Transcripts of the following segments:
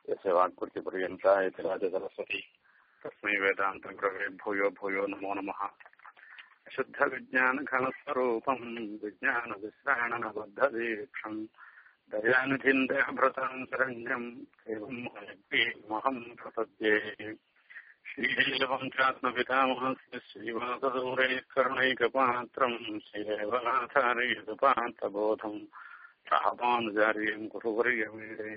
यस्य वाक्कृतिपर्यन्ता इति राजसरस्वती तस्मै वेदान्तगुरवे भूयो भूयो नमो नमः शुद्धविज्ञानघनस्वरूपम् विज्ञानविश्राणनबद्धदीक्षम् दयानिधिम् देहभृताम् शरण्यम् एवम् महम् प्रपद्ये श्रीशैलवंशात्मपितामहस्य श्रीवासदूरे करुणैकपात्रम् श्रीदेवनाथार्यपात्रबोधम् रामानुजार्यम् गुरुवर्यमीडे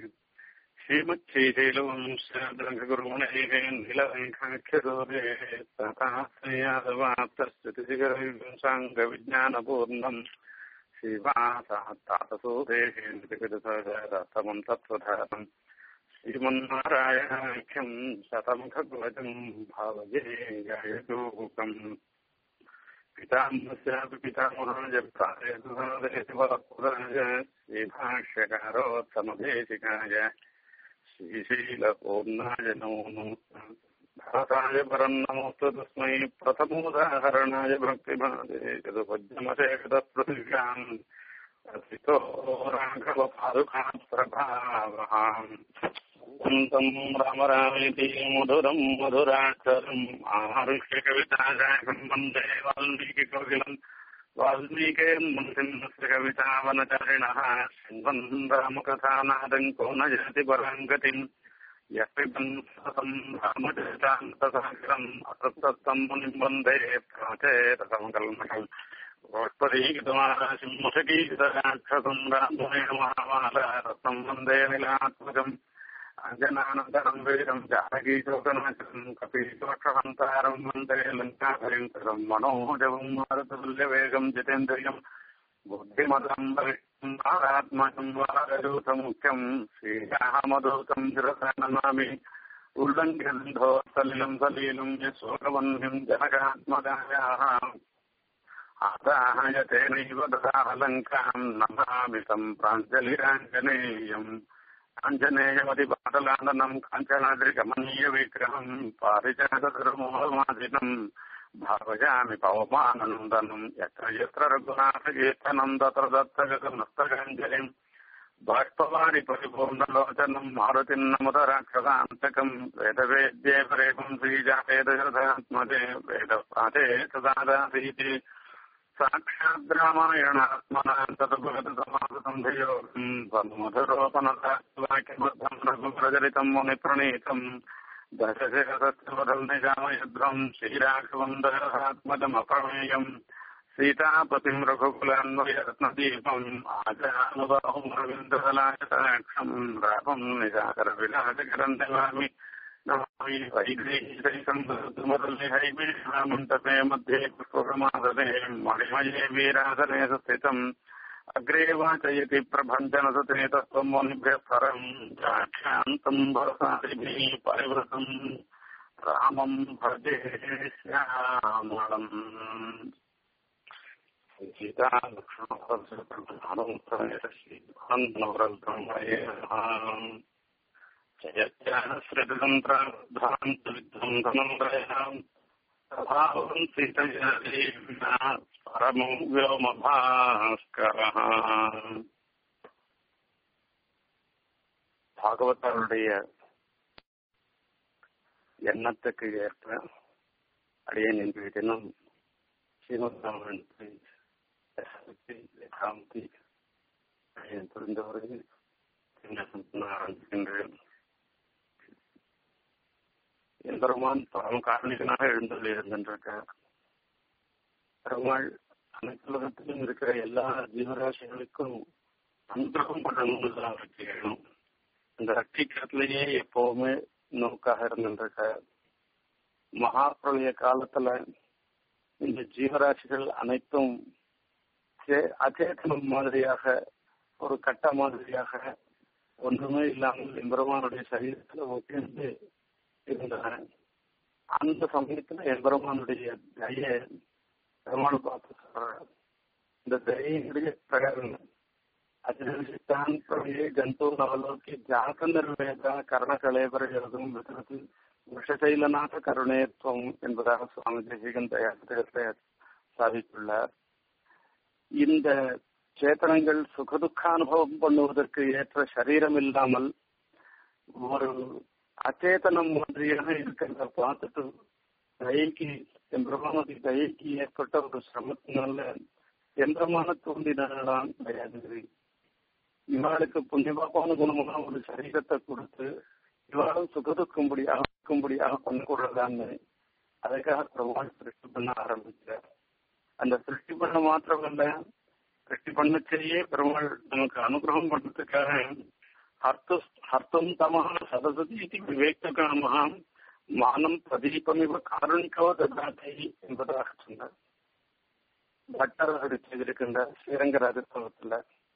श्रीमच्छैशैलवंशाद्रङ्गुरुवणैः निलवैखाख्यदूरे तथास्त्रयादवाप्तस्थितिशिखरविंशाङ्गविज्ञानपूर्णम् श्रीवासात्तातसूरेः नितिपितसहरतमम् तत्त्वधारम् श्रीमन्नारायणाख्यम् शतमुखध्वजम् भावये गायतोकम् पितामहस्यापि पितामहाय प्रायसुराय श्रीभाष्यकारोत्तमदेशिकाय श्रीशीलपूर्णाय नमो नमः भरताय परम् नमोऽस्तु तस्मै प्रथमोदाहरणाय भक्तिभागे यदुपद्यमशेषदपृथिव्याम् असितो राघवपादुकाप्रभावहाम् कुन्तम् राम रामेति मधुरम् मधुराक्षरम् आहर्ष्य कविताशाखम् वन्दे वाल्मीकिकोकिलम् वाल्मीके मुनिसिंहस्य कवितावनचारिणः शृण्वन् रामकथानादम् को न जयति पराम् गतिम् यः पिबन् सततम् रामचरितान्तसागरम् असत्तम् मुनिम् वन्दे प्राचेतसमकल्मषम् गोष्पदीकृतमाराशिंहकीकृतराक्षसम् रामोहेण महामालारत्नम् वन्दे निलात्मजम् अञ्जनानन्तरम् वीरम् जानकीचोकनाशम् कपीशोक्षहन्तारम् वन्दे लङ्काभयङ्करम् मनोजवम् मारुतुल्यवेगम् जितेन्द्रियम् बुद्धिमतम् वरिष्ठम् आरात्मकम् वारजूतमुख्यम् श्रीरामदूतम् शिरसानमामि उल्लङ्घ्यन्धो सलिलम् सलीलम् यशोकवह्निम् जनकात्मकायाः आदाय तेनैव ददाह लङ्काम् नमामि तम् प्राञ्जलिराञ्जनेयम् आञ्जनेयमतिपाटलाननम् काञ्चनाद्रिकमनीयविग्रहम् पारिजातधर्मोहमादिनम् भावयामि पवमानन्दनम् यत्र यत्र रघुनाथकीर्तनम् तत्र दत्तगतमस्तकाञ्जलिम् बाष्पवारि परिपूर्णलोचनम् मारुतिम् नमुदराक्षसान्तकम् वेदवेद्ये परेकम् श्रीजातेदशरथात्मजे वेदपाठे तदादासीति साक्षात् रामायणात्मना तदुपगतसमासम् धियोगम् मधुरोपनवाक्यबद्धम् रघुप्रचलितम् मुनिप्रणीतम् दशशेषस्तवदम् निजामयध्वम् श्रीराघवम् दशरथात्मजमप्रमेयम् सीतापतिम् रघुकुलान्वयरत्नदीपम् आचानुबाहुम् रवीन्द्रदलायताक्षम् रामम् निजाकरविलासकरन्दिवामि नमामि वैदेहीशैकम्बुमतल्लिहैमीषामण्डपे मध्ये पुष्पप्रमादने मणिमये वीरासने स्थितम् अग्रे वाचयति प्रभञ्जनसुते तत्त्वम् मुनिभ्यः परम् चाख्यान्तम् भरसादिभिः परिवृतम् रामम् भजे श्यामलम् सीतालक्ष्मणवरम् जयज्ञानश्रितन्त्रान्धविध्वंसनम् प्रभावम् सीतया देव्या परमो व्योमभास्கரः பாகவதருடைய எண்ணத்துக்கு ஏற்ப அடியேன் இன்றைய தினம் ஸ்ரீமத் ராமாயணத்தை காந்தி அடியேன் புரிந்தவரையில் ஆரம்பிக்கின்றேன் எம்பெருமான் பரம காரணிகனாக எழுந்தள்ளி இருக்கின்றார் பெருமாள் அனைத்துலகத்திலும் இருக்கிற எல்லா ஜீவராசிகளுக்கும் அனுகிரகம் பண்ணணும்னு அவருக்கு வேணும் இந்த ரட்சிக்கிறதுலயே எப்பவுமே நோக்காக இருந்திருக்க மகாபிரளய காலத்துல இந்த ஜீவராசிகள் அனைத்தும் அச்சேதனம் மாதிரியாக ஒரு கட்ட மாதிரியாக ஒன்றுமே இல்லாமல் எம்பெருமானுடைய சரீரத்துல ஒட்டிருந்து இருந்தன அந்த சமயத்துல எம்பெருமானுடைய தய பெருமாள் பார்த்து சொல்றார் இந்த தயையினுடைய பிரகரண அதிர்ஷ்டான் பிரமையே ஜந்து நவலோக்கி ஜாத நிர்வேத கர்ண கலேபர எழுதும் விதத்து விஷசைலநாத கருணேத்வம் என்பதாக சுவாமி தேசிகன் தயாரித்தத்தை சாதித்துள்ளார் இந்த சேத்தனங்கள் சுகதுக்க அனுபவம் பண்ணுவதற்கு ஏற்ற சரீரம் இல்லாமல் ஒரு அச்சேதனம் மாதிரியாக இருக்கிறத பார்த்துட்டு தயக்கி என் பிரம்மனுடைய தயக்கி ஏற்பட்ட ஒரு சிரமத்தினால எந்திரமான தோன்றினால்தான் கிடையாது இவாளுக்கு புண்ணியபாப்பான குணமான ஒரு சரீரத்தை கொடுத்து இவாளும் சுகதுக்கும்படியாக இருக்கும்படியாக பண்ணக்கூடாதான்னு அதுக்காக பெருமாள் சிருஷ்டி பண்ண ஆரம்பிச்சார் அந்த சிருஷ்டி பண்ண மாத்திரமல்ல சிருஷ்டி பண்ணச்சேயே பெருமாள் நமக்கு அனுகிரகம் பண்றதுக்காக ஹர்த்து ஹர்த்தம் தமஹ சதசதி இது விவேக காமஹா மானம் பிரதீபமிவ காரணிக்கவ ததாத்தை என்பதாக சொன்னார் பட்டர் செய்திருக்கின்ற ஸ்ரீரங்க ராஜஸ்தவத்துல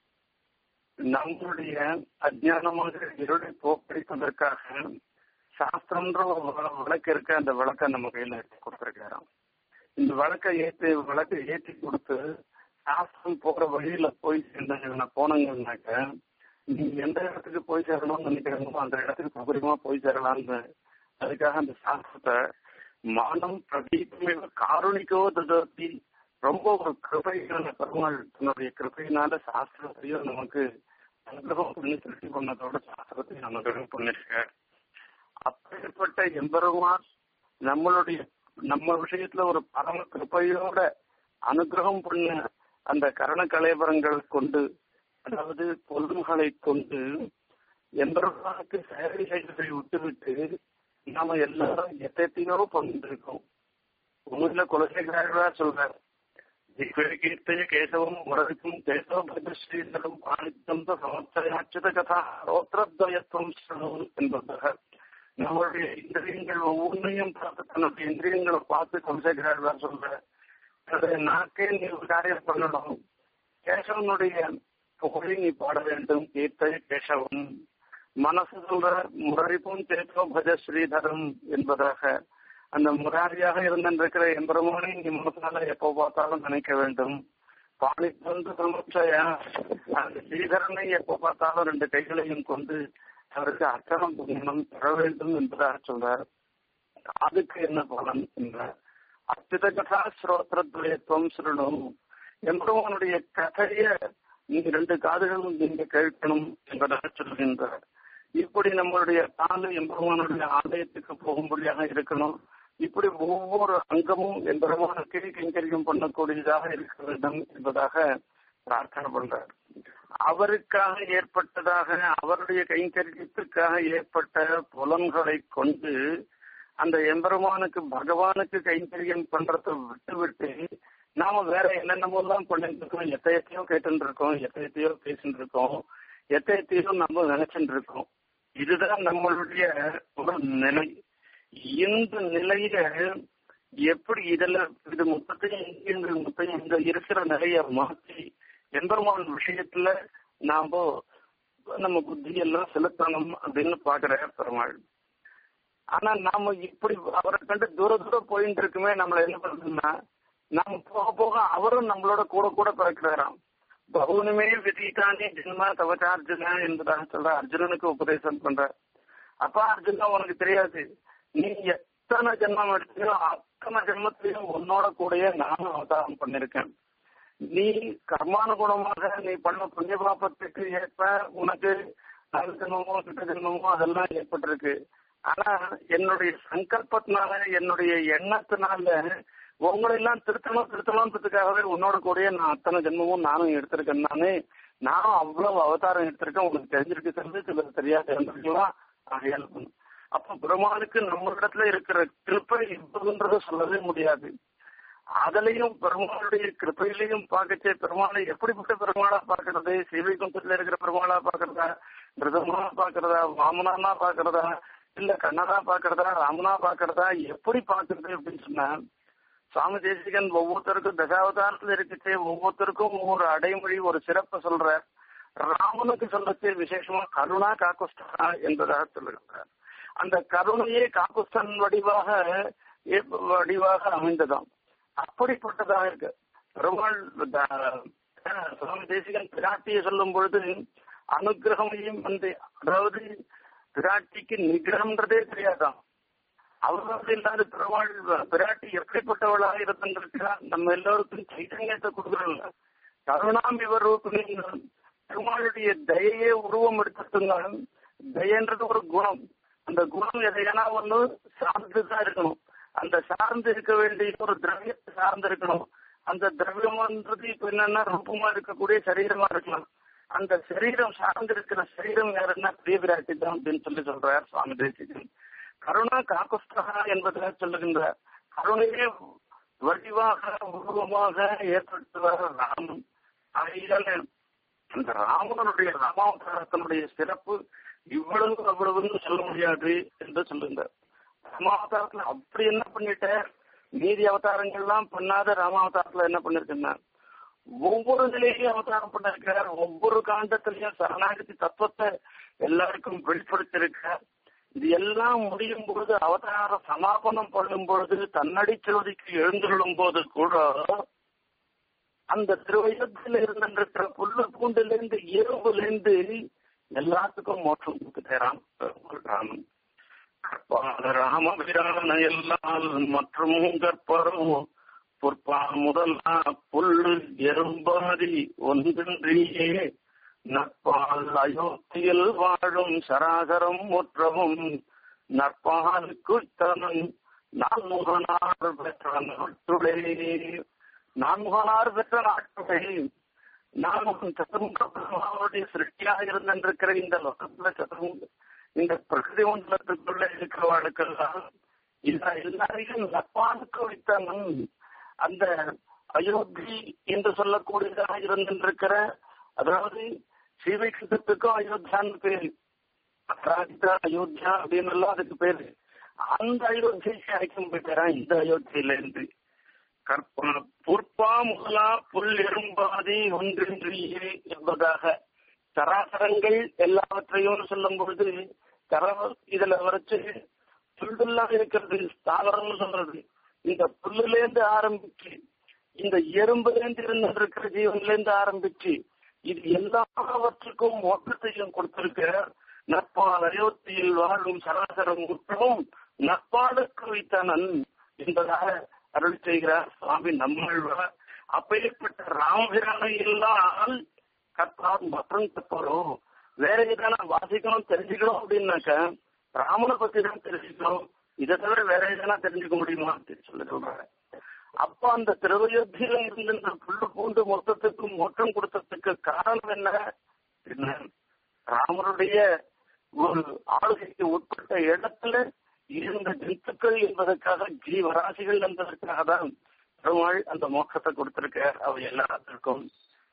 நம்மளுடைய அஜானமாக இருளை போக்கடிப்பதற்காக சாஸ்திரம்ன்ற ஒரு விளக்கு இருக்க அந்த விளக்க நம்ம கையில ஏற்றி கொடுத்திருக்காராம் இந்த விளக்கை ஏற்றி விளக்கை ஏற்றி கொடுத்து சாஸ்திரம் போற வழியில போய் சேர்ந்தாங்க போனீங்கன்னாக்க நீங்க எந்த இடத்துக்கு போய் சேரணும்னு நினைக்கிறீங்களோ அந்த இடத்துக்கு சௌகரியமா போய் சேரலாம்னு அதுக்காக அந்த சாஸ்திரத்தை மானம் பிரதீபமே காரணிக்கோ ததத்தி ரொம்ப ஒரு கிருபையான பெருமாள் தன்னுடைய கிருபையினால சாஸ்திரத்தையும் நமக்கு அனுகிரகம் பண்ணி திருஷ்டி பண்ணதோட சாஸ்திரத்தையும் அனுகிரகம் பண்ணிருக்க அப்பேற்பட்ட எம்பெருமான் நம்மளுடைய நம்ம விஷயத்துல ஒரு பரம கிருப்பையோட அனுகிரகம் பண்ண அந்த கரண கலைபரங்கள் கொண்டு அதாவது பொருள்களை கொண்டு எம்பெருமானுக்கு சேவை செய்வதை விட்டுவிட்டு நாம எல்லாரும் எத்தையோ பண்ணிருக்கோம் உண்மையில குலசேகரா சொல்றார் திக்வீர்த்தய கேசவம் முரவிக்கும் கேசவ பத்ரஸ்ரீதரம் பாணித்தம் சமர்த்தயாட்சித கதா ரோத்திரத்வயத்துவம் ஸ்ரணம் என்பதாக நம்மளுடைய இந்திரியங்கள் ஒவ்வொன்றையும் பார்த்து தன்னுடைய இந்திரியங்களை பார்த்து குலசேகரா சொல்ற நாக்கே நீ ஒரு காரியம் பண்ணணும் கேசவனுடைய புகழை நீ பாட வேண்டும் கீர்த்தய கேசவம் மனசு சொல்ற முரளிப்பும் தேற்றோ பஜ ஸ்ரீதரம் என்பதாக அந்த முராரியாக இருந்திருக்கிற எம்பெருமானை நீ மனசால எப்போ பார்த்தாலும் நினைக்க வேண்டும் பாணி வந்து சமர்ச்சையா அந்த ஸ்ரீதரனை எப்போ பார்த்தாலும் ரெண்டு கைகளையும் கொண்டு அவருக்கு அர்ச்சனம் பண்ணணும் தர வேண்டும் என்பதாக சொல்றார் அதுக்கு என்ன பலன் என்றார் அத்தித கதா ஸ்ரோத்திரத்துவம் சொல்லணும் எம்பெருமானுடைய கதைய நீங்க ரெண்டு காதுகளும் நீங்க கேட்கணும் என்பதாக சொல்கின்றார் இப்படி நம்மளுடைய காலு எம்பெருமானுடைய ஆலயத்துக்கு போகும்படியாக இருக்கணும் இப்படி ஒவ்வொரு அங்கமும் எம்பெருமானுக்கு கைங்கரியம் பண்ணக்கூடியதாக இருக்க வேண்டும் என்பதாக பிரார்த்தனை பண்றார் அவருக்காக ஏற்பட்டதாக அவருடைய கைங்கரியத்துக்காக ஏற்பட்ட புலன்களை கொண்டு அந்த எம்பெருமானுக்கு பகவானுக்கு கைங்கரியம் பண்றதை விட்டு விட்டு நாம வேற என்னென்னமோ எல்லாம் பண்ணிட்டு இருக்கோம் எத்தையத்தையோ கேட்டு இருக்கோம் எத்தையத்தையோ பேசிட்டு இருக்கோம் எத்தையத்தையோ நம்ம நினைச்சுட்டு இருக்கோம் இதுதான் நம்மளுடைய ஒரு நிலை இந்த நிலையில எப்படி இதுல இது முப்பத்தையும் இங்க முப்பத்தையும் இங்க இருக்கிற நிலைய மாற்றி எம்பெருமான் விஷயத்துல நாம நம்ம புத்தி எல்லாம் செலுத்தணும் அப்படின்னு பாக்குற பெருமாள் ஆனா நாம இப்படி அவரை கண்டு தூர தூரம் போயிட்டு இருக்குமே நம்மள என்ன பண்றதுன்னா நாம போக போக அவரும் நம்மளோட கூட கூட பிறக்கிறாராம் பகுனுமே விதித்தானே ஜென்மா தவச்சார்ஜுனா என்பதாக சொல்ற அர்ஜுனனுக்கு உபதேசம் பண்ற அப்பா அர்ஜுனா உனக்கு தெரியாது நீ எத்தனை ஜென்மம் எடுத்தியோ அத்தனை ஜென்மத்திலையும் உன்னோட கூடயே நானும் அவதாரம் பண்ணிருக்கேன் நீ கர்மானுகுணமாக நீ பண்ண புண்ணிய பாபத்துக்கு ஏற்ப உனக்கு நல்ல ஜென்மமோ கிட்ட ஜென்மமோ அதெல்லாம் ஏற்பட்டிருக்கு ஆனா என்னுடைய சங்கல்பத்தினால என்னுடைய எண்ணத்தினால உங்களை எல்லாம் திருத்தணும் திருத்தணும்ன்றதுக்காகவே உன்னோட கூடயே நான் அத்தனை ஜென்மமும் நானும் எடுத்திருக்கேன் நானு நானும் அவ்வளவு அவதாரம் எடுத்திருக்கேன் உனக்கு தெரிஞ்சிருக்கு தெரிஞ்சு சிலர் தெரியாது இருந்திருக்கலாம் ஆகையால் அப்ப பெருமாளுக்கு நம்ம இடத்துல இருக்கிற கிருப்பை இப்பதுன்றத சொல்லவே முடியாது அதுலயும் பெருமாளுடைய கிருப்பையிலையும் பார்க்கச்சே பெருமாளை எப்படிப்பட்ட பெருமாளா பாக்குறது ஸ்ரீவைகுண்டத்துல இருக்கிற பெருமாளா பாக்குறதா பிரதமனா பாக்குறதா வாமனா பாக்குறதா இல்ல கண்ணனா பாக்குறதா ராமனா பாக்குறதா எப்படி பாக்குறது அப்படின்னு சொன்னா சுவாமி தேசிகன் ஒவ்வொருத்தருக்கும் தசாவதாரத்துல இருக்குச்சு ஒவ்வொருத்தருக்கும் ஒவ்வொரு அடைமொழி ஒரு சிறப்பை சொல்ற ராமனுக்கு சொல்லச்சு விசேஷமா கருணா காக்குஸ்தா என்பதாக சொல்லுகிறார் அந்த கருணையே காக்குஸ்தன் வடிவாக வடிவாக அமைந்ததாம் அப்படிப்பட்டதாக இருக்கு பெருமாள் சுவாமி தேசிகன் பிராட்டியை சொல்லும் பொழுது அனுகிரகமையும் வந்து அதாவது பிராட்டிக்கு நிகிரகம்ன்றதே தெரியாதான் அவர்கள் இல்லாத பெருமாள் பிராட்டி எப்படிப்பட்டவளாக இருந்திருக்கிறார் நம்ம எல்லோருக்கும் சைத்தன்யத்தை கொடுக்குறோம்ல கருணாம் இவர் பெருமாளுடைய தயையே உருவம் எடுத்திருந்தாலும் தயன்றது ஒரு குணம் அந்த குணம் எதையானா ஒண்ணு சார்ந்துதான் இருக்கணும் அந்த சார்ந்து இருக்க வேண்டிய ஒரு திரவியத்தை சார்ந்து இருக்கணும் அந்த திரவியம்ன்றது இப்ப என்னன்னா ரூபமா இருக்கக்கூடிய சரீரமா இருக்கலாம் அந்த சரீரம் சார்ந்து இருக்கிற சரீரம் யாருன்னா பிரிய விராட்டி தான் அப்படின்னு சொல்லி சொல்றார் சுவாமி தேசிகன் கருணா காக்குஸ்தகா என்பதாக சொல்லுகின்றார் கருணையே வடிவாக உருவமாக ஏற்படுத்துவார் ராமன் ஆகையால அந்த ராமனுடைய ராமாவதாரத்தினுடைய சிறப்பு இவ்வளவு அவ்வளவுன்னு சொல்ல முடியாது என்று சொல்லுங்க ராமாவதாரத்துல அப்படி என்ன பண்ணிட்ட மீதி அவதாரங்கள்லாம் பண்ணாத ராமாவதாரத்துல என்ன பண்ணிருக்குன்னா ஒவ்வொரு நிலையிலையும் அவதாரம் பண்ணிருக்கிறார் ஒவ்வொரு காண்டத்திலையும் சரணாகதி தத்துவத்தை எல்லாருக்கும் வெளிப்படுத்தியிருக்கார் இது எல்லாம் முடியும் பொழுது அவதார சமாபனம் பண்ணும் பொழுது தன்னடி சோதிக்கு எழுந்துள்ளும் போது கூட அந்த திருவயத்தில் இருந்திருக்கிற புல்லு பூண்டிலிருந்து எறும்புலேருந்து எல்லாத்துக்கும் மோட்சம் கொடுத்துட்டாராம் ராமன் ராமபிரான எல்லாம் மற்றும் கற்பரும் பொற்பா முதலா புல்லு எறும்பாதி ஒன்றின்றியே நற்பால் அயோத்தியில் வாழும் சராசரம் முற்றவும் நற்பால் குத்தனன் நான்முகனார் பெற்ற நாட்டுளே நான்முகனார் பெற்ற நாட்டுளே நான்முகன் சதுர்முகனுடைய சிருஷ்டியாக இருந்திருக்கிற இந்த லோகத்துல சதுர்முக இந்த பிரகிருதி மண்டலத்துக்குள்ள இருக்கிறவாளுக்கெல்லாம் இந்த எல்லாரையும் நட்பானுக்கு வைத்தவன் அந்த அயோத்தி என்று சொல்லக்கூடியதாக இருந்திருக்கிற அதாவது ஸ்ரீவைகுண்டத்துக்கும் அயோத்தியான்னு பேரு அபராஜிதா அயோத்தியா அப்படின்னு எல்லாம் அதுக்கு பேரு அந்த அயோத்தியைக்கு அழைக்கும் போயிட்டாரான் இந்த அயோத்தியில இருந்து கற்பா புற்பா முதலா புல் எறும்பாதி ஒன்றின்றியே என்பதாக சராசரங்கள் எல்லாவற்றையும் சொல்லும் பொழுது தர இதுல வரைச்சு புல்லுலாம் இருக்கிறது தாவரம்னு சொல்றது இந்த புல்லுலேருந்து ஆரம்பிச்சு இந்த எறும்புலேருந்து இருந்திருக்கிற ஜீவன்லேருந்து ஆரம்பிச்சு இது எல்லாவற்றுக்கும் மொத்தத்தையும் கொடுத்திருக்க நட்பால் அயோத்தியில் வாழும் சராசரம் உற்றமும் நட்பாளுக்கு வைத்தனன் என்பதாக அருள் செய்கிறார் சுவாமி நம்மழ்வார் அப்பேற்பட்ட ராமபிரானை எல்லாம் கற்றால் மற்றும் கற்பரும் வேற எதனா வாசிக்கணும் தெரிஞ்சுக்கணும் அப்படின்னாக்க ராமனை பத்தி தான் தெரிஞ்சுக்கணும் இதை தவிர வேற எதனா தெரிஞ்சுக்க முடியுமா அப்படின்னு சொல்லி சொல்றாங்க அப்ப அந்த திருவயோத்தியில இருந்து இந்த புல்லு பூண்டு மொத்தத்துக்கும் மொத்தம் கொடுத்ததுக்கு காரணம் என்ன என்ன ராமருடைய ஒரு ஆளுகைக்கு உட்பட்ட இடத்துல இருந்த ஜந்துக்கள் என்பதற்காக ஜீவராசிகள் என்பதற்காக தான் பெருமாள் அந்த மோட்சத்தை கொடுத்திருக்க அவ எல்லாத்திற்கும்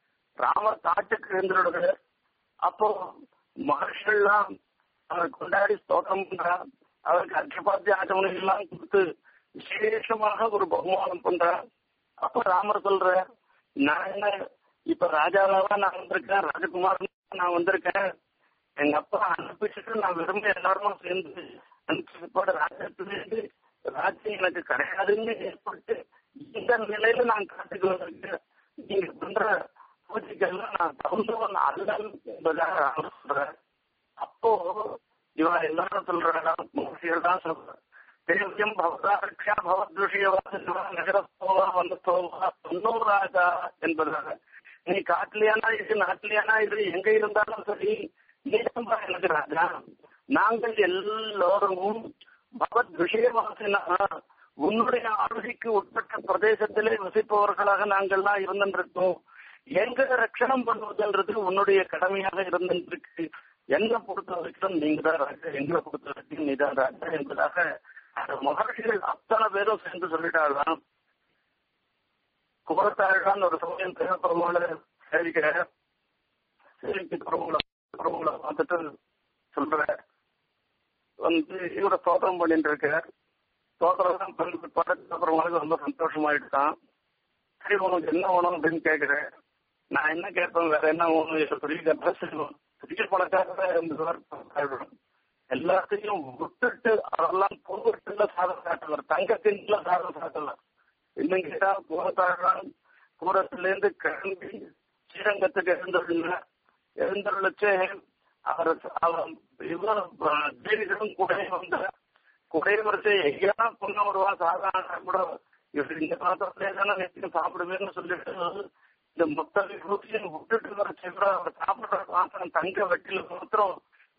ராமர் காட்டுக்கு இருந்தோட அப்போ மகர்ஷிகள்லாம் அவர் கொண்டாடி ஸ்தோத்திரம் பண்றார் அவருக்கு அர்ச்சபாத்திய ஆச்சமனை எல்லாம் கொடுத்து விசேஷமாக ஒரு பகுமானம் பண்றார் அப்ப ராமர் சொல்ற நான் என்ன இப்ப ராஜாவாவா நான் வந்திருக்கேன் ராஜகுமார் நான் வந்திருக்கேன் எங்க அப்பா அனுப்பிச்சுட்டு நான் விரும்ப எல்லாருமா சேர்ந்து அனுப்பிச்சோட ராஜ்யத்திலிருந்து ராஜ்யம் எனக்கு கிடையாதுன்னு ஏற்பட்டு இந்த நிலையில நான் காட்டுக்கு வந்திருக்கேன் நீங்க பண்ற பூஜைக்கெல்லாம் நான் தகுந்தவன் அல்லன் என்பதாக ராமர் சொல்றேன் அப்போ இவன் எல்லாரும் சொல்றாங்க மகர்ஷிகள் தான் சொல்றேன் தேவியம் பவதா ரக்ஷா பவத்விஷயவாசிவா நகரத்தோவா வந்தத்தோவா தொன்னோ ராஜா என்பதாக நீ காட்டுலையானா இது நாட்டிலையானா இது எங்க இருந்தாலும் சரி நீ தான் எனக்கு ராஜா நாங்கள் எல்லோரும் பகவத் விஷயவாசினா உன்னுடைய ஆளுகைக்கு உட்பட்ட பிரதேசத்திலே வசிப்பவர்களாக நாங்கள்லாம் இருந்திருக்கோம் எங்க ரட்சணம் பண்ணுவதுன்றது உன்னுடைய கடமையாக இருந்திருக்கு என்ன பொறுத்த வரைக்கும் நீங்க தான் ராஜா எங்களை பொறுத்த வரைக்கும் நீ தான் ராஜா என்பதாக அந்த மகர்ஷிகள் அத்தனை பேரும் சேர்ந்து சொல்லிட்டாலாம் குமரத்தாழ்வான் ஒரு சமயம் பெருமாள சேவிக்கிற சேவிக்கு பெருமாளை பெருமாளை பார்த்துட்டு சொல்ற வந்து இவரை ஸ்தோத்திரம் பண்ணிட்டு இருக்கார் ஸ்தோத்திரம் பண்ணி படத்துக்கு அப்புறமாளுக்கு ரொம்ப சந்தோஷமாயிட்டான் சரி உனக்கு என்ன வேணும் அப்படின்னு கேட்கிறேன் நான் என்ன கேட்பேன் வேற என்ன வேணும் பெரிய கேட்பேன் செய்வோம் பெரிய பணக்காரராக இருந்தவர் எல்லாத்தையும் விட்டுட்டு அதெல்லாம் பொருட்கள்ல சாதம் சாட்டவர் தங்கத்தின்ல சாதம் சாட்டவர் இன்னும் கேட்டா கூரத்தாழலாம் கூரத்திலேருந்து கிளம்பி ஸ்ரீரங்கத்துக்கு எழுந்துள்ள எழுந்துள்ளச்சு அவர் அவர் இவர் தேவிகளும் குடைய வந்த குடைய வரிசை எங்கேயா பொண்ணு வருவா சாதாரண கூட இவர் இந்த பாத்திரத்திலே தானே நிச்சயம் சாப்பிடுவேன்னு சொல்லிட்டு இந்த மொத்த விபூதியும் விட்டுட்டு வர கூட அவர் சாப்பிடுற பாத்திரம் தங்க வெட்டில மாத்திரம்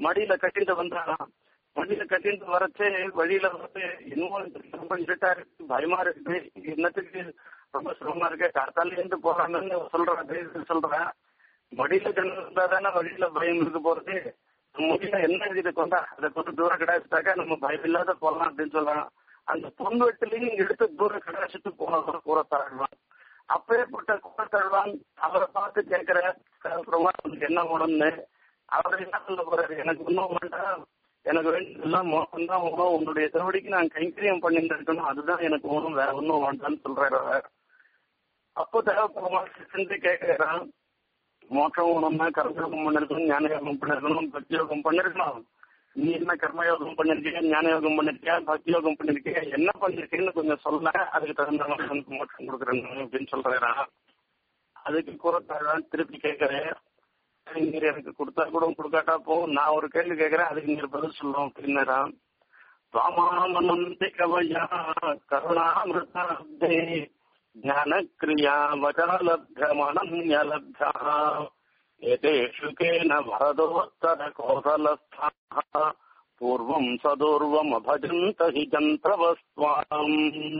மடியில கட்டிட்டு வந்தாராம் மடியில கட்டிட்டு வரச்சே வழியில வந்து இன்னும் ரொம்ப இருட்டா இருக்கு பயமா இருக்குது என்னத்துக்கு ரொம்ப சிரமமா இருக்கு காத்தால இருந்து போறாங்கன்னு சொல்றேன் சொல்றேன் மடியில கண்ணு இருந்தா தானே வழியில பயம் இருக்க போறது முடியல என்ன இது கொண்டா அதை கொஞ்சம் தூரம் கிடைச்சிட்டாக்கா நம்ம பயம் இல்லாத போகலாம் அப்படின்னு சொல்லலாம் அந்த பொன்வெட்டிலையும் எடுத்து தூரம் கிடைச்சிட்டு போனதோட கூற தாழ்வான் அப்பேற்பட்ட கூற தாழ்வான் அவரை பார்த்து கேட்கிற உனக்கு என்ன வேணும்னு அவர் என்ன சொல்ல போறாரு எனக்கு ஒன்றும் வேண்டாம் எனக்கு வேண்டியதெல்லாம் மோசம் தான் வேணும் உன்னுடைய திருவடிக்கு நான் கைங்கரியம் பண்ணிட்டு இருக்கணும் அதுதான் எனக்கு வேணும் வேற ஒன்றும் வேண்டாம்னு சொல்றாரு அவர் அப்போ தேவைப்படுமா செஞ்சு கேட்கிறான் மோட்சம் வேணும்னா கர்மயோகம் பண்ணிருக்கணும் ஞான யோகம் பண்ணிருக்கணும் பக்தி யோகம் பண்ணிருக்கணும் நீ என்ன கர்மயோகம் பண்ணிருக்கியா ஞான யோகம் பண்ணிருக்கியா பக்தி யோகம் பண்ணிருக்கியா என்ன பண்ணிருக்கேன்னு கொஞ்சம் சொல்ல அதுக்கு தகுந்த மாதிரி எனக்கு மோட்சம் கொடுக்குறேன் அப்படின்னு சொல்றேன் அதுக்கு கூறத்தாழ்வான் திருப்பி கேட்கிறேன் நீர் எனக்கு கொடுத்தா கூட கொடுக்காட்டா போகும் நான் ஒரு கேள்வி கேட்கிறேன் அதுக்கு நீர் பதில் சொல்லணும் அப்படின்னாராம் சுவாமாமனந்தி கவயா கருணாமிருதாப்தே ஞானக்ரியா வச்சாலப்தமனன்யலப்தா एतेषु केन वरदोत्तर कौशलस्थाः பூர்வம் சதூர்வம் அபஜந்த ஹி ஜந்திரவஸ்துவாம்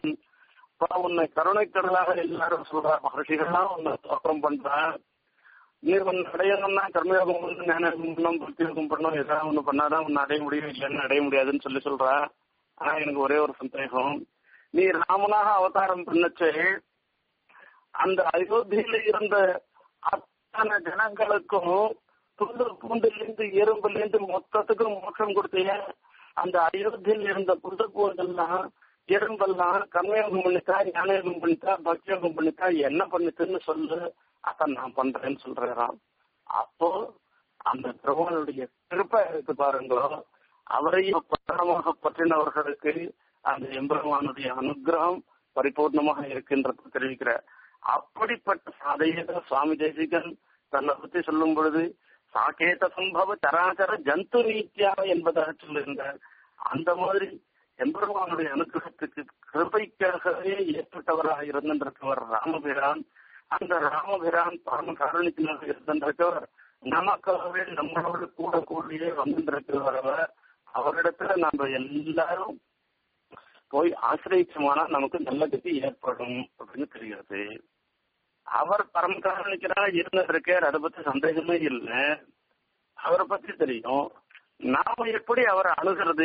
உன்னை கருணைக்கடலாக எல்லாரும் சொல்ற மகர்ஷிகள்லாம் உன்னை தோற்றம் பண்ற நீர் ஒன்று அடையணும்னா கர்மயோகம் பண்ணணும் ஞானயோகம் பண்ணணும் பக்தி யோகம் பண்ணணும் எதாவது ஒன்று பண்ணாதான் உன்னை அடைய முடியும் இல்லைன்னு அடைய முடியாதுன்னு சொல்லி சொல்ற ஆனா எனக்கு ஒரே ஒரு சந்தேகம் நீ ராமனாக அவதாரம் பண்ணச்சு அந்த அயோத்தியில இருந்த அத்தனை ஜனங்களுக்கும் புது பூண்டிலிருந்து எறும்புலேருந்து மொத்தத்துக்கும் மோட்சம் கொடுத்தீங்க அந்த அயோத்தியில் இருந்த புது பூண்டெல்லாம் எறும்பெல்லாம் கர்மயோகம் பண்ணித்தா ஞானயோகம் பண்ணித்தா பக்தியோகம் பண்ணித்தா என்ன பண்ணித்துன்னு சொல்லு அத நான் பண்றேன்னு சொல்றாராம் அப்போ அந்த பெருமாளுடைய கிருப்பை இருக்கு பாருங்களோ அவரையும் பத்திரமாக பற்றினவர்களுக்கு அந்த எம்பெருமானுடைய அனுகிரகம் பரிபூர்ணமாக இருக்கின்றது தெரிவிக்கிற அப்படிப்பட்ட சாதையை சுவாமி தேசிகன் தன்னை பத்தி சொல்லும் பொழுது சாகேத சம்பவ சராச்சர ஜந்து நீத்தியா என்பதாக சொல்லியிருந்தார் அந்த மாதிரி எம்பெருமானுடைய அனுகிரகத்துக்கு கிருபைக்காகவே ஏற்பட்டவராக இருந்திருக்கவர் ராமபிரான் அந்த ராமபிரான் பரம காரணிக்கனாக இருந்திருக்கவர் நமக்காகவே நம்மளோட கூட கூடியே வந்திருக்கிறவர் அவர் அவரிடத்துல நம்ம எல்லாரும் போய் ஆசிரியச்சோம்னா நமக்கு நல்ல கதி ஏற்படும் அப்படின்னு தெரிகிறது அவர் பரமகாரணிக்கராக இருந்திருக்கார் அதை பத்தி சந்தேகமே இல்லை அவரை பத்தி தெரியும் நாம எப்படி அவரை அணுகிறது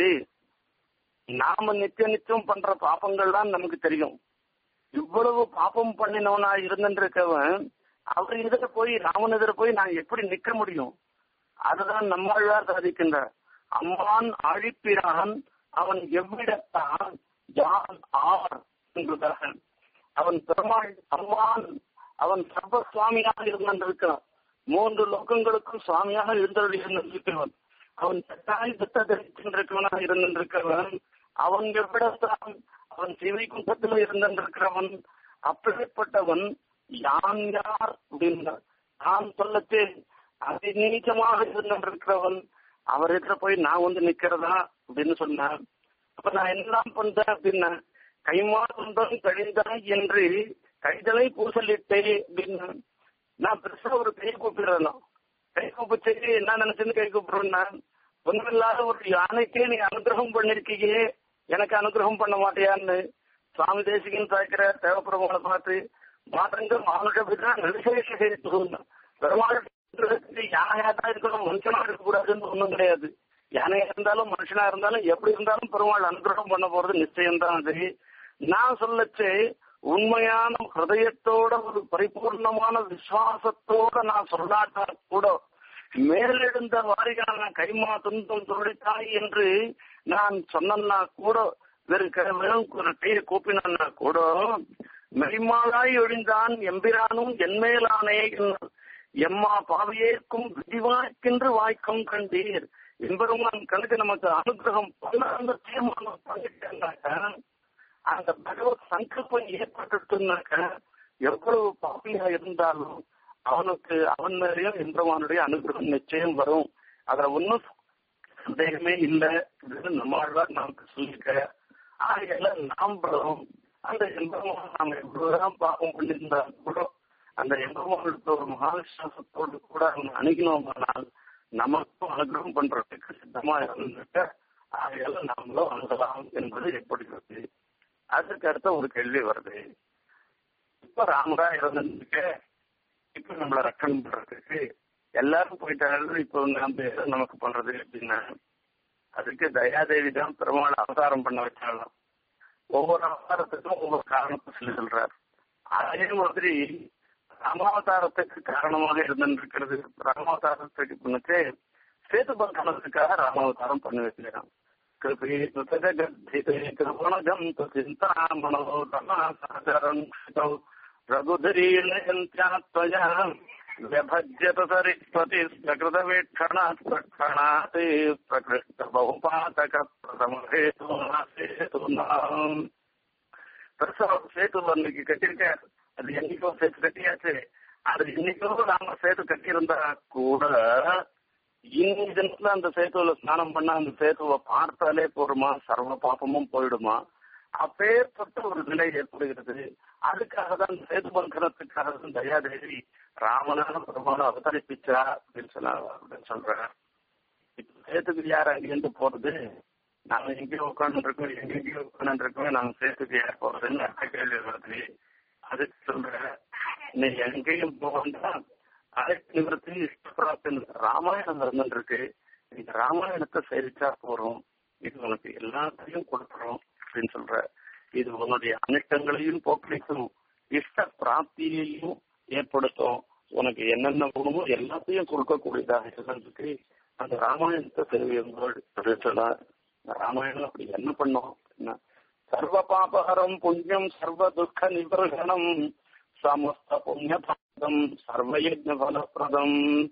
நாம நித்திய நித்தியம் பண்ற பாப்பங்கள் தான் நமக்கு தெரியும் இவ்வளவு பாப்பம் பண்ணினவனா இருந்திருக்கவன் அவர் எதிர போய் ராமன் எதிர போய் நான் எப்படி நிக்க முடியும் அதுதான் நம்மாழ்வார் சாதிக்கின்றார் அம்மான் அழிப்பிறான் அவன் எவ்விடத்தான் யான் ஆர் என்பதாக அவன் பெருமாள் அம்மான் அவன் சர்வ சுவாமியாக இருந்திருக்கிறான் மூன்று லோகங்களுக்கும் சுவாமியாக இருந்தவர்கள் இருந்திருக்கிறவன் அவன் தட்டாய் தத்த தரித்திருக்கிறவனாக இருந்திருக்கிறவன் அவன் எவ்விடத்தான் அவன் சிவை குண்டத்தில் இருந்திருக்கிறவன் அப்படிப்பட்டவன் யான் யார் அப்படின்னார் நான் சொல்லச்சே அதிநீச்சமாக இருந்திருக்கிறவன் அவர் எதிர போய் நான் வந்து நிக்கிறதா அப்படின்னு சொன்னார் அப்ப நான் என்னெல்லாம் பண்றேன் அப்படின்னா கைமா துன்பம் கழிந்தாய் என்று கைதலை பூசலிட்டே அப்படின்னு நான் பெருசா ஒரு கை கூப்பிடுறேன் கை கூப்பிச்சு என்ன நினைச்சுன்னு கை கூப்பிடுறேன்னா ஒண்ணுமில்லாத ஒரு யானைக்கே நீ அனுகிரகம் பண்ணிருக்கீங்க எனக்கு அனுகிரகம் பண்ண மாட்டியான்னு சுவாமி தேசிகன் பார்க்கிற தேவப்பிரமங்களை பார்த்து மாதங்க மானுஷபிதான் நிர்சேஷ பெருமாள் யானையா தான் இருக்கணும் மனுஷனா இருக்கக்கூடாதுன்னு ஒண்ணும் கிடையாது யானையா இருந்தாலும் மனுஷனா இருந்தாலும் எப்படி இருந்தாலும் பெருமாள் அனுகிரகம் பண்ண போறது நிச்சயம்தான் அது நான் சொல்லச்சு உண்மையான ஹிருதயத்தோட ஒரு பரிபூர்ணமான விசுவாசத்தோட நான் சொல்லாட்டா கூட மேலெழுந்த வாரியான கைமா துன்பம் தொழித்தாய் என்று நான் சொன்னா கூட வெறும் வெறும் ஒரு பெயர் கூப்பினா கூட மெய்மாலாய் ஒழிந்தான் எம்பிரானும் என்மேலானே எம்மா பாவியேற்கும் விதிவாய்க்கின்று வாய்க்கும் கண்டீர் எம்பெருமான் கணக்கு நமக்கு அனுகிரகம் பண்ண அந்த தீர்மானம் பண்ணிட்டாங்க அந்த பகவத் சங்கல்பம் ஏற்பட்டுனாக்க எவ்வளவு பாப்பியா இருந்தாலும் அவனுக்கு அவன் மேலேயும் எம்பெருமானுடைய அனுகிரகம் நிச்சயம் வரும் அதுல ஒன்னும் சந்தேகமே இல்லை அப்படின்னு நம்மாழ்வார் நமக்கு சொல்லிக்க ஆகையில நாம்பளும் அந்த எம்பெருமான் நாம எவ்வளவுதான் பாவம் பண்ணியிருந்தா கூட அந்த எம்பெருமானுக்கு ஒரு மகாவிசுவாசத்தோடு கூட அவன் அணுகினோமானால் நமக்கும் அனுகிரகம் பண்றதுக்கு சித்தமா இருந்துட்டு அதையெல்லாம் நாமளும் அணுகலாம் என்பது எப்படிகிறது அதுக்கு அடுத்த ஒரு கேள்வி வருது இப்ப ராமரா இருந்துட்டு இப்ப நம்மள ரக்கணம் பண்றதுக்கு எல்லாரும் போயிட்டாலும் இப்போ நம்ம எதை நமக்கு பண்றது அப்படின்னா அதுக்கு தயாதேவி தான் பெருமாள் அவதாரம் பண்ண வச்சாலும் ஒவ்வொரு அவதாரத்துக்கும் ஒவ்வொரு காரணத்தை சொல்லி சொல்றார் அதே மாதிரி ராமாவதாரத்துக்கு காரணமாக இருந்திருக்கிறது ராமாவதாரத்துக்கு முன்னுக்கு சேது பந்தனத்துக்காக ராமாவதாரம் பண்ணி வைக்கிறான் கிருபே கத்திதே கிருபணகம் சிந்தாமணோ தமாசாச்சரம் ரகுதரீணயந்தியாத்வயா व्यभज्यत सरिस्पति प्रकृतवीक्षणात् प्रक्षणात् प्रकृष्ट बहुपातक प्रथम हेतुनाम् பெருசா சேத்து அன்னைக்கு கட்டிருக்கார் அது என்னைக்கோ சேர்த்து கட்டியாச்சு அது இன்னைக்கோ நாம சேர்த்து கட்டியிருந்தா கூட இன்னைக்கு தினத்துல அந்த சேத்துவில ஸ்நானம் பண்ணா அந்த சேத்துவை பார்த்தாலே போருமா சர்வ பாப்பமும் போயிடுமா அப்பேற்பட்ட ஒரு நிலை ஏற்படுகிறது அதுக்காக தான் சேது பங்கனத்துக்காக தான் தயாதேவி ராமனான பெருமாளும் அவதரிப்பிச்சா அப்படின்னு சொல்ல அப்படின்னு சொல்றார் இப்ப சேத்துக்கு யார் அங்கிருந்து போறது நாங்க எங்கேயோ உட்காந்து இருக்கோம் எங்கெங்கயோ உட்காந்து இருக்கோம் நாங்க சேத்துக்கு யார் போறதுன்னு அடுத்த கேள்வி வருது அதுக்கு சொல்ற நீ எங்கேயும் போகண்டா அதுக்கு நிவர்த்தி இஷ்டப்பிராப்தி ராமாயணம் இருந்துருக்கு இந்த ராமாயணத்தை சேரிச்சா போறோம் இது உனக்கு எல்லாத்தையும் கொடுக்குறோம் அப்படின்னு சொல்ற இது உன்னுடைய அனிஷ்டங்களையும் போக்கடிக்கும் இஷ்ட பிராப்தியையும் ஏற்படுத்தும் உனக்கு என்னென்ன வேணுமோ எல்லாத்தையும் கொடுக்கக்கூடியதாக இருந்திருக்கு அந்த ராமாயணத்தை தெரிவியுங்கள் சொல்லிட்டுலாம் ராமாயணம் அப்படி என்ன பண்ணோம் சர்வ பாபகரம் புண்ணியம் சர்வ துக்க நிவர்கணம் சமஸ்த புண்ணிய பதம் சர்வ யஜ்ன பலப்பிரதம்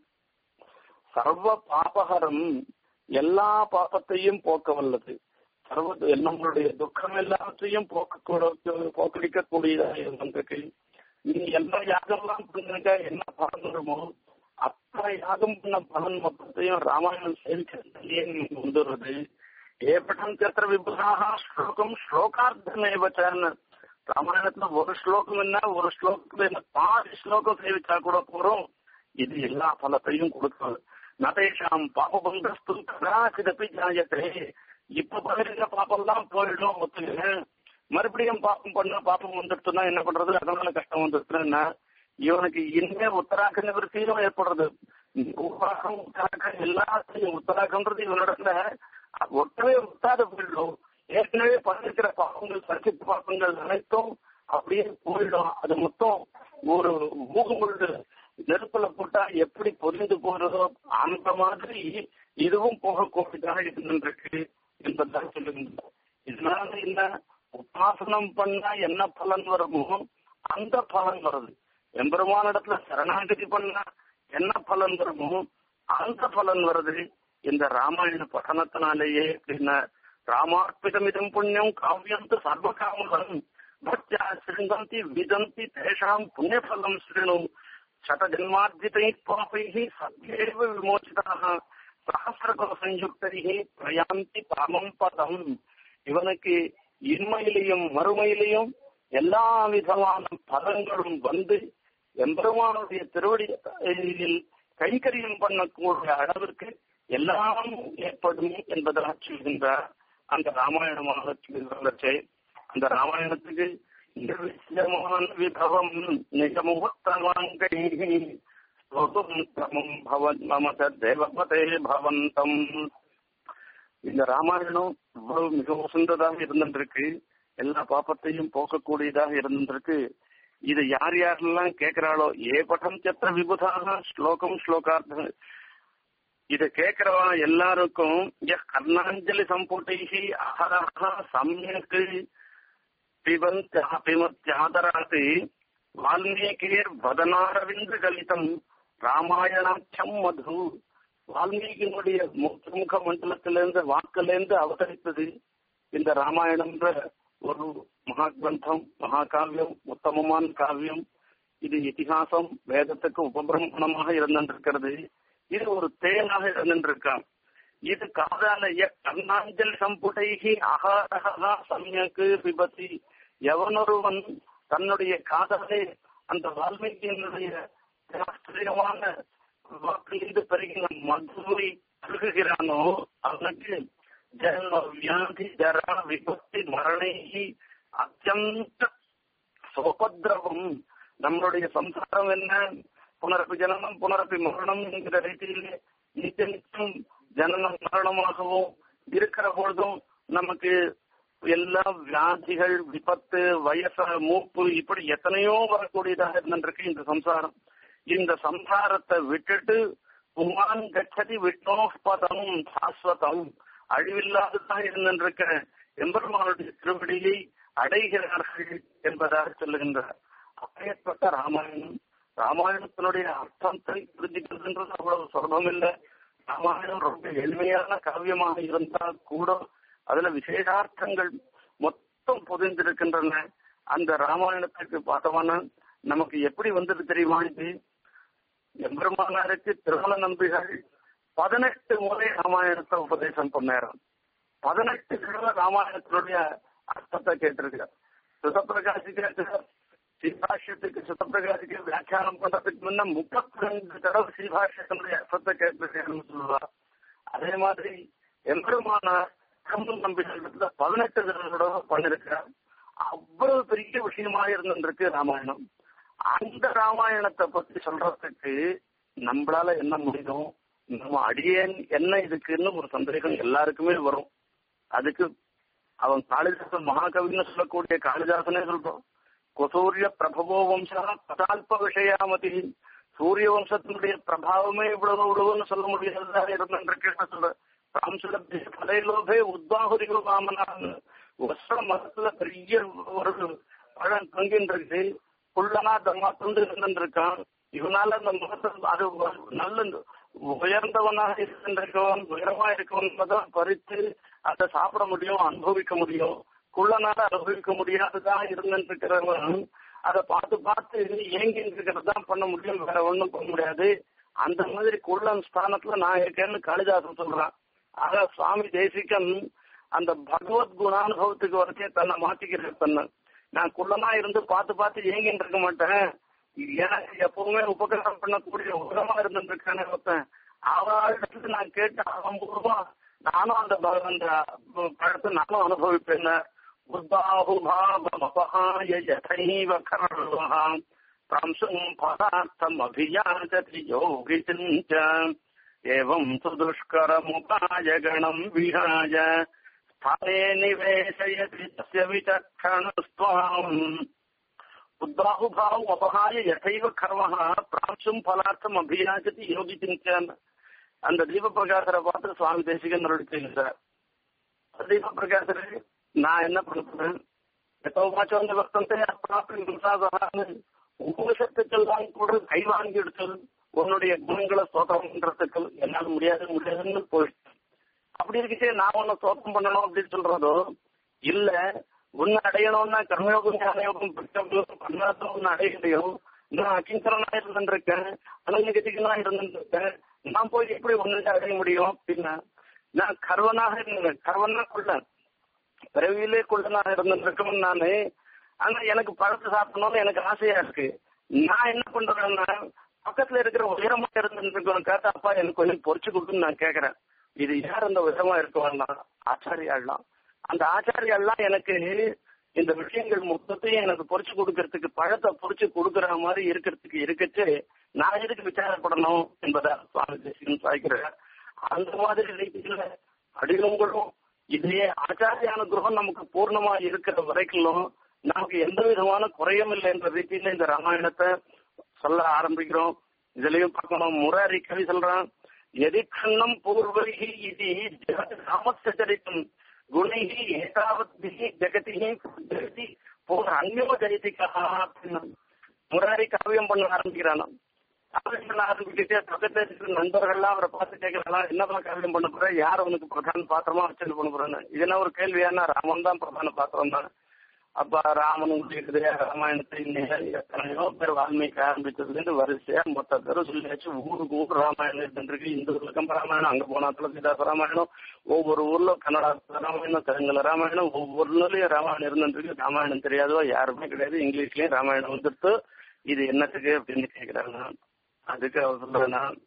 சர்வ பாபகரம் எல்லா பாபத்தையும் போக்க வல்லது சர்வ நம்மளுடைய துக்கம் எல்லாத்தையும் போக்க போக்கடிக்கக்கூடியதாக இருந்திருக்கு நீ எல்லா யாகம்லாம் பண்ணிருக்க என்ன பலன் வருமோ அத்தனை யாகம் பண்ண பலன் மொத்தத்தையும் ராமாயணம் சேவிக்கிறதுலயே நீங்க வந்துடுறது ஏபட்டம் சத்திர விபுதாக ஸ்லோகம் ஸ்லோகார்த்தமேவச்சான்னு ராமாயணத்துல ஒரு ஸ்லோகம் என்ன ஒரு ஸ்லோகத்துல என்ன பாதி ஸ்லோகம் சேவிச்சா கூட போறோம் இது எல்லா பலத்தையும் கொடுக்கும் நதேஷாம் பாபபந்தஸ்து கதாச்சிதப்பி ஜாயத்தே இப்ப பண்ணிருக்க பாப்பம் தான் போயிடும் ஒத்துங்க மறுபடியும் பாப்பம் பண்ண பாப்பம் வந்துடுச்சுன்னா என்ன பண்றது அதனால கஷ்டம் வந்துடுச்சுன்னா இவனுக்கு இனிமே உத்தராக நிவர்த்தியும் ஏற்படுறது உத்தராகம் உத்தராகம் எல்லாத்தையும் உத்தராகன்றது இவனிடத்துல ஒட்டவே ஒட்டாத போயிடும் ஏற்கனவே பண்ணிருக்கிற பாப்பங்கள் சர்க்கித் பாப்பங்கள் அனைத்தும் அப்படியே போயிடும் அது மொத்தம் ஒரு மூகுமுள்ளு நெருப்புல போட்டா எப்படி பொரிந்து போறதோ அந்த மாதிரி இதுவும் போகக்கூடியதாக இருந்திருக்கு என்பதாக சொல்லுகின்றோம் இதனால என்ன உபாசனம் பண்ணா என்ன பலன் வருமோ அந்த பலன் வருது எம்பெருமானிடத்துல சரணாகதி பண்ணா என்ன பலன் வருமோ அந்த பலன் வருது இந்த ராமாயண பఠனத்தினாலேயே அப்படின்னா ராமார்ப்பிதமிதம் புண்ணியம் காவியந்து சர்வகாமலம் பக்தியா சிருங்கந்தி விதந்தி தேஷாம் புண்ணியபலம் ஸ்ரீணு शतजन्मार्जितैः पापैः सद्यैव विमोचिताः சகசிரகுலசயுக்தையே பிரயாந்தி பரமம் பதம் இவனுக்கு இன்மையிலையும் மறுமையிலையும் எல்லா விதமான பதங்களும் வந்து எம்பெருமானுடைய திருவடியில் கைங்கரியம் பண்ணக்கூடிய அளவிற்கு எல்லாம் ஏற்படும் என்பதாக சொல்கின்றார் அந்த ராமாயணமாக சொல்கின்றே அந்த ராமாயணத்துக்கு निर्विद्यमान विभवम् निजमुहूर्तवाङ्गैः स्तोतुम् क्रमम् भवन् मम தேவபதே பவந்தம் இந்த ராமாயணம் இவ்வளவு மிக உசந்ததாக இருந்திருக்கு எல்லா பாப்பத்தையும் போக்கக்கூடியதாக இருந்திருக்கு இது யார் யாரெல்லாம் கேட்கிறாளோ ஏ படம் சத்திர விபுதாக ஸ்லோகம் ஸ்லோகார்த்தம் இத கேட்கிறவா எல்லாருக்கும் கர்ணாஞ்சலி சம்புட்டைகி அகரஹ சமயக்கு பிபந்தியாதராத்து வால்மீகியர் வதனாரவிந்த கலிதம் ராமாயணாட்சம் மது வால்மீகியினுடைய முக மண்டலத்திலிருந்து வாக்கிலிருந்து அவதரித்தது இந்த ராமாயணம்ன்ற ஒரு மகா கிரந்தம் மகாகாவியம் உத்தமமான காவியம் இது இதிகாசம் வேதத்துக்கு உபபிரமணமாக இருந்திருக்கிறது இது ஒரு தேனாக இருந்திருக்கான் இது காதாலய கர்ணாஞ்சல் சம்புடைகி அகாரகா சமயக்கு விபத்தி எவனொருவன் தன்னுடைய காதலை அந்த வால்மீகியினுடைய ஆச்சரியமான வாக்கிலிருந்து பெருகின மதுவை பருகுகிறானோ அவனுக்கு ஜன்ம வியாதி ஜரா விபத்து மரணி அத்தியந்த சோபத்ரவம் நம்மளுடைய சம்சாரம் என்ன புனரப்பி ஜனனம் புனரப்பி மரணம் என்கிற ரீதியிலே நித்திய நித்தியம் ஜனனம் மரணமாகவும் இருக்கிற பொழுதும் நமக்கு எல்லா வியாதிகள் விபத்து வயச மூப்பு இப்படி எத்தனையோ வரக்கூடியதாக இருந்திருக்கு இந்த சம்சாரம் இந்த சம்சாரத்தை விட்டுட்டு உமான் கச்சதி விட்டோபதம் சாஸ்வதம் அழிவில்லாததாக இருந்திருக்க எம்பெருமானுடைய திருவடியை அடைகிறார்கள் என்பதாக சொல்லுகின்றார் அப்பேற்பட்ட ராமாயணம் ராமாயணத்தினுடைய அர்த்தத்தை புரிஞ்சுக்கிறதுன்றது அவ்வளவு சுலபம் இல்லை ராமாயணம் ரொம்ப எளிமையான காவியமாக இருந்தால் கூட அதுல விசேஷார்த்தங்கள் மொத்தம் புரிந்திருக்கின்றன அந்த ராமாயணத்துக்கு பார்த்தோம்னா நமக்கு எப்படி வந்தது தெரியுமா இது எம்பெருமானாருக்கு திருமண நம்பிகள் பதினெட்டு முறை ராமாயணத்தை உபதேசம் பண்ணாராம் பதினெட்டு தடவை ராமாயணத்தினுடைய அர்த்தத்தை கேட்டிருக்கிறார் சுதப்பிரகாசிக்க ஸ்ரீபாஷ்யத்துக்கு சுதப்பிரகாசிக்கு வியாக்கியானம் பண்றதுக்கு முன்ன முப்பத்தி ரெண்டு தடவை ஸ்ரீபாஷ்யத்தினுடைய அர்த்தத்தை கேட்டிருக்கேன்னு சொல்லுவார் அதே மாதிரி எம்பெருமானார் கம்பன் நம்பிகள் பதினெட்டு தடவை பண்ணிருக்கிறார் அவ்வளவு பெரிய விஷயமா இருந்திருக்கு ராமாயணம் அந்த ராமாயணத்தை பத்தி சொல்றதுக்கு நம்மளால என்ன முடியும் நம்ம அடியேன் என்ன இதுக்குன்னு ஒரு சந்தேகம் எல்லாருக்குமே வரும் அதுக்கு அவன் காளிதாசன் மகாகவின்னு சொல்லக்கூடிய காளிதாசனே சொல்றோம் குசூரிய பிரபவோ வம்சா பதால்ப விஷயாமதி சூரிய வம்சத்தினுடைய பிரபாவமே இவ்வளவு இவ்வளவுன்னு சொல்ல முடியாததாக இருந்திருக்கு சொல்ற ராம்சுலப்தி கலைலோபே உத்வாகுரிகள் வாமனான் வஸ்திர மரத்துல பெரிய ஒரு பழம் தொங்கின்றது குள்ளனா தம்மா துண்டு இருந்திருக்கான் இவனால அந்த முகத்தை அது நல்ல உயர்ந்தவனாக இருக்கின்றவன் உயரமா இருக்கவன் பறித்து அதை சாப்பிட முடியும் அனுபவிக்க முடியும் குள்ளனால அனுபவிக்க முடியாததாக இருந்திருக்கிறவன் அதை பார்த்து பார்த்து ஏங்கின்னு இருக்கிறது தான் பண்ண முடியும் வேற ஒண்ணும் பண்ண முடியாது அந்த மாதிரி குள்ளன் ஸ்தானத்துல நான் இருக்கேன்னு காளிதாசன் சொல்றான் ஆக சுவாமி தேசிகன் அந்த பகவத் குணானுபவத்துக்கு வரைக்கும் தன்னை மாத்திக்கிறார் தன்னை நான் குள்ளமா இருந்து பார்த்து பார்த்து ஏங்கின்னு இருக்க மாட்டேன் எனக்கு எப்பவுமே உபகாரம் பண்ணக்கூடிய உரமா இருந்துருக்கானே ஒருத்தன் அவளுக்கு நான் கேட்டு அவன் பூர்வமா நானும் அந்த அந்த பழத்தை நானும் அனுபவிப்பேன் உத்தாஹுபாவமபஹாய யதைவ கர்வஹாம் பிராம்சும் பதார்த்தம் அபியாச்சதி யோகிச்சிஞ்ச एवं तु दुष्करमुपाय गणम् विहाय स्थाने निवेशयति तस्य विचक्षणस्त्वाम् उद्बाहुभाव अपहाय यथैव कर्मः प्रांशुம் பலார்த்தம் அபியாச்சதி யோகி சிந்தன் அந்த தீப பிரகாசரை பார்த்து சுவாமி தேசிகன் நடிச்சிருக்கிறார் தீப பிரகாசரை நான் என்ன பண்ணுறேன் எத்தோ வந்து வர்த்தந்தே அப்பிராப்தி உபனிஷத்துக்கெல்லாம் கூட கை வாங்கி எடுத்தது உன்னுடைய குணங்களை சோதனம் பண்றதுக்கு என்னால முடியாது முடியாதுன்னு போயிடுச்சு அப்படி இருக்கிட்டே நான் உன்னை சோதனம் பண்ணணும் அப்படின்னு சொல்றதோ இல்ல உன்னை அடையணும்னா கர்மயோகம் ஞானயோகம் பிரச்சோகம் பண்ணாத உன்னை அடைய முடியும் நான் அகிங்கரனா இருந்துருக்கேன் அனங்கதிகனா இருந்துருக்கேன் நான் போய் எப்படி ஒன்னு அடைய முடியும் அப்படின்னா நான் கர்வனாக இருந்தேன் கர்வனா கொள்ள பிறவியிலே கொள்ளனாக இருந்திருக்கேன் நானு ஆனா எனக்கு பழத்தை சாப்பிடணும்னு எனக்கு ஆசையா இருக்கு நான் என்ன பண்றேன்னா பக்கத்துல இருக்கிற உயரமா இருந்துருக்கவன் கேட்டா அப்பா எனக்கு கொஞ்சம் பொறிச்சு கொடுக்குன்னு நான் கேக்குறேன் இது யார் அந்த உயரமா இருக்கவன்னா ஆச்சாரியாள்லாம் அந்த ஆச்சாரியாள்லாம் எனக்கு இந்த விஷயங்கள் மொத்தத்தையும் எனக்கு பொறிச்சு கொடுக்கறதுக்கு பழத்தை பொறிச்சு கொடுக்கற மாதிரி இருக்கிறதுக்கு இருக்கச்சு நான் எதுக்கு விசாரப்படணும் என்பதா சுவாமி தேசிகன் சாய்க்கிறார் அந்த மாதிரி ரீதியில அடிகளும் இதே ஆச்சாரிய அனுகிரகம் நமக்கு பூர்ணமா இருக்கிற வரைக்கும் நமக்கு எந்த விதமான குறையும் இல்லை என்ற ரீதியில இந்த ராமாயணத்தை சொல்ல ஆரம்பிக்கிறோம் இதுலயும் பார்க்கணும் முராரி கவி சொல்றான் எதிர்கண்ணம் பூர்வகி இது ராமச்சரித்தம் குணைகி ஏதாவத்பிகி ஜெகதிகி ஜெகதி போர் அந்யோ ஜெயதிகா அப்படின்னு முராரி காவியம் பண்ண ஆரம்பிக்கிறானாம் காவியம் பண்ண ஆரம்பிச்சுட்டு பக்கத்துல இருக்கிற நண்பர்கள்லாம் அவரை பார்த்து கேட்கலாம் என்னப்பா காவியம் பண்ண போற யார் அவனுக்கு பிரதான பாத்திரமா வச்சுட்டு பண்ண போறேன்னு இதெல்லாம் ஒரு கேள்வியானா ராமன் தான் பிரதான பாத்திரம் தான் அப்ப ராமன் இருக்குது ராமாயணத்தை எத்தனையோ பேர் வால்மீகி ஆரம்பிச்சதுலேருந்து வரிசையா மொத்த பேரும் சொல்லியாச்சு ஊருக்கு ஊர் ராமாயணம் இருந்துருக்கு இந்த ஊர்ல கம்ப ராமாயணம் அங்க போனா துளசிதாச ராமாயணம் ஒவ்வொரு ஊர்ல கன்னடா ராமாயணம் தெலுங்குல ராமாயணம் ஒவ்வொரு ஊர்லயும் ராமாயணம் இருந்துருக்கு ராமாயணம் தெரியாதோ யாருமே கிடையாது இங்கிலீஷ்லயும் ராமாயணம் வந்துட்டு இது என்னத்துக்கு அப்படின்னு கேக்குறாங்க அதுக்கு அவர் சொல்றேன்னா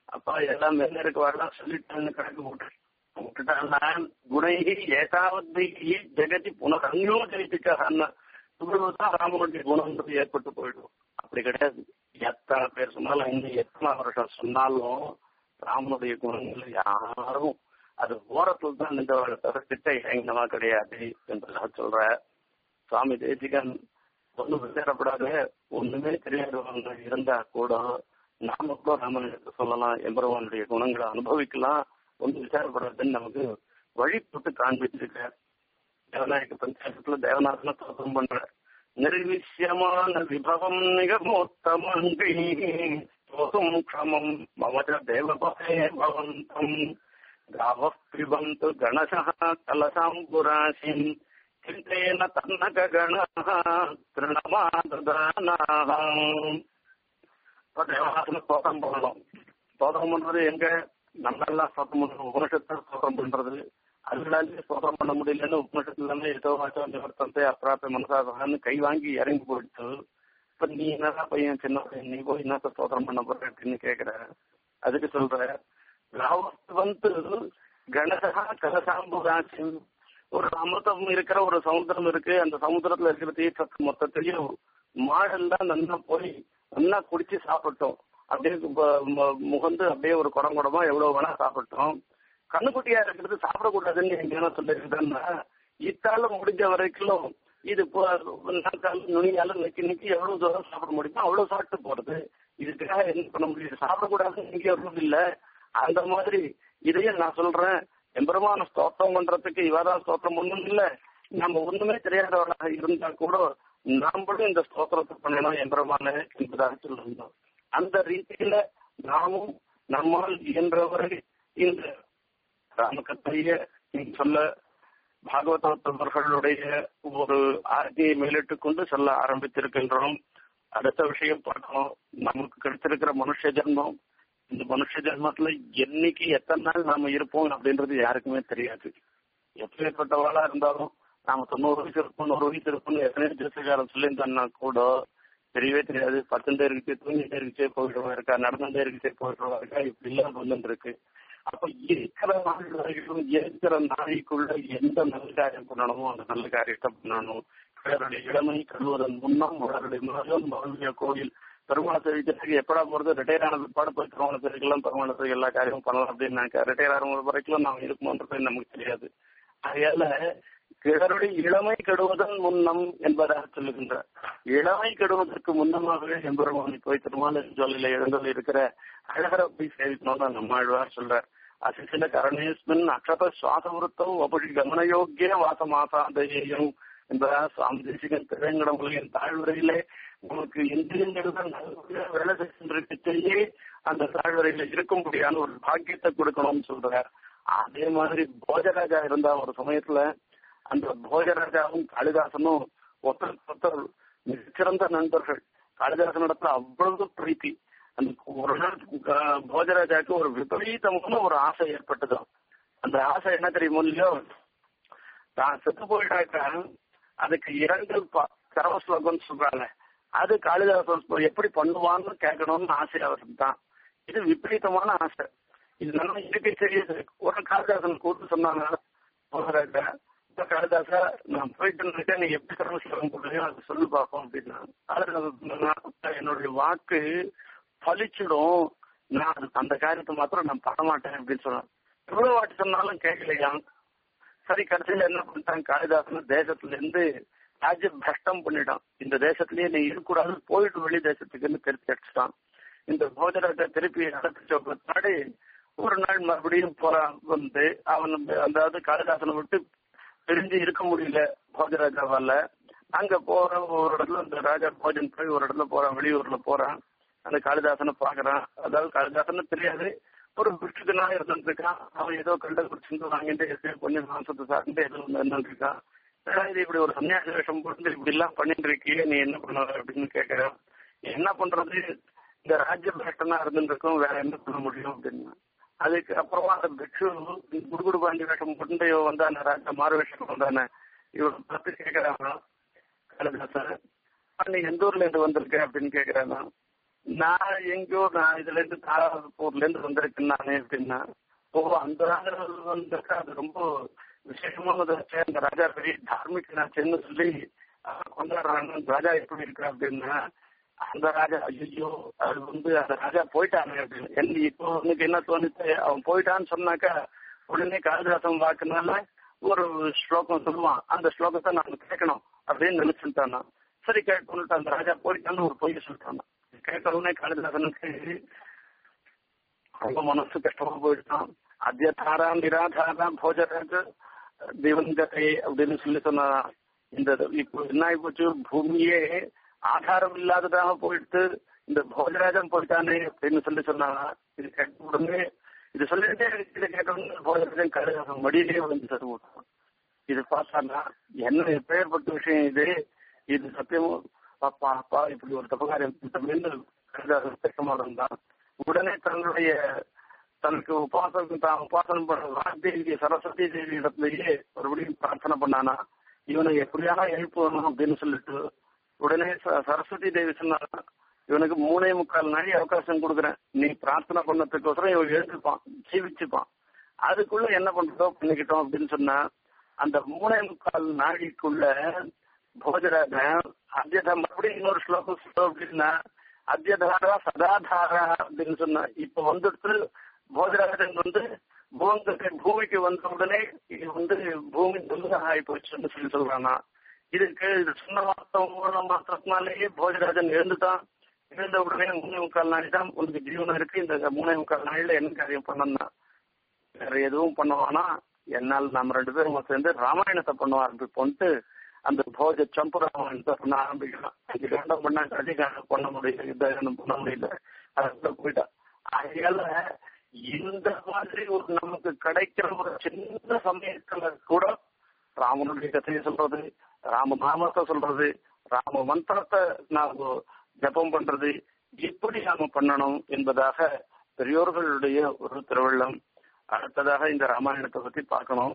அப்பா எல்லாம் மேல இருக்க வரலாம் சொல்லிட்டான்னு கணக்கு விட்டு விட்டுட்டான்னா குணைகி ஏகாவத்தைகி ஜெகதி புனரன்யோஜனித்துக்காக இவ்வளவுதான் ராமனுடைய குணம்ன்றது ஏற்பட்டு போயிடும் அப்படி கிடையாது எத்தனை பேர் சொன்னாலும் இன்னும் எத்தனை வருஷம் சொன்னாலும் ராமனுடைய குணங்கள் யாரும் அது ஓரத்தில் தான் இந்த தவிர திட்ட இறங்கினமா கிடையாது என்பதாக சொல்ற சுவாமி தேசிகன் ஒன்றும் விசாரப்படாத ஒண்ணுமே தெரியாதவங்க இருந்தா கூட நாம கூட ராமனுக்கு சொல்லலாம் எம்பெருமானுடைய குணங்களை அனுபவிக்கலாம் ஒன்றும் விசாரப்படாதுன்னு நமக்கு வழி போட்டு காண்பிச்சிருக்க தேவநாயக பஞ்சாயத்துல தேவநாதன தோற்றம் பண்ற நிர்விஷ்யமான விபவம் நிகமோத்தமங்கை தோதும் க்ஷமம் மமஜ தேவபதே பவந்தம் गावः पिबन्तु गणशः कलशाम्बुराशिम् चिन्तेन तन्नकगणः திருணமாததானாக இப்போ தேவநாசன ஸ்தோத்திரம் பண்ணணும் ஸ்தோத்திரம் பண்றது எங்க நம்மெல்லாம் ஸ்தோத்திரம் பண்றோம் உபனிஷத்தை ஸ்தோத்திரம் பண்றது அதுகளாலே ஸ்தோத்திரம் பண்ண முடியலன்னு உபனிஷத்துல ஏதோ வாச்சம் நிவர்த்தத்தை அப்பிராப்ப மனசாசகான்னு கை வாங்கி இறங்கி போயிடுச்சு இப்ப நீ என்னடா பையன் சின்ன பையன் நீ போய் என்னத்த ஸ்தோத்திரம் பண்ண போற அப்படின்னு கேக்குற அதுக்கு சொல்ற ராவஸ்து கணசா கலசாம்புகாட்சி ஒரு அமிர்தம் இருக்கிற ஒரு சமுத்திரம் இருக்கு அந்த சமுத்திரத்துல இருக்கிற தீர்த்தத்தை மொத்தத்தையும் மாடெல்லாம் நல்லா போய் நல்லா குடிச்சு சாப்பிட்டோம் அப்படியே முகந்து அப்படியே ஒரு குடம் குடமா எவ்வளவு வேணா சாப்பிட்டோம் கண்ணுக்குட்டியா இருக்கிறது சாப்பிடக்கூடாதுன்னு எங்கேனா சொல்லிருக்குதுன்னா இத்தால முடிஞ்ச வரைக்கும் இது நாக்கால நுனியால நிக்கி நிக்கி எவ்வளவு தூரம் சாப்பிட முடியுமோ அவ்வளவு சாப்பிட்டு போறது இதுக்காக என்ன பண்ண முடியும் சாப்பிடக்கூடாதுன்னு இங்கே ஒன்றும் இல்லை அந்த மாதிரி இதையும் நான் சொல்றேன் எம்பெருமான ஸ்தோத்திரம் பண்றதுக்கு இவதான் ஸ்தோத்திரம் ஒண்ணும் இல்ல நம்ம ஒண்ணுமே தெரியாதவர்களாக இருந்தா கூட நாமளும் இந்த ஸ்தோத்திரத்தை பண்ணணும் எம்பெருமான என்பதாக சொல்லிருந்தோம் அந்த ரீதியில நாமும் நம்மால் இயன்றவரை இந்த ராமகத்தைய சொல்ல பாகவதவர்களுடைய ஒரு ஆர்த்தியை மேலிட்டுக் கொண்டு சொல்ல ஆரம்பித்திருக்கின்றோம் அடுத்த விஷயம் பார்க்கணும் நமக்கு கிடைச்சிருக்கிற மனுஷ ஜென்மம் இந்த மனுஷ ஜென்மத்துல என்னைக்கு எத்தனை நாள் நாம இருப்போம் அப்படின்றது யாருக்குமே தெரியாது எப்பேற்பட்டவாளா இருந்தாலும் நாம தொண்ணூறு வயசு இருப்போம் நூறு வயசு இருப்போம்னு எத்தனை ஜோசிகாரம் சொல்லியிருந்தோம்னா கூட தெரியவே தெரியாது பத்துண்டே இருக்கு தூங்கிட்டே இருக்குச்சே போயிடுவா இருக்கா நடந்துட்டே இருக்குச்சே போயிடுவா இருக்கா இப்படி எல்லாம் வந்துட்டு இருக்கு அப்ப இருக்கிற நாள் வரைக்கும் இருக்கிற நாளைக்குள்ள எந்த நல்ல காரியம் பண்ணணுமோ அந்த நல்ல காரியத்தை பண்ணணும் பிறருடைய இளமை கழுவதன் முன்னம் அவருடைய மகன் மகளுடைய கோயில் பெருமாள் தெரிவிக்கிறதுக்கு எப்படா போறது ரிட்டையர் ஆன பிற்பாடு போய் பெருமாள் தெரிவிக்கலாம் பெருமாள் எல்லா காரியமும் பண்ணலாம் அப்படின்னு ரிட்டையர் ஆகிற வரைக்கும் நாம் இருக்குமோன்றது நமக்கு தெரியாது அதனால கிழருடைய இளமை கெடுவதன் முன்னம் என்பதாக சொல்லுகின்றார் இளமை கெடுவதற்கு முன்னமாகவே எம்பெருமானை போய் திருமால ஜோலியில எழுந்தல் இருக்கிற அழகரை போய் சேவிக்கணும்னு நம்மாழ்வார் சொல்றார் அசிசில கரணேஸ்மின் அக்ஷத சுவாச விருத்தம் ஒப்படி கமனயோக்கிய வாசமாசாதையும் என்பதாக சுவாமி தேசிகன் திருவேங்கடமுலையின் தாழ்வுரையிலே உங்களுக்கு இந்திரியங்களுடன் வேலை செஞ்சிருக்கச்சேயே அந்த தாழ்வரையில இருக்கும்படியான ஒரு பாக்கியத்தை கொடுக்கணும்னு சொல்றார் அதே மாதிரி போஜராஜா இருந்தா ஒரு சமயத்துல அந்த போஜராஜாவும் காளிதாசனும் ஒருத்தருக்கு ஒருத்தர் மிகச்சிறந்த நண்பர்கள் காளிதாசன் இடத்துல அவ்வளவு பிரீத்தி அந்த ஒரு நாள் போஜராஜாக்கு ஒரு விபரீதமான ஒரு ஆசை ஏற்பட்டது அந்த ஆசை என்ன தெரியுமோ இல்லையோ தான் செத்து போயிட்டாக்கா அதுக்கு இரங்கல் கரவ ஸ்லோகம் சொல்றாங்க அது காளிதாசன் எப்படி பண்ணுவான்னு கேட்கணும்னு ஆசை அவருக்கு தான் இது விபரீதமான ஆசை இது நல்லா இருக்கே தெரியுது ஒரு காளிதாசன் கூட்டு சொன்னாங்க போகிறாங்க காளிதாசா நான் போயிட்டு இருக்கேன் நீ எப்படி கர்மஸ்லோகம் போடுறீங்க அது சொல்லி பார்ப்போம் அப்படின்னா காளிதாசன் என்னுடைய வாக்கு பலிச்சிடும் நான் அது அந்த காரியத்தை மாத்திரம் நான் பண்ண மாட்டேன் அப்படின்னு சொன்னேன் எவ்வளவு வாட்டி சொன்னாலும் கேட்கலையா சரி கடைசியில என்ன பண்ணிட்டாங்க காளிதாசன் தேசத்துல இருந்து ராஜ்ய பிரஷ்டம் பண்ணிட்டான் இந்த தேசத்திலேயே நீ இருக்கக்கூடாது போயிட்டு வெளி தேசத்துக்குன்னு திருப்பி அடிச்சுட்டான் இந்த போஜராஜா திருப்பி அடைச்ச பின்னாடி ஒரு நாள் மறுபடியும் போறான் வந்து அவன் அதாவது காளிதாசனை விட்டு பிரிஞ்சு இருக்க முடியல போஜராஜாவால அங்க போற ஒரு இடத்துல இந்த ராஜா போஜன் போய் ஒரு இடத்துல போறான் வெளியூர்ல போறான் அந்த காளிதாசனை பாக்குறான் அதாவது காளிதாசன் தெரியாது ஒரு பிடிச்சதுனா இருந்துட்டு இருக்கான் அவன் ஏதோ கண்ட குடிச்சுட்டு வாங்கிட்டு கொஞ்சம் மாசத்தை சாப்பிட்டு ஏதோ இருந்துட்டு இருக்கான் இது இப்படி ஒரு சன்னியாசி வேஷம் போட்டு இப்படி எல்லாம் பண்ணிட்டு இருக்கியே நீ என்ன பண்ண அப்படின்னு கேட்கிறேன் என்ன பண்றது இந்த ராஜ்ய பிரஷ்டனா இருந்துருக்கும் வேற என்ன பண்ண முடியும் அப்படின்னு அதுக்கு அப்புறமா அந்த பிக்ஷு குடுகுடு பாண்டி வேஷம் போட்டு வந்தானே ராஜா மாறு வேஷம் வந்தானே இவன் பார்த்து கேட்கிறாங்க காளிதாசன் நீ எந்த ஊர்ல இருந்து வந்திருக்க அப்படின்னு கேட்கிறாங்க நான் எங்கேயோ நான் இதுல இருந்து தாராபூர்ல இருந்து வந்திருக்கேன் நானே அப்படின்னா ஓ அந்த ராஜா வந்திருக்கா அது ரொம்ப விசேஷமானதாச்சு அந்த ராஜா பெரிய தார்மிகனாச்சுன்னு சொல்லி அஹ், கொண்டாடுறாங்க அந்த ராஜா எப்படி இருக்கா அப்படின்னா அந்த ராஜா ஐயோ அது வந்து அந்த ராஜா போயிட்டாங்க அப்படின்னு என்ன இப்போ உனக்கு என்ன தோணுச்சு அவன் போயிட்டான்னு சொன்னாக்கா உடனே காளிதாசன் வாக்குனால ஒரு ஸ்லோகம் சொல்லுவான் அந்த ஸ்லோகத்தை நான் கேட்கணும் அப்படின்னு நினைச்சுட்டான் நான். சரி கேட்கணும்ட்டு அந்த ராஜா போயிட்டான்னு ஒரு பொய் சொல்லிட்டான் கேட்ட உடனே காளிதாசனுக்கு ரொம்ப மனசு கஷ்டமா போயிட்டான் அத்தியதாரா நிராதாரா போஜராஜ திவங்கதை அப்படின்னு சொல்லி சொன்னா இந்த இப்போ என்ன ஆகி போச்சு பூமியே ஆதாரம் இல்லாததாக போயிட்டு இந்த போஜராஜன் போயிட்டானே அப்படின்னு சொல்லி சொன்னாங்க இது கேட்ட உடனே இது சொல்லிட்டு இதை கேட்ட உடனே போஜராஜன் கழுதாக மடியிலேயே வந்து சத்து விட்டான் இது பார்த்தானா என்ன எப்பேற்பட்ட விஷயம் இது இது சத்தியமும் அப்பா அப்பா இப்படி ஒரு தப்பகாரம் அப்படின்னு கழுதாக இருந்தான் உடனே தன்னுடைய தனக்கு உபாசனம் தான் உபாசனம் பண்ண வாக்தேவி சரஸ்வதி தேவி இடத்துலயே மறுபடியும் பிரார்த்தனை பண்ணானா இவனை எப்படியான எழுப்பணும் அப்படின்னு சொல்லிட்டு உடனே ச- சரஸ்வதி தேவி சொன்னாங்க இவனுக்கு மூணே முக்கால் நாளை அவகாசம் கொடுக்குறேன் நீ பிரார்த்தனை பண்ணதுக்கோசரம் இவன் எழுந்துப்பான் ஜீவிச்சுப்பான் அதுக்குள்ள என்ன பண்றதோ பண்ணிக்கிட்டோம் அப்படின்னு சொன்னா அந்த மூணே முக்கால் நாளைக்குள்ள போஜராஜன் அத்தியதா மறுபடியும் இன்னொரு ஸ்லோகம் சொல்றோம் அப்படின்னா அத்தியதாரா சதாதாரா அப்படின்னு சொன்னா இப்ப வந்துட்டு போஜராஜன் வந்து பூமிக்கு பூமிக்கு வந்த உடனே இது வந்து பூமி துன்பம் ஆகி போச்சுன்னு சொல்லி சொல்றானா இதுக்கு இது சொன்ன மாசம் மூணு மாசத்தினாலேயே போஜராஜன் எழுந்துட்டான் எழுந்த உடனே மூணே முக்கால் நாள் தான் உனக்கு ஜீவனம் இருக்கு இந்த மூணே முக்கால் நாள்ல என்ன காரியம் பண்ணணும் வேற எதுவும் பண்ணுவானா என்னால் நம்ம ரெண்டு பேரும் சேர்ந்து ராமாயணத்தை பண்ண ஆரம்பிப்போன்ட்டு அந்த போஜ சம்பு ராமாயணத்தை பண்ண ஆரம்பிக்கலாம் இது காண்டம் பண்ணா கடிகாரம் பண்ண முடியல யுத்தம் பண்ண முடியல அதுக்குள்ள போயிட்டா அதனால இந்த மாதிரி ஒரு நமக்கு கிடைக்கிற ஒரு சின்ன சமயத்துல கூட ராமனுடைய கதையை சொல்றது ராம நாமத்தை சொல்றது ராம மந்திரத்தை நாம ஜபம் பண்றது எப்படி நாம பண்ணணும் என்பதாக பெரியோர்களுடைய ஒரு திருவள்ளம் அடுத்ததாக இந்த ராமாயணத்தை பத்தி பார்க்கணும்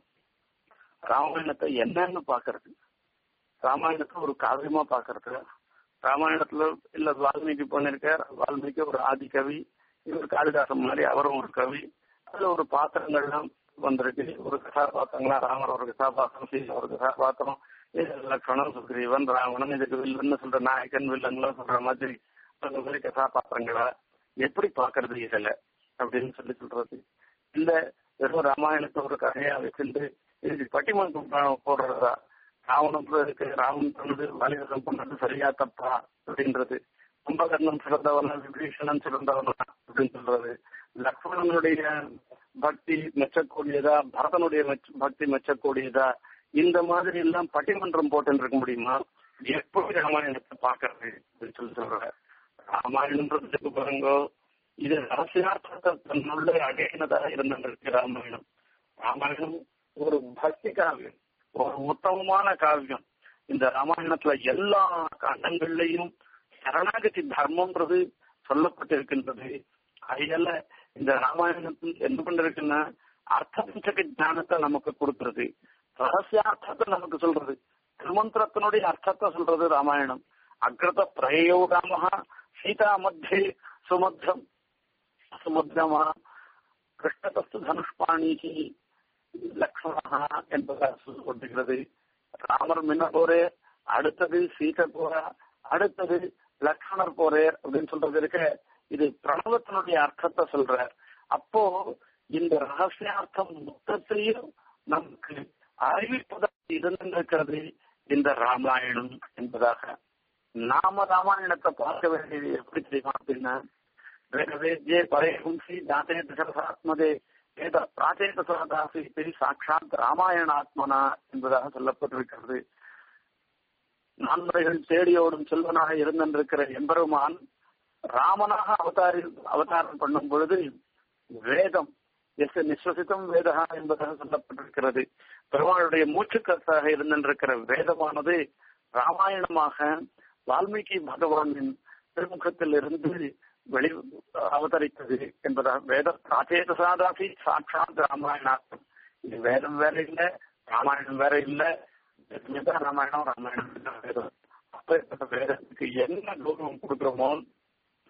ராமாயணத்தை என்னன்னு பாக்குறது ராமாயணத்தை ஒரு காவியமா பாக்குறது ராமாயணத்துல இல்ல வால்மீகி பண்ணிருக்கார் வால்மீகி ஒரு ஆதி கவி இவர் காளிதாசன் மாதிரி அவரும் ஒரு கவி அதுல ஒரு பாத்திரங்கள்லாம் வந்திருக்கு ஒரு கதாபாத்திரங்களா ராமர் ஒரு கதாபாத்திரம் சீதா ஒரு கதாபாத்திரம் இது லக்ஷ்மணன் சுக்ரீவன் ராவணன் இதுக்கு வில்லன்னு சொல்ற நாயகன் வில்லன்லாம் சொல்ற மாதிரி அந்த மாதிரி கதாபாத்திரங்களா எப்படி பாக்குறது இதுல அப்படின்னு சொல்லி சொல்றது இல்ல வெறும் ராமாயணத்தை ஒரு கதையா வச்சுட்டு இதுக்கு பட்டிமன்றம் ப- போடுறதா ராவணன் இருக்கு ராமன் பண்ணது வாலிபரம் பண்ணது சரியா தப்பா அப்படின்றது கும்பகர்ணன் சிறந்தவனா விபீஷணன் சிறந்தவனா அப்படின்னு சொல்றது லக்ஷ்மணனுடைய பக்தி மெச்சக்கூடியதா பரதனுடைய மெச்ச- பக்தி மெச்சக்கூடியதா இந்த மாதிரி எல்லாம் பட்டிமன்றம் போட்டு இருக்க முடியுமா எப்படி ராமாயணத்தை பாக்குறது அப்படின்னு சொல்லி சொல்ற ராமாயணம்ன்றதுக்கு பாருங்கோ இது ரகசியார்த்தத்தை தன்னுள்ள அடையினதாக இருந்திருக்கு ராமாயணம் ராமாயணம் ஒரு பக்தி காவியம் ஒரு உத்தமமான காவியம் இந்த ராமாயணத்துல எல்லா காண்டங்கள்லயும் சரணாகதி தர்மம்ன்றது சொல்லப்பட்டிருக்கின்றது அதனால இந்த ராமாயணத்தில் என்ன பண்ணிருக்குன்னா அர்த்த பஞ்சக ஞானத்தை நமக்கு கொடுக்கிறது ரகசியார்த்தத்தை நமக்கு சொல்றது திருமந்திரத்தினுடைய அர்த்தத்தை சொல்றது ராமாயணம் அக்ரத பிரயோ ராம சீதா மத்தியே சுமத்திரம் சுமத்திரமா கிருஷ்ணதஸ்து தனுஷ்பாணிக்கு லக்ஷ்மணா என்பதாக சொல்லப்பட்டிருக்கிறது ராமர் முன்ன போரே அடுத்தது சீதை போறா அடுத்தது லக்ஷ்மணர் போரே அப்படின்னு சொல்றது இருக்க இது பிரணவத்தினுடைய அர்த்தத்தை சொல்ற அப்போ இந்த ரகசியார்த்தம் மொத்தத்தையும் நமக்கு அறிவிப்பதாக இருந்திருக்கிறது இந்த ராமாயணம் என்பதாக நாம ராமாயணத்தை பார்க்க வேண்டியது எப்படி தெரியுமா அப்படின்னா வேதவேத்யே பரேகும்சி ஜாதே தசரசாத்மதே வேத பிராச்சேதாசி பெரிய சாட்சாத் ராமாயணாத்மனா என்பதாக சொல்லப்பட்டிருக்கிறது நான்முறைகள் தேடியோடும் செல்வனாக இருந்திருக்கிற எம்பெருமான் ராமனாக அவதாரி அவதாரம் பண்ணும் பொழுது வேதம் எஸ் நிஸ்வசித்தம் வேதா என்பதாக சொல்லப்பட்டிருக்கிறது பெருமாளுடைய மூச்சுக்கத்தாக இருந்திருக்கிற வேதமானது ராமாயணமாக வால்மீகி பகவானின் திருமுகத்தில் இருந்து வெளி அவதரித்தது என்பதாக வேத பிராச்சேதசாதாசி சாட்சாத் ராமாயணார்த்தம் இது வேதம் வேற இல்ல ராமாயணம் வேற இல்ல இதுதான் ராமாயணம் ராமாயணம் தான் வேதம் அப்பேற்பட்ட வேதத்துக்கு என்ன கௌரவம் கொடுக்கிறோமோ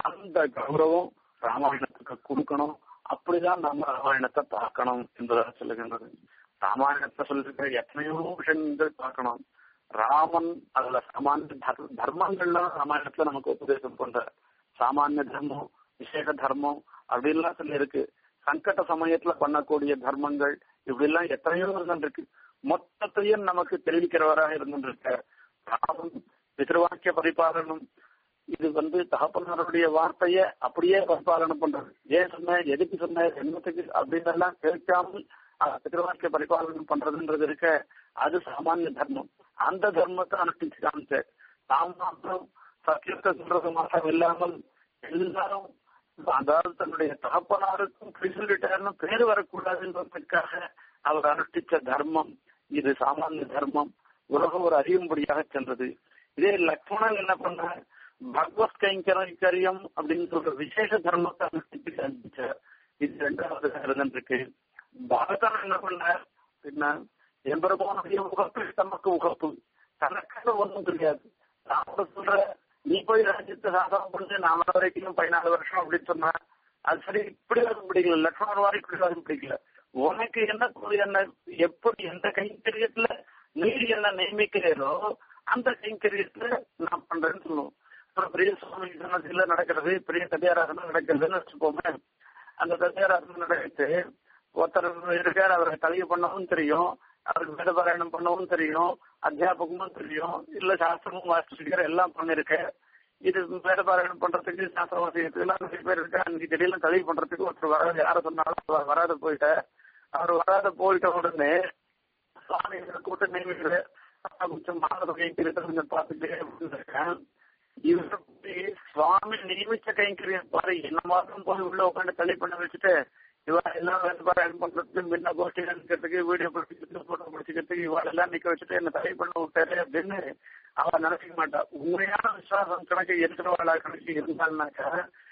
அந்த கௌரவம் ராமாயணத்துக்கு கொடுக்கணும் அப்படிதான் நம்ம ராமாயணத்தை பார்க்கணும் என்பதாக சொல்லுகின்றது ராமாயணத்தை சொல்லிருக்கிற எத்தனையோ விஷயங்கள் பார்க்கணும் ராமன் அதுல சாமானிய தர்- தர்மங்கள்லாம் ராமாயணத்துல நமக்கு உபதேசம் பண்ற சாமானிய தர்மம் விசேஷ தர்மம் அப்படின்லாம் சொல்லி இருக்கு சங்கட சமயத்துல பண்ணக்கூடிய தர்மங்கள் இப்படி எல்லாம் எத்தனையோ இருக்கு மொத்தத்தையும் நமக்கு தெரிவிக்கிறவராக இருந்துருக்க ராமன் பிதிருவாக்கிய பரிபாலனம் இது வந்து தகப்பனாருடைய வார்த்தைய அப்படியே பரிபாலனம் பண்றது ஏன் சொன்ன எதுக்கு சொன்ன என்னத்துக்கு அப்படின்னு எல்லாம் கேட்காமல் அஹ், பிதிருவாக்கிய பரிபாலனம் பண்றதுன்றது இருக்க அது சாமானிய தர்மம் அந்த தர்மத்தை அனுஷ்டிச்சு காமிச்ச தாம் மாத்திரம் சத்தியத்தை சொல்றது மாத்திரம் இல்லாமல் எல்லாரும் அதாவது தன்னுடைய தகப்பனாருக்கும் பொய் சொல்லிட்டாருன்னு பேர் வரக்கூடாதுன்றதுக்காக அவர் அனுஷ்டிச்ச தர்மம் இது சாமானிய தர்மம் உலகம் ஒரு அறியும்படியாக சென்றது இதே லக்ஷ்மணன் என்ன பண்ண பகவத் கைங்கரியம் அப்படின்னு சொல்ற விசேஷ தர்மத்தை அனுஷ்டிச்சு காண்பிச்சார் இது ரெண்டாவது இருந்துருக்கு பரதன் என்ன பண்ணார் என்ன எம்பெருமானுடைய உகப்பு தமக்கு உகப்பு தனக்குன்னு ஒண்ணும் தெரியாது நான் சொல்ற நீ போய் ராஜ்யத்தை சாதனம் பண்ணி நாம வரைக்கும் பதினாலு வருஷம் அப்படின்னு சொன்னா அது சரி இப்படி வரும் பிடிக்கல லக்ஷ்மணன் வாரி இப்படி வரும் பிடிக்கல உனக்கு என்ன கூலி என்ன எப்படி எந்த கைங்கரியத்துல நீர் என்ன நியமிக்கிறீரோ அந்த கைங்கரியத்துல நான் பண்றேன்னு சொல்லுவோம் அப்புறம் பெரிய சுவாமி சன்னதியில நடக்கிறது பெரிய கல்யாணம் நடக்கிறதுன்னு வச்சுப்போமே அந்த கல்யாணம் நடக்கிட்டு ஒருத்தர் இருக்கார் அவரை கல்வி பண்ணவும் தெரியும் அவருக்கு வேதபாராயணம் பண்ணவும் தெரியும் அத்தியாபகமும் தெரியும் இல்ல சாஸ்திரமும் வாசிச்சிருக்கிற எல்லாம் பண்ணிருக்கேன் இது வேதபாராயணம் பண்றதுக்கு சாஸ்திரம் வாசிக்கிறதுக்கு எல்லாம் நிறைய பேர் இருக்கா அன்னைக்கு திடீர்னு கல்வி பண்றதுக்கு ஒருத்தர் வராது யார சொன்னாலும் அவர் வராத போயிட்ட அவர் வராத போயிட்ட உடனே சுவாமி கூட்ட நியமிக்கிற கொஞ்சம் மாணவ கொஞ்சம் பார்த்துட்டு அப்படின்னு இருக்கேன் இவரை போய் சுவாமி நியமிச்ச கைங்கரியம் பாரு என்ன மாத்திரம் போய் உள்ள உட்காந்து தள்ளி பண்ண வச்சுட்டு இவ எல்லாம் வேலை பாராயணம் பண்றதுக்கு முன்ன கோஷ்டி நினைக்கிறதுக்கு வீடியோ பிடிச்சிக்கிறதுக்கு போட்டோ பிடிச்சிக்கிறதுக்கு இவாள் எல்லாம் நிக்க வச்சுட்டு என்ன தடை பண்ண விட்டாரு அப்படின்னு அவ நினைச்சிக்க மாட்டா உண்மையான விசுவாசம் கணக்கு இருக்கிறவாளா கணக்கு இருந்தாள்னாக்கா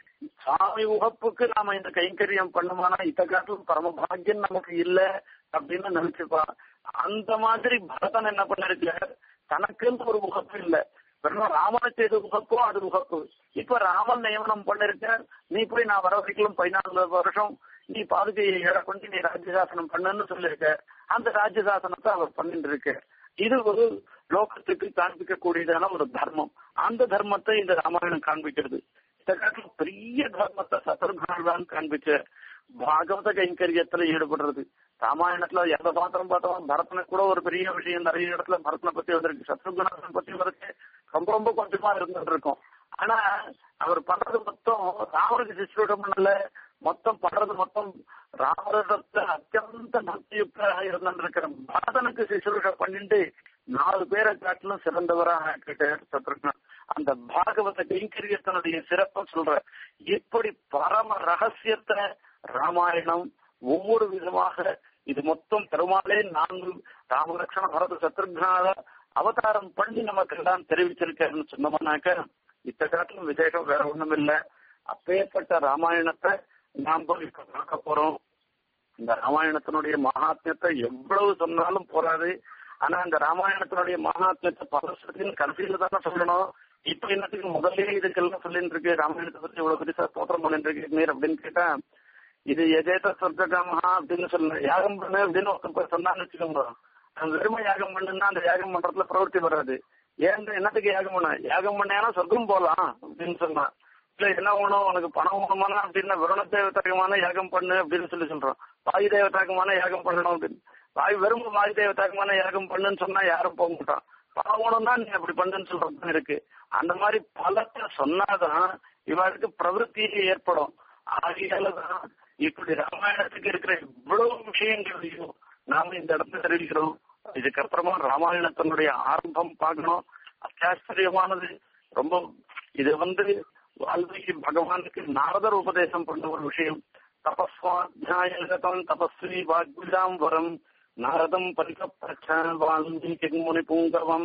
சாமி உகப்புக்கு நாம இந்த கைங்கரியம் பண்ணுமானா இத்த காட்டிலும் பரம பாக்கியம் நமக்கு இல்ல அப்படின்னு நினைச்சுப்பா அந்த மாதிரி பரதன் என்ன பண்ணிருக்க தனக்குன்னு ஒரு உகப்பு இல்ல வெறும் ராமனை செய்த உகப்போ அது உகப்பு இப்ப ராமன் நியமனம் பண்ணிருக்க நீ போய் நான் வர வரைக்கும் பதினாலு வருஷம் நீ பாதுகையை ஏற கொண்டு நீ ராஜ்யசாசனம் பண்ணுன்னு சொல்லிருக்க அந்த ராஜ்யசாசனத்தை அவர் பண்ணிட்டு இருக்க இது ஒரு லோகத்துக்கு காண்பிக்க கூடியதான ஒரு தர்மம் அந்த தர்மத்தை இந்த ராமாயணம் காண்பிக்கிறது இந்த காலத்துல பெரிய தர்மத்தை சத்ருகான் காண்பிச்ச பாகவத கைங்கரியத்துல ஈடுபடுறது ராமாயணத்துல எந்த பாத்திரம் பார்த்தோம் பரதனுக்கு கூட ஒரு பெரிய விஷயம் நிறைய இடத்துல பரதனை பத்தி வந்திருக்கு சத்ருகுணன் பத்தி வரைக்கும் ரொம்ப ரொம்ப கொஞ்சமா இருந்துட்டு இருக்கும் ஆனா அவர் பண்றது மொத்தம் ராமருக்கு சிசுரூடம் பண்ணல மொத்தம் பண்றது மொத்தம் ராமரத்தை அத்தியந்த பக்தியுக்தாக இருந்திருக்கிற பரதனுக்கு சிசுரூஷ பண்ணிட்டு நாலு பேரை காட்டிலும் சிறந்தவராக ஆக்கிட்டார் சத்ருகன் அந்த பாகவத கைங்கரியத்தினுடைய சிறப்பை சொல்ற இப்படி பரம ரகசியத்தை ராமாயணம் ஒவ்வொரு விதமாக இது மொத்தம் பெருமாளே நான்கு ராமலட்சண பரத சத்ருகனால அவதாரம் பண்ணி நமக்கு எல்லாம் தெரிவிச்சிருக்காருன்னு சொன்னோம்னாக்க இத்த காட்டிலும் விசேஷம் வேற ஒண்ணும் இல்ல அப்பேற்பட்ட ராமாயணத்தை நாம் போய் இப்ப பார்க்க போறோம் இந்த ராமாயணத்தினுடைய மகாத்மியத்தை எவ்வளவு சொன்னாலும் போராது ஆனா அந்த ராமாயணத்தினுடைய மகாத்மியத்தை பரஸ்பரத்தின் கடைசியில தானே சொல்லணும் இப்ப என்னத்துக்கு முதல்ல இதுக்கெல்லாம் சொல்லிட்டு இருக்கு ராமாயணத்தை பத்தி இவ்வளவு பெருசா தோற்றம் பண்ணிட்டு இருக்கீங்க அப்படின்னு கேட்டா இது எதேத சொர்க்ககாமஹா அப்படின்னு சொல்ல யாகம் பண்ணு அப்படின்னு ஒருத்தர் சொன்னான்னு வச்சுக்கோங்க அந்த வெறுமை யாகம் பண்ணுன்னா அந்த யாகம் பண்றதுல பிரவருத்தி வராது ஏன் என்னத்துக்கு யாகம் பண்ண யாகம் பண்ணேன்னா சொர்க்கம் போலாம் அப்படின்னு சொன்னான் இல்ல என்ன வேணும் உனக்கு பணம் வேணுமானா அப்படின்னா வருண தேவதாகமான யாகம் பண்ணு அப்படின்னு சொல்லி சொல்றோம் வாயு தேவதாகமான யாகம் பண்ணணும் அப்படின்னு வாயு வெறும் வாயு தேவதாகமான யாகம் பண்ணுன்னு சொன்னா யாரும் போக மாட்டான் பணம் வேணும்னா நீ அப்படி பண்ணுன்னு சொல்றது இருக்கு அந்த மாதிரி பலத்தை சொன்னாதான் இவருக்கு பிரவருத்தி ஏற்படும் ஆகையாலதான் இப்படி ராமாயணத்துக்கு இருக்கிற இவ்வளவு விஷயங்களையும் நாம இந்த இடத்துல தெரிவிக்கிறோம் இதுக்கப்புறமா ராமாயணத்தினுடைய ஆரம்பம் பார்க்கணும் அத்தியாச்சரியமானது ரொம்ப இது வந்து வால்மீகி பகவானுக்கு நாரதர் உபதேசம் பண்ண ஒரு விஷயம் தபஸ்வாத்தியாயகதம் தபஸ்வி வாக்விதாம் வரம் நாரதம் பரிகப்பிரச்ச வால்மீகி முனி பூங்கவம்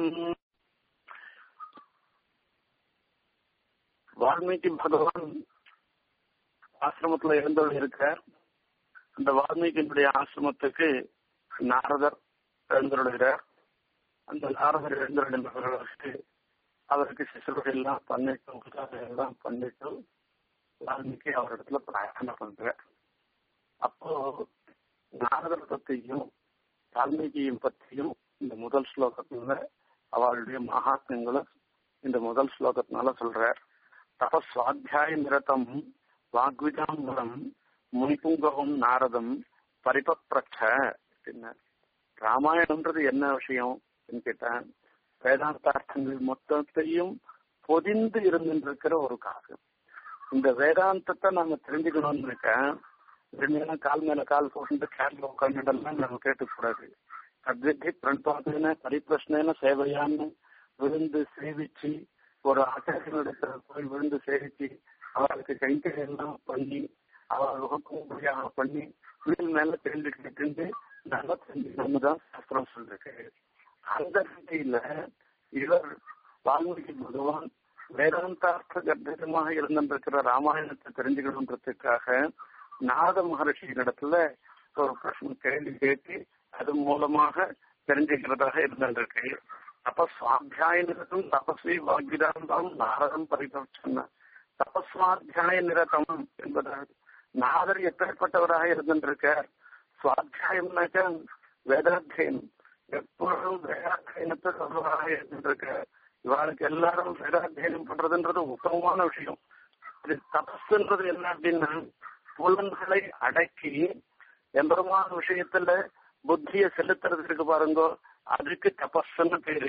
வால்மீகி பகவான் ஆசிரமத்துல எழுந்தவர் இருக்கார் அந்த வால்மீகியினுடைய ஆசிரமத்துக்கு நாரதர் எழுந்தருளுகிறார் அந்த நாரதர் எழுந்தருளுக்கு அவருக்கு சிசுர்கள் எல்லாம் பண்ணிட்டு உபசாரம் எல்லாம் பண்ணிட்டு வால்மீகி அவரிடத்துல பிரார்த்தனை பண்ற அப்போ நாரதர் பத்தியும் வால்மீகியும் பத்தியும் இந்த முதல் ஸ்லோகத்துல அவளுடைய மகாத்மியங்களை இந்த முதல் ஸ்லோகத்தினால சொல்றார் தபஸ்வாத்தியாய நிரதம் வாக்விதாம்பரம் முனிபுங்கவம் நாரதம் பரிபப்ரட்ச அப்படின்னார் ராமாயணம்ன்றது என்ன விஷயம் கேட்டேன் வேதாந்தார்த்தங்கள் மொத்தத்தையும் பொதிந்து இருந்துருக்கிற ஒரு காலம் இந்த வேதாந்தத்தை நாம தெரிஞ்சுக்கணும்னு இருக்கேன் ரெண்டு கால் மேல கால் போட்டு கேட்ல உட்காந்துடலாம் நம்ம கேட்கக்கூடாது அத்வித்தி பிரணபாதன பரிப்பிரஷ்னேன சேவையான்னு விழுந்து சேவிச்சு ஒரு ஆச்சாரியனிடத்துல போய் விழுந்து சேவிச்சு அவளுக்கு கைங்கரை எல்லாம் பண்ணி அவள் உகக்கும்படியாக பண்ணி வீடு மேல தெரிஞ்சுக்கிட்டு நல்லா தெரிஞ்சுக்கணும்னு தான் சாஸ்திரம் சொல்லிருக்கு அந்த ரீதியில இவர் வால்மீகி பகவான் வேதாந்தார்த்த கர்ப்பிதமாக இருந்திருக்கிற ராமாயணத்தை தெரிஞ்சுக்கணுன்றதுக்காக நாரத மகர்ஷி இடத்துல ஒரு பிரச்சனை கேள்வி கேட்டு அது மூலமாக தெரிஞ்சுக்கிறதாக இருந்திருக்கு அப்ப சுவாத்தியாய நிரதம் தபஸ்வி வாக்கிதாந்தம் நாரதம் பரிபட்சம் தபஸ்வாத்தியாய நிரதம் என்பதாக நாதர் எப்பேற்பட்டவராக இருந்திருக்கார் சுவாத்தியாயம்னாக்க வேதாத்தியனம் எப்பொழுதும் வேதாத்தியனத்தை சொல்வதாக இருந்திருக்கார் இவளுக்கு எல்லாரும் வேதாத்தியனம் பண்றதுன்றது உத்தமமான விஷயம் இது தபஸ்ன்றது என்ன அப்படின்னா புலன்களை அடக்கி எம்பெருமான விஷயத்துல புத்திய செலுத்துறதுக்கு பாருங்க அதுக்கு தபஸ்ன்னு பேரு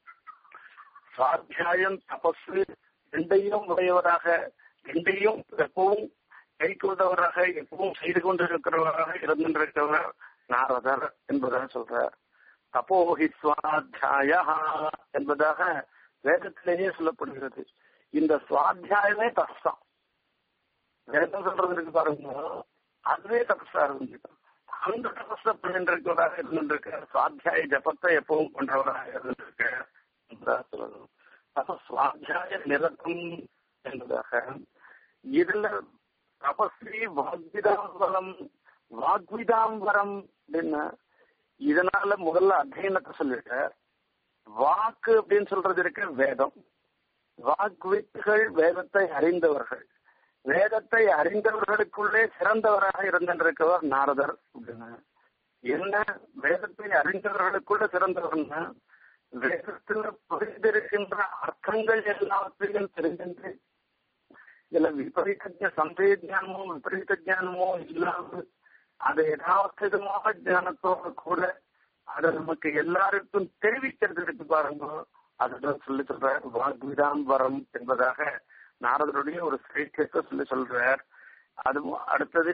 சுவாத்தியாயம் தபஸ் ரெண்டையும் உடையவராக ரெண்டையும் எப்பவும் கைக்கொண்டவராக எப்பவும் செய்து கொண்டிருக்கிறவராக இருந்திருக்கிறவர் நாரதர் என்பதாக சொல்றார் தபோஹி சுவாத்தியாய என்பதாக வேதத்திலேயே சொல்லப்படுகிறது இந்த சுவாத்தியாயமே தப்சம் வேதம் சொல்றதுக்கு பாருங்க அதுவே தபஸா இருந்துச்சு அந்த தபஸ பண்ணிருக்கிறவராக இருந்திருக்க சுவாத்தியாய ஜபத்தை எப்பவும் பண்றவராக இருந்திருக்க சொல்லணும் அப்ப சுவாத்தியாய நிரத்தம் என்பதாக இதுல தபஸ்ரீ வாக்விதாம்பரம் வாக்விதாம்பரம் அப்படின்னு இதனால முதல்ல அத்தியனத்தை சொல்லிட்ட வாக்கு அப்படின்னு சொல்றது இருக்க வேதம் வாக்வித்துகள் வேதத்தை அறிந்தவர்கள் வேதத்தை அறிந்தவர்களுக்குள்ளே சிறந்தவராக இருந்திருக்கவர் நாரதர் அப்படின்னு என்ன வேதத்தை அறிந்தவர்களுக்குள்ள சிறந்தவர்னா வேதத்தில் புரிந்திருக்கின்ற அர்த்தங்கள் எல்லாத்தையும் தெரிஞ்சு இதுல விபரீத சந்தேஜானமோ விபரீத ஜானமோ இல்லாமல் அது யதார்த்தமாக ஞானத்தோட கூட அதை நமக்கு எல்லாருக்கும் தெரிவிக்கிறதுக்கு பாருங்க அதுதான் சொல்லி சொல்றார் வாக்விதாம்பரம் என்பதாக நாரதருடைய ஒரு சிரேஷ்டத்தை சொல்லி சொல்றார் அது அடுத்தது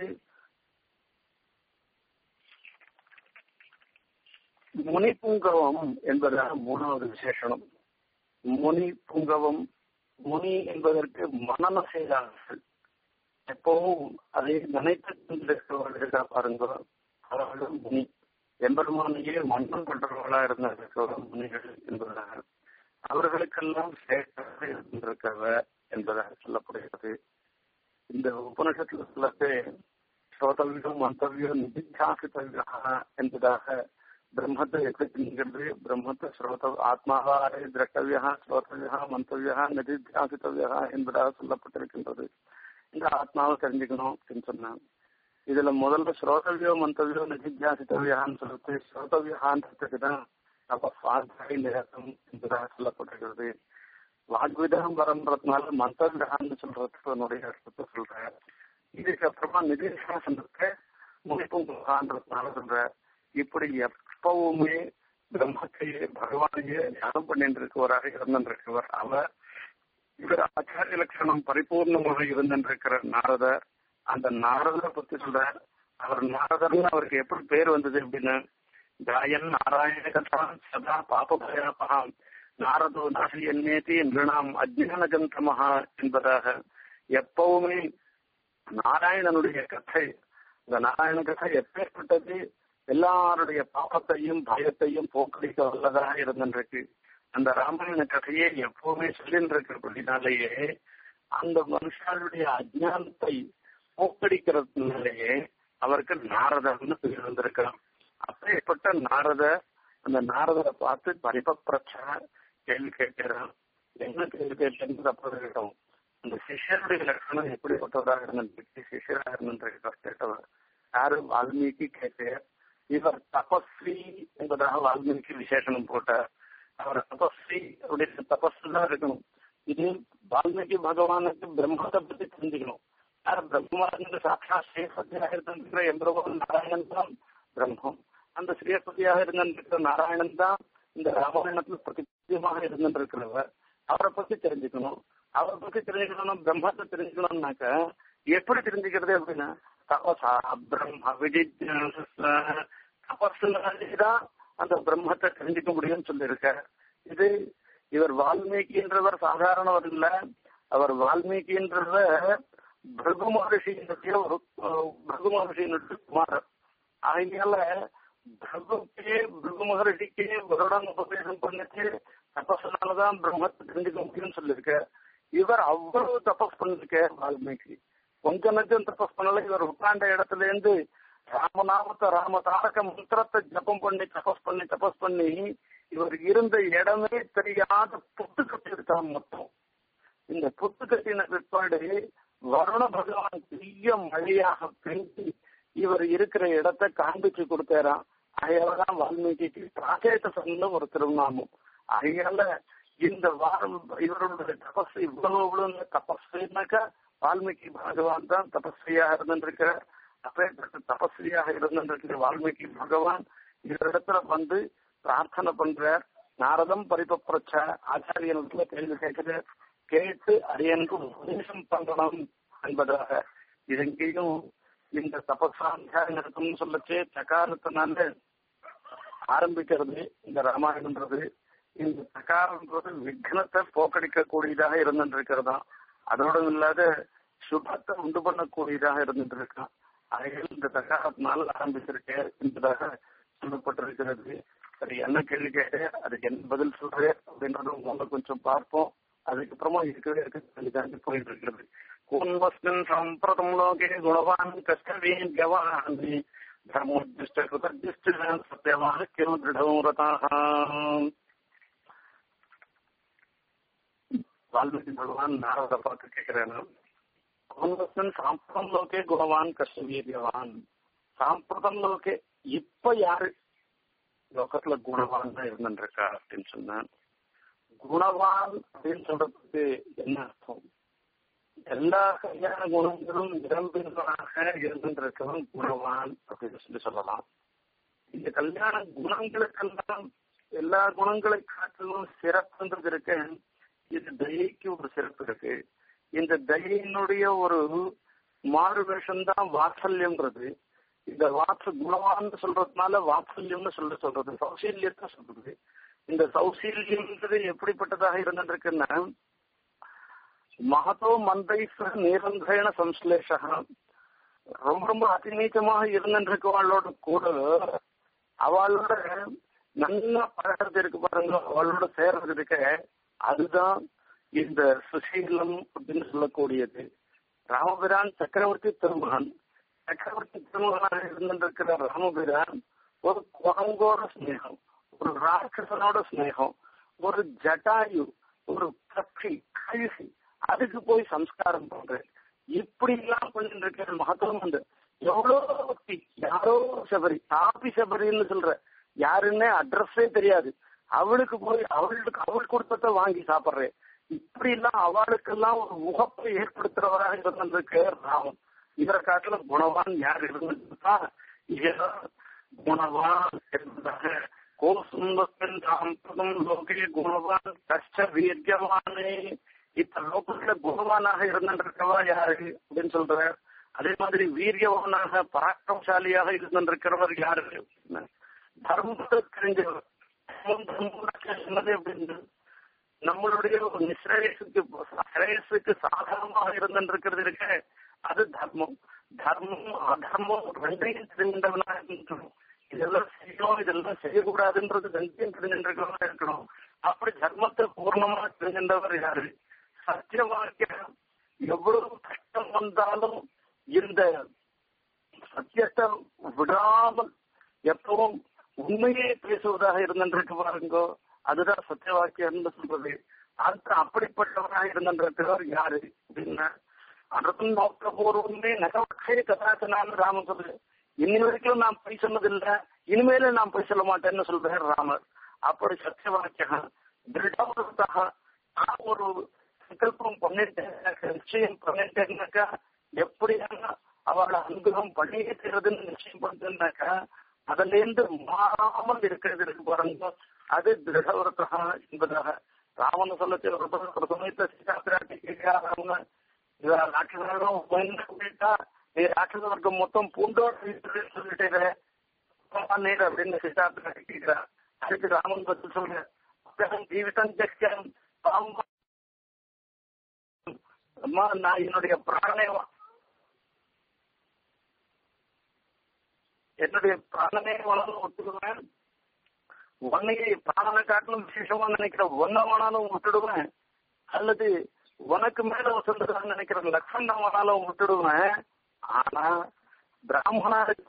முனி புங்கவம் என்பதாக மூணாவது விசேஷனம் முனி புங்கவம் முனி என்பதற்கு மனன செய்தார்கள் எப்பவும் அதை நினைத்து கொண்டிருக்கிறவர்கள் பாருங்க அவர்களும் முனி எம்பெருமானையே மன்னம் பண்றவர்களா இருந்திருக்கிற முனிகள் என்பதாக அவர்களுக்கெல்லாம் சேர்க்க இருந்திருக்கவ என்பதாக சொல்லப்படுகிறது இந்த உபனிஷத்துல சொல்லத்து ஸ்ரோதவியம் மந்தவியம் நிதித்தியாசித்தவியா என்பதாக பிரம்மத்தை எப்படி தெரிஞ்சுக்கிறது பிரம்மத்தை ஸ்ரோத ஆத்மாவாரே திரட்டவியா ஸ்ரோதவியா மந்தவியா நிதித்தியாசித்தவியா என்பதாக சொல்லப்பட்டிருக்கின்றது இந்த ஆத்மாவை தெரிஞ்சுக்கணும் அப்படின்னு சொன்னாங்க இதுல முதல்ல ஸ்ரோதவியோ மந்தவியோ நிதித்தியாசித்தவியான்னு சொல்லிட்டு ஸ்ரோதவியான்றதுக்கு தான் அப்ப சுவாத்தியாய நிரத்தம் என்பதாக சொல்லப்பட்டிருக்கிறது வாக்விதம் வரன்றதுனால மந்தவியான்னு சொல்றதுக்கு என்னுடைய அர்த்தத்தை சொல்றேன் இதுக்கு அப்புறமா நிதிசாசனத்தை முடிப்பும் குகான்றதுனால சொல்ற இப்படி எப்பவுமே பிரம்மத்தையே பகவானையே தியானம் பண்ணிட்டு இருக்கவராக இருந்திருக்கவர் அவர் இவர் ஆச்சாரிய லட்சணம் பரிபூர்ணமாக இருந்திருக்கிற நாரதர் அந்த நாரதரை பத்தி சொல்றார் அவர் நாரதர்னு அவருக்கு எப்படி பேர் வந்தது அப்படின்னு காயன் நாராயண கதா சதா பாப பயாபகாம் நாரதோ நாசி என்னேதி நிருணாம் அஜ்ஞான கந்தமஹா என்பதாக எப்பவுமே நாராயணனுடைய கதை இந்த நாராயண கதை எப்பேற்பட்டது எல்லாருடைய பாப்பத்தையும் பயத்தையும் போக்கடிக்க வல்லதாக இருந்திருக்கு அந்த ராமாயண கதையை எப்பவுமே சொல்லிட்டு இருக்கிறபடினாலேயே அந்த மனுஷனுடைய அஜானத்தை போக்கடிக்கிறதுனாலேயே அவருக்கு நாரதர்னு பேர் வந்திருக்கிறான் அப்படிப்பட்ட நாரத அந்த நாரதரை பார்த்து பரிபப்பிரச்சா கேள்வி கேட்கிறான் என்ன கேள்வி கேட்டது அப்புறம் கேட்டோம் அந்த சிஷ்யனுடைய லட்சணம் எப்படிப்பட்டவராக இருந்திருக்கு சிஷ்யராக இருந்திருக்க கேட்டவர் யாரு வால்மீகி கேட்க இவர் தபஸ்வி என்பதாக வால்மீகி விசேஷனம் போட்டார் அவர் தபஸ்வி அப்படின்னு தபஸ் தான் இருக்கணும் இது வால்மீகி பகவானுக்கு பிரம்மத்தை பத்தி தெரிஞ்சுக்கணும் யார் பிரம்மமானது சாட்சா ஸ்ரீபதியாக இருந்திருக்கிற எம்பெருமான் நாராயணன் தான் பிரம்மம் அந்த ஸ்ரீபதியாக இருந்திருக்கிற நாராயணன் தான் இந்த ராமாயணத்தில் பிரதிபமாக இருந்திருக்கிறவர் அவரை பத்தி தெரிஞ்சுக்கணும் அவரை பத்தி தெரிஞ்சுக்கணும் பிரம்மத்தை தெரிஞ்சுக்கணும்னாக்க எப்படி தெரிஞ்சுக்கிறது அப்படின்னா தபசா பிரம்ம விஜிஜாச தபஸ்னாலேதான் அந்த பிரம்மத்தை தெரிஞ்சுக்க முடியும்னு சொல்லியிருக்கார் இது இவர் வால்மீகின்றவர் சாதாரணவர் இல்ல அவர் வால்மீகின்றவர் பிருகு மகர்ஷியினுடைய ஒரு பிருகு மகர்ஷியினுடைய குமாரர் ஆகையால பிரபுக்கே பிருகு மகர்ஷிக்கு வருடம் உபதேசம் பண்ணிட்டு தபஸ்னாலதான் பிரம்மத்தை தெரிஞ்சுக்க முடியும்னு சொல்லியிருக்க இவர் அவ்வளவு தபஸ் பண்ணிருக்க வால்மீகி கொஞ்ச நஞ்சம் தபஸ் பண்ணல இவர் உட்கார்ந்த இடத்துல இருந்து ராமநாமத்தை ராம தாரக மந்திரத்தை ஜபம் பண்ணி தபஸ் பண்ணி தபஸ் பண்ணி இவர் இருந்த இடமே தெரியாத புத்து கட்டி இருக்கான் மொத்தம் இந்த புத்து கட்டின பிற்பாடு வருண பகவான் பெரிய மழையாக பெய்து இவர் இருக்கிற இடத்தை காண்பிச்சு கொடுத்தாராம் அதையெல்லாம் வால்மீகிக்கு பிராகேத சொன்ன ஒரு திருநாமம் அதையால இந்த வாரம் இவருடைய தபஸ் இவ்வளவு இவ்வளவு தபஸ்னாக்கா வால்மீகி பகவான் தான் தபஸ்வியாக இருந்திருக்கிறார் அப்பேற்பட்ட தபஸ்வியாக இருந்திருக்கிற வால்மீகி பகவான் இவரிடத்துல வந்து பிரார்த்தனை பண்றார் நாரதம் பரிபப்ரச்ச ஆச்சாரியனத்துல கேள்வி கேட்கிறார் கேட்டு அரியனுக்கு உபதேசம் பண்ணணும் என்பதாக இதெங்கேயும் இந்த தபசாந்தியாயம் இருக்கும்னு சொல்லச்சு தகாரத்தினால ஆரம்பிக்கிறது இந்த ராமாயணன்றது இந்த தகாரன்றது விக்னத்தை போக்கடிக்க கூடியதாக இருந்துருக்கிறதாம் அதோட இல்லாத சுபத்தை உண்டு பண்ணக்கூடியதாக இருந்துட்டு இருக்கான் அதைகள் இந்த தகாரத்தினால் ஆரம்பிச்சிருக்கேன் என்பதாக சொல்லப்பட்டிருக்கிறது சரி என்ன கேள்வி கேட்டு அதுக்கு என்ன பதில் சொல்றேன் அப்படின்றத உங்களை கொஞ்சம் பார்ப்போம் அதுக்கப்புறமா இருக்கவே இருக்கு தாண்டி போயிட்டு இருக்கிறது கூன்வஸ்மின் சம்பிரதம் லோகே குணவான் கஷ்டவீன் கவான் தர்மோஜிஷ்ட கிருதஜிஷ்ட சத்தியமாக கிம் திருடம் ரதாக வால்மீகி பகவான் நாரத பார்த்து கேட்கிறேன் கூன்வஸ்மின் சாம்பிரதம் லோகே குணவான் கஷ்டவீரியவான் சாம்பிரதம் லோகே இப்ப யாரு லோகத்துல குணவான் தான் இருந்துருக்கா அப்படின்னு சொன்னான் குணவான் அப்படின்னு சொல்றதுக்கு என்ன அர்த்தம் எல்லா கல்யாண குணங்களும் நிரம்பினதாக இருந்திருக்கவன் குணவான் அப்படின்னு சொல்லி சொல்லலாம் இந்த கல்யாண குணங்களுக்கெல்லாம் எல்லா குணங்களை காட்டிலும் சிறப்புன்றது இருக்கு இது தயைக்கு ஒரு சிறப்பு இருக்கு இந்த தயையினுடைய ஒரு மாறு வேஷம் தான் வாத்சல்யம்ன்றது இந்த வாத்ச குணவான்னு சொல்றதுனால வாத்சல்யம்னு சொல்ல சொல்றது சௌசல்யத்தை சொல்றது இந்த சௌசல்யம்ன்றது எப்படிப்பட்டதாக இருந்திருக்குன்னா மகதோ மந்தை நிரந்தரேன சம்ஸ்லேஷா ரொம்ப ரொம்ப அதிநீச்சமாக இருந்திருக்கவாளோட கூட அவளோட நல்லா பழகிறது இருக்கு பாருங்க அவளோட சேர்றது இருக்க அதுதான் இந்த சுசீலம் அப்படின்னு சொல்லக்கூடியது ராமபிரான் சக்கரவர்த்தி திருமகன் சக்கரவர்த்தி திருமகனாக இருந்திருக்கிற ராமபிரான் ஒரு குரங்கோட ஸ்நேகம் ஒரு ராட்சசனோட ஸ்நேகம் ஒரு ஜட்டாயு ஒரு கட்சி கழுசி அதுக்கு போய் சம்ஸ்காரம் பண்றேன் இப்படி எல்லாம் பண்ணிட்டு இருக்கிற மகத்துவம் உண்டு எவ்வளோ பக்தி யாரோ சபரி காப்பி சபரின்னு சொல்ற யாருன்னே அட்ரஸே தெரியாது அவளுக்கு போய் அவளுக்கு அவள் கொடுத்தத வாங்கி சாப்பிடுறேன் இப்படி எல்லாம் அவளுக்கெல்லாம் ஒரு முகப்பை ஏற்படுத்துறவராக இருந்திருக்கு ராமன் இவரை காட்டுல குணவான் யார் இருந்திருக்கா இதுதான் குணவான் என்பதாக கோசுந்தத்தின் சாம்பதம் லோகே குணவான் கஷ்ட வீரியவானே இப்ப லோகத்துல குணவானாக இருந்திருக்கவா யாரு அப்படின்னு சொல்றார் அதே மாதிரி வீரியவானாக பராக்கிரமசாலியாக இருந்திருக்கிறவர் யாரு தர்மத்தை தெரிஞ்சவர் என்னது அப்படின்னு நம்மளுடைய ஒரு நிஸ்ரேயசுக்கு ஸ்ரேயஸுக்கு சாதகமாக இருந்திருக்கிறது இருக்க அது தர்மம் தர்மம் அதர்மம் ரெண்டையும் தெரிந்தவனாக இருக்கணும் இதெல்லாம் செய்யணும் இதெல்லாம் செய்யக்கூடாதுன்றது ரெண்டையும் தெரிஞ்சிருக்கிறவனா இருக்கணும் அப்படி தர்மத்தை பூர்ணமா தெரிஞ்சின்றவர் யாரு சத்திய வாக்கியம் எவ்வளவு கஷ்டம் வந்தாலும் இந்த சத்தியத்தை விடாமல் எப்பவும் உண்மையே பேசுவதாக இருந்திருக்கு பாருங்கோ அதுதான் சத்திய வாக்கியம் சொல்றது அந்த அப்படிப்பட்டவராக இருந்திருக்கிறவர் யாரு அப்படின்னா அனர்த்தம் நோக்க பூர்வமே நகவட்சே கதாச்சனான்னு ராமன் சொல்லுது இன்னி வரைக்கும் நான் பொய் சொன்னதில்லை இனிமேல நான் பொய் சொல்ல மாட்டேன்னு சொல்றாரு ராமர் அப்படி சத்தியவாக்கியா திருடமாக நான் ஒரு சங்கல்பம் பண்ணிட்டேன் நிச்சயம் பண்ணிட்டேன்னாக்கா எப்படியான அவளை அனுகிரகம் பண்ணியே தருதுன்னு நிச்சயம் பண்ணிட்டேன்னாக்கா அதுல இருந்து மாறாமல் இருக்கிறது இருக்கு பாருங்க அது திருடவரத்தா என்பதாக ராவண சொல்லத்தை ஒரு சமயத்தை சீதாத்திராட்டி கேட்கிறாங்க இவ ராட்சசர்களும் போயிட்டா நீ ராட்சச வர்க்கம் மொத்தம் பூண்டோடு சொல்லிட்டே நீர் அப்படின்னு சீதாத்திராட்டி கேட்கிறா அதுக்கு ராமன் பதில் சொல்றேன் ஜீவிதம் ஜெக்ஷன் அம்மா நான் என்னுடைய பிராணனை என்னுடைய பிராணனே வளர்ந்து ஒத்துக்குவேன் உன்னையே பிராணனை காட்டிலும் விசேஷமா நினைக்கிற ஒன்ன வேணாலும் விட்டுடுவேன் அல்லது உனக்கு மேல வசந்ததான் நினைக்கிற லட்சணம் வேணாலும் விட்டுடுவேன் ஆனா பிராமணருக்கு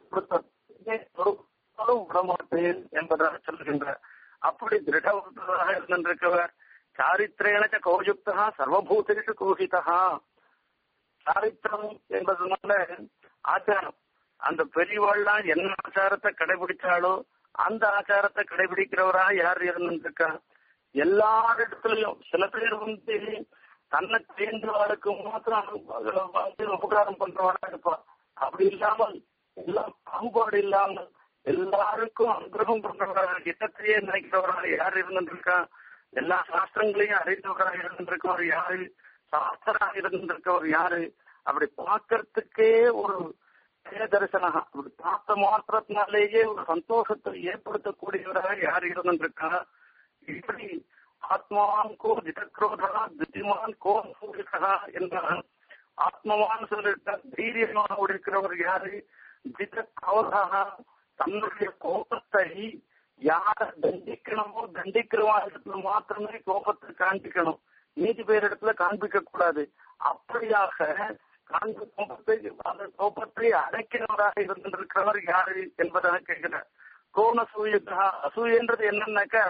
கொடுத்த விடமாட்டேன் என்பதாக சொல்லுகின்ற அப்படி திருடவராக இருந்திருக்கவர் சாரித்திரேன கௌயுக்தா சர்வபூதேஷு கோஹிதா சாரித்திரம் என்பதனால ஆச்சாரம் அந்த பெரியவாள்லாம் என்ன ஆச்சாரத்தை கடைபிடிச்சாலோ அந்த ஆச்சாரத்தை கடைபிடிக்கிறவரா யார் இருந்திருக்கா எல்லா இடத்துலயும் சில பேர் வந்து தன்னை சேர்ந்தவர்களுக்கு மாத்திரம் வந்து உபகாரம் பண்றவரா இருப்பா அப்படி இல்லாமல் எல்லாம் பாகுபாடு இல்லாமல் எல்லாருக்கும் அனுகிரகம் பண்றவரா இட்டத்தையே நினைக்கிறவரா யார் இருந்திருக்கா எல்லா சாஸ்திரங்களையும் அறிந்தவராக இருந்திருக்கவர் யாரு சாஸ்திராக இருந்திருக்கவர் யாரு அப்படி பார்க்கறதுக்கே ஒரு தரிசனம் அப்படி பார்த்த மாத்திரத்தினாலேயே ஒரு சந்தோஷத்தை ஏற்படுத்தக்கூடியவராக யார் இருந்திருக்கா இப்படி ஆத்மாவான் கோ ஜிதக்ரோதா தித்திமான் கோ சூரியகா என்றால் ஆத்மவான் சொல்லிட்ட தைரியமாக இருக்கிறவர் யாரு ஜிதக்ரோதா தன்னுடைய கோபத்தை யார தண்டிக்கணுமோ தண்டிக்கிறவா இடத்துல மாத்திரமே கோபத்தை காண்பிக்கணும் நீதி பேர் இடத்துல காண்பிக்க கூடாது அப்படியாக காண்பு கோபத்தை அந்த கோபத்தை அடைக்கிறவராக இருந்திருக்கிறவர் யாரு என்பதாக கேட்கிறார் கோண சூயகா அசூயன்றது என்னன்னாக்கா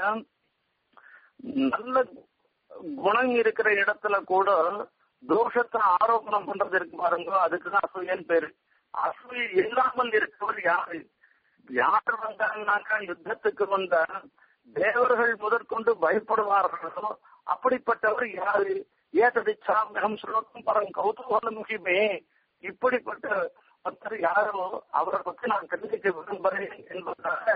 நல்ல குணம் இருக்கிற இடத்துல கூட தோஷத்தை ஆரோபணம் பண்றது இருக்கு பாருங்க அதுக்குதான் அசூயன் பேரு அசூய இல்லாமல் இருக்கிறவர் யாரு யார் வந்தாங்கனாக்கா யுத்தத்துக்கு வந்த தேவர்கள் முதற்கொண்டு பயப்படுவார்களோ அப்படிப்பட்டவர் யாரு ஏதது சாமியம் ஸ்லோகம் பரம் கௌதூகலமுகிமே இப்படிப்பட்ட ஒருத்தர் யாரோ அவரை பத்தி நான் தெரிஞ்சுக்க விரும்புகிறேன் என்பதாக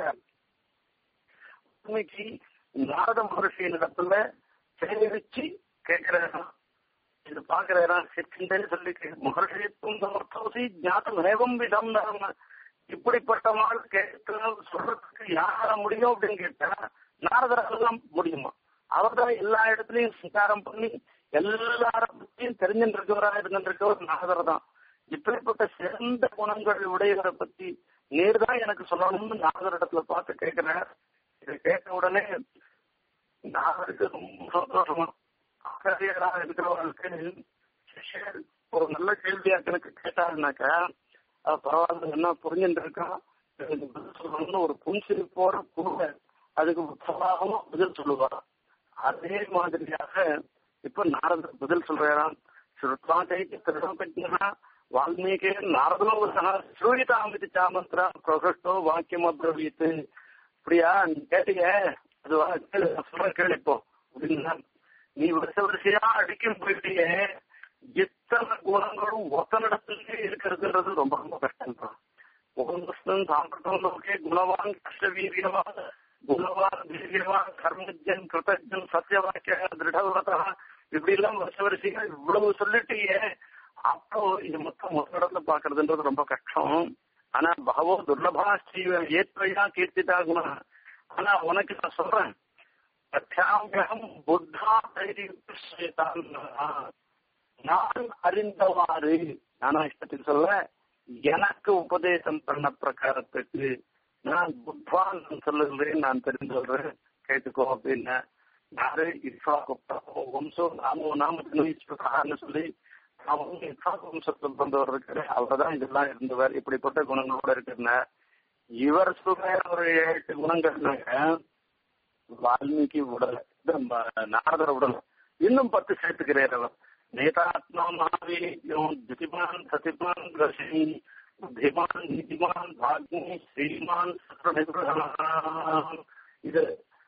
உண்மைக்கு நாரத மகர்ஷியின் இடத்துல சேகரிச்சு கேட்கிறாராம் இது பாக்குறாராம் சிற்றின்றே சொல்லி மகர்ஷித்தும் சமர்த்தோசி ஞாத்தம் ஏவம் விதம் நாம இப்படிப்பட்ட மாள் கேட்க சொல்றதுக்கு யார முடியும் அப்படின்னு கேட்டா நாரதரால தான் முடியுமா அவர் தான் எல்லா இடத்துலயும் சஞ்சாரம் பண்ணி எல்லார பத்தியும் தெரிஞ்சுட்டு இருக்கவராக இருந்திருக்கவர் நாரதர் தான் இப்படிப்பட்ட சிறந்த குணங்கள் உடையவரை பத்தி நேர் தான் எனக்கு சொல்லணும்னு நாரதர் இடத்துல பார்த்து கேட்கிறார் இதை கேட்ட உடனே நாரதருக்கு ரொம்ப சந்தோஷமா ஆசிரியராக இருக்கிறவர்களுக்கு சிஷ்யர் ஒரு நல்ல கேள்வியா எனக்கு கேட்டாருனாக்கா பரவாயில்ல என்ன புரிஞ்சுட்டு இருக்கான் எனக்கு பதில் சொல்லணும்னு ஒரு புன்சிரிப்போட கூட அதுக்கு உற்சாகமா பதில் சொல்லுவார் அதே மாதிரியாக இப்ப நாரதர் பதில் சொல்றாராம் ஸ்ருத்வா தைக்கு திருடபஜ்னா வால்மீகே நாரதோ ஸ்ரூயிதாமிதி சாமந்திரா பிரகஷ்டோ வாக்கியம் அப்ரவீத்து அப்படியா நீ கேட்டீங்க அது கேளு சொல்ற கேளு இப்போ அப்படின்னா நீ வருஷ வரிசையா அடிக்கும் போயிட்டீங்க இத்தனை குணங்களும் ஒத்தனிடத்திலே இருக்கிறதுன்றது ரொம்ப ரொம்ப கஷ்டம் தான் ஓம் சாம்பிரதம் லோகே குணவான் கஷ்டவீரியவான் குணவான் வீரியவான் கர்மஜன் கிருத்தஜன் சத்தியவாக்கிய திருடவரதா இப்படி எல்லாம் வருஷ வரிசையா இவ்வளவு சொல்லிட்டீங்க அப்போ இது மொத்தம் ஒரு இடத்துல பாக்குறதுன்றது ரொம்ப கஷ்டம் ஆனா பகவோ துர்லபா ஸ்ரீவ ஏத்வையா கீர்த்திதா குண ஆனா உனக்கு நான் சொல்றேன் பிரத்யாகிரகம் புத்தா தைரியம் நான் அறிந்தவாறு நானா இஷ்டத்துக்கு சொல்ல எனக்கு உபதேசம் பண்ண பிரகாரத்துக்கு நான் புத்வான் சொல்லுகிறேன் நான் தெரிந்து சொல்றேன் கேட்டுக்கோ அப்படின்னு யாரு இஸ்வா வம்சம் நாமோ நாம சொல்லி அவங்க இஸ்வா வம்சத்தில் வந்தவர் இருக்காரு அவர் தான் இதெல்லாம் இருந்தவர் இப்படிப்பட்ட குணங்களோட இருக்கிற இவர் சொல்ற ஒரு எட்டு குணங்கள்னாக்க வால்மீகி உடல நாரதர் உடல இன்னும் பத்து சேர்த்துக்கிறார் அவர் नेतात्मा महावीर्यो द्युतिमान् सतिमान् रशि बुद्धिमान् नीतिमान् भाग्नि श्रीमान् சத்ரநிபுணः இது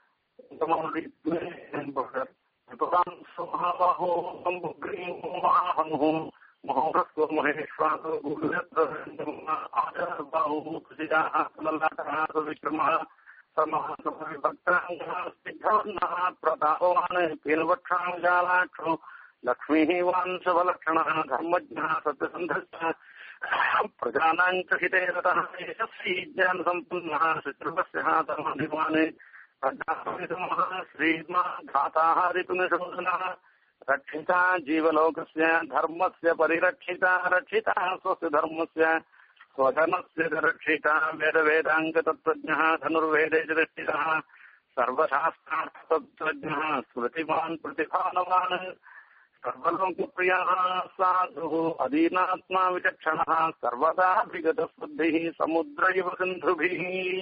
என்பவர் விபதாம் சுமகாபாஹோ சம்புக்ரீம் மகாஹனு மகோரஸ்வ மகேஸ்வாசோ ஆச்சாரபாஹு குசியாः समल्लाटः सुविक्रमः समः समविभक्ताङ्गः स्निग्धवर्णः प्रतापवान् पीनवक्षाङ्गालाक्षो लक्ष्मीः वांशवलक्षणः धर्मज्ञः सत्यसन्धश्च प्रजानां च हिते रतः यशस्वी ज्ञानसम्पन्नः शत्रुवस्य धर्माभिमाने प्रजापितमः श्रीमान् धाताः ऋतुनिशोधनः रक्षिता जीवलोकस्य धर्मस्य परिरक्षिता रक्षिता स्वस्य धर्मस्य स्वधनस्य च रक्षिता वेदवेदाङ्गतत्त्वज्ञः धनुर्वेदे च दृष्टितः सर्वशास्त्रार्थतत्त्वज्ञः स्मृतिमान् प्रतिभानवान् सर्वलोकप्रियः साधुः अधीनात्मा विचक्षणः सर्वदाभिगतबुद्धिः समुद्र इव सिन्धुभिः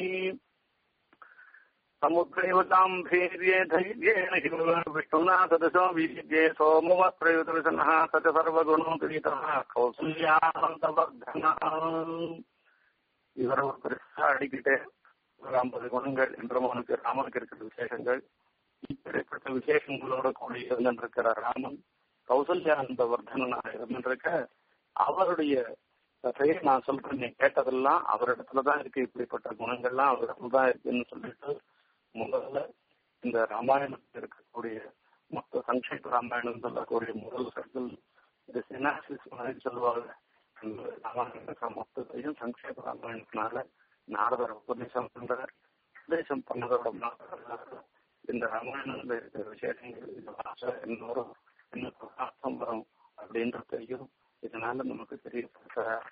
समुद्रैव गाम्भीर्ये धैर्येण हि विष्णुना सदशो वीर्ये सोमवप्रयुतविशनः स च सर्वगुणोपरीतः கௌசல்யானந்தவர்தனः இவர் ஒரு பெருசா அடிக்கிட்டே ஒரு ஐம்பது குணங்கள் என்றமனுக்கு ராமனுக்கு இருக்கிற விசேஷங்கள் இப்படிப்பட்ட விசேஷங்களோட கூடி இருந்திருக்கிற ராமன் கௌசல்யானந்த வர்தனாக இருந்திருக்க அவருடைய கதையை நான் சொல்றேன் நீ கேட்டதெல்லாம் அவரிடத்துலதான் இருக்கு இப்படிப்பட்ட குணங்கள்லாம் அவரிடத்துல தான் இருக்குன்னு சொல்லிட்டு முதல்ல இந்த ராமாயணத்தில் இருக்கக்கூடிய மொத்த சங்கேப ராமாயணம் சொல்லக்கூடிய முதல் சர்க்கிள் இந்த சினாசிஸ் மாதிரி சொல்லுவாங்க அந்த ராமாயண மொத்தத்தையும் சங்கேப ராமாயணத்தினால நாரதர் உபதேசம் பண்றார் உபதேசம் பண்ணதோட மாத்திரம் இந்த ராமாயணத்துல இருக்கிற விசேஷங்கள் இந்த பாஷை இன்னொரு இன்னும் அர்த்தம் வரும் அப்படின்றதையும் இதனால நமக்கு தெரியப்படுத்துறார்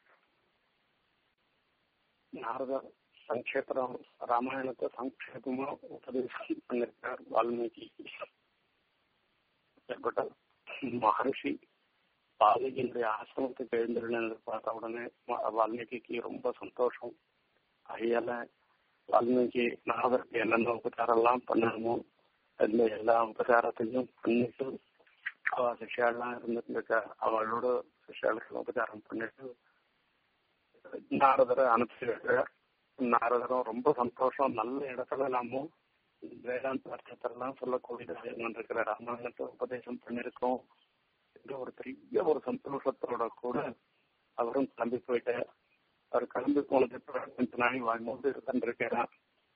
நாரதர் சங்கேபம் ராமாயணத்தை சங்கேபமா உபதேசம் பண்ணிருக்கார் வால்மீகி ஏற்பட்ட மகர்ஷி வால்மீகியினுடைய ஆசிரமத்துக்கு எழுந்திருந்தது பார்த்த உடனே வால்மீகிக்கு ரொம்ப சந்தோஷம் அதையால வால்மீகி நாரதருக்கு என்னென்ன உபச்சாரம் எல்லாம் பண்ணணுமோ அந்த எல்லா உபச்சாரத்தையும் பண்ணிட்டு அவ சிஷ்யாலாம் இருந்துட்டு இருக்க அவளோட சிஷ்யாளுக்கு உபச்சாரம் பண்ணிட்டு நாரதரை அனுப்பிச்சு வைக்கிற நாரதரும் ரொம்ப சந்தோஷம் நல்ல இடத்துல நாமும் வேதாந்த அர்த்தத்தெல்லாம் சொல்லக்கூடியதாக இருந்திருக்கிற ராமாயணத்தை உபதேசம் பண்ணிருக்கோம் என்று ஒரு பெரிய ஒரு சந்தோஷத்தோட கூட அவரும் கிளம்பி போயிட்டு அவர் கிளம்பி போனது கொஞ்ச நாள் வாழ்ம்போது இருந்திருக்கிறார்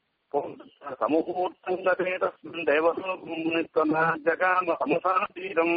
சமூகத்தங்கதேதஸ்மின் தேவலோகம் ஜகாம சமசாதீரம்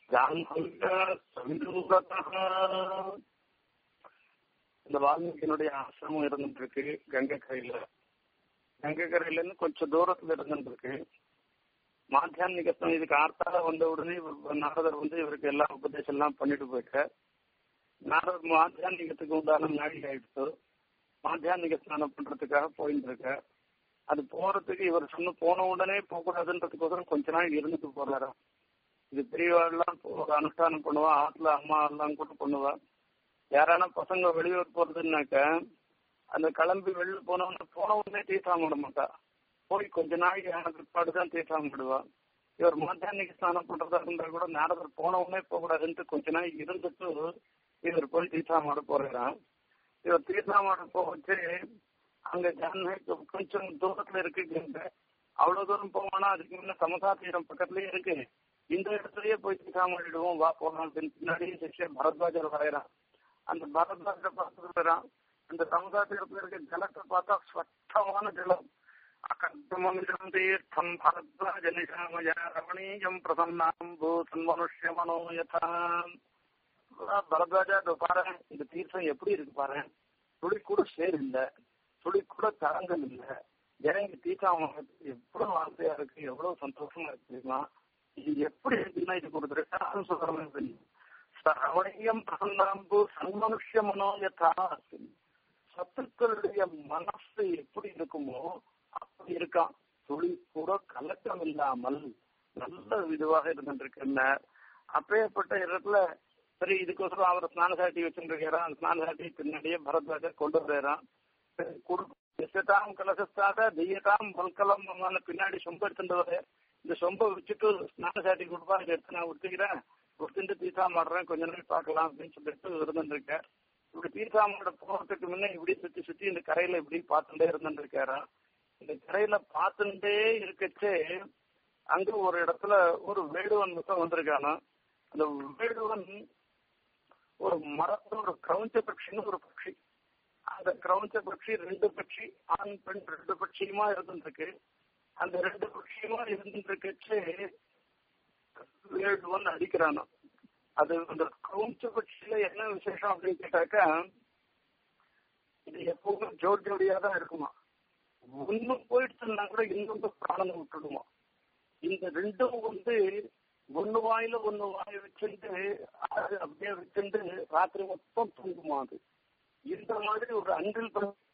இந்த வால்மீகியினுடைய ஆசிரமம் இருந்துட்டு இருக்கு கங்கை கரையில கங்கை கரையில இருந்து கொஞ்சம் தூரத்துல இருந்துட்டு இருக்கு மாத்தியானிகத்தம் இதுக்கு ஆர்த்தால வந்த உடனே நாரதர் வந்து இவருக்கு எல்லா உபதேசம் எல்லாம் பண்ணிட்டு போயிட்ட நாரதர் மாத்தியானிகத்துக்கு உண்டான நாடி ஆயிடுச்சு மாத்தியானிக ஸ்நானம் பண்றதுக்காக போயிட்டு இருக்க அது போறதுக்கு இவர் சொன்ன போன உடனே போகக்கூடாதுன்றதுக்கோசரம் கொஞ்ச நாள் இருந்துட்டு போறாராம் இது பெரியவாள்லாம் ஒரு அனுஷ்டானம் பண்ணுவா ஆத்துல அம்மா எல்லாம் கூட பண்ணுவா யாரான பசங்க வெளியூர் போறதுன்னாக்க அந்த கிளம்பி வெளில போனவன போன உடனே தீர்த்தம் விட மாட்டா போய் கொஞ்ச நாளைக்கு ஆன பிற்பாடு தான் தீர்த்தம் விடுவா இவர் மாத்தியானிக்கு ஸ்நானம் பண்றதா இருந்தா கூட நாரதர் போன உடனே போகக்கூடாதுன்ட்டு கொஞ்ச நாளைக்கு இருந்துட்டு இவர் போய் தீர்த்தாமாட போறாராம் இவர் தீர்த்தாமாட போச்சு அங்க ஜான்மை கொஞ்சம் தூரத்துல இருக்கு அவ்வளவு தூரம் போவானா அதுக்கு முன்ன சமதா தீரம் பக்கத்துலயே இருக்கு இந்த இடத்துலயே போய் தீர்த்தாமாடிடுவோம் வா போகலாம் அப்படின்னு பின்னாடியே சிஷ்யர் பரத்வாஜர் வரையறான் அந்த பரத்வாஜரை பார்த்துட்டு வரான் அந்த சமதா தீரத்துல இருக்க ஜலத்தை பார்த்தா ஸ்வட்டமான ஜலம் அகண்டமமிதம் தீர்த்தம் பரத்வாஜ நிஷாமய ரமணீயம் பிரசன்னாம் பூதன் மனுஷ்ய மனோ யதா பரத்வாஜா பாரு இந்த தீர்த்தம் எப்படி இருக்கு பாரு துளி கூட சேர் இல்ல துளி கூட தரங்கள் இல்ல இறங்கி தீர்த்தம் எவ்வளவு வார்த்தையா இருக்கு எவ்வளவு சந்தோஷமா இருக்கு தெரியுமா இது எப்படி இருக்குன்னா இதுக்கு ஒரு திருஷ்டாந்தம் சொல்ற ரமணீயம் பிரசன்னாம்பு சன்மனுஷ்ய மனோ யதா சத்துக்களுடைய மனசு எப்படி இருக்குமோ அப்படி இருக்கான் துளி கூட கலக்கம் இல்லாமல் நல்ல இதுவாக இருந்துருக்குன்னு அப்பேற்பட்ட இடத்துல சரி இதுக்கோசரம் அவர் ஸ்நான சாட்டி வச்சுருக்கிறான் ஸ்நான சாட்டி பின்னாடியே பரத்வாஜர் கொண்டு வர்றான் எஸ்தாம் கலசஸ்தாக தெய்யதாம் பல்கலம் பின்னாடி சொம்ப எடுத்துட்டு வர இந்த சொம்ப வச்சுட்டு ஸ்நான சாட்டி கொடுப்பா இதை எடுத்து நான் ஒத்துக்கிறேன் கொடுத்துட்டு தீசாமாடுறேன் கொஞ்ச நாள் பார்க்கலாம் அப்படின்னு சொல்லிட்டு இருந்துருக்கார் இப்படி தீசாமாட போறதுக்கு முன்ன இப்படி சுத்தி சுத்தி இந்த கரையில இப்படி பார்த்துட்டே இருந்துருக்காரா இந்த கரையில பார்த்துட்டே இருக்கச்சே அங்க ஒரு இடத்துல ஒரு வேடுவன் மட்டும் வந்திருக்கானா அந்த வேடுவன் ஒரு மரத்துல ஒரு கிரௌஞ்ச பட்சின்னு ஒரு பட்சி அந்த கிரௌஞ்ச பட்சி ரெண்டு பட்சி ஆண் பெண் ரெண்டு பட்சியுமா இருந்துருக்கு அந்த ரெண்டு பட்சியுமா இருந்துருக்கச்சே வேடுவன் அடிக்கிறானா அது அந்த கிரௌஞ்ச பட்சியில என்ன விசேஷம் அப்படின்னு கேட்டாக்கா இது எப்பவுமே ஜோடி ஜோடியா தான் இருக்குமா ஒண்ணு போயிடுச்சுன்னா கூட இன்னொன்று பிராணனை விட்டுடுமா இந்த ரெண்டும் வந்து ஒண்ணு வாயில ஒண்ணு வாய் வச்சுட்டு அது அப்படியே வச்சுட்டு ராத்திரி மொத்தம் தூங்குமா அது இந்த மாதிரி ஒரு அன்றில்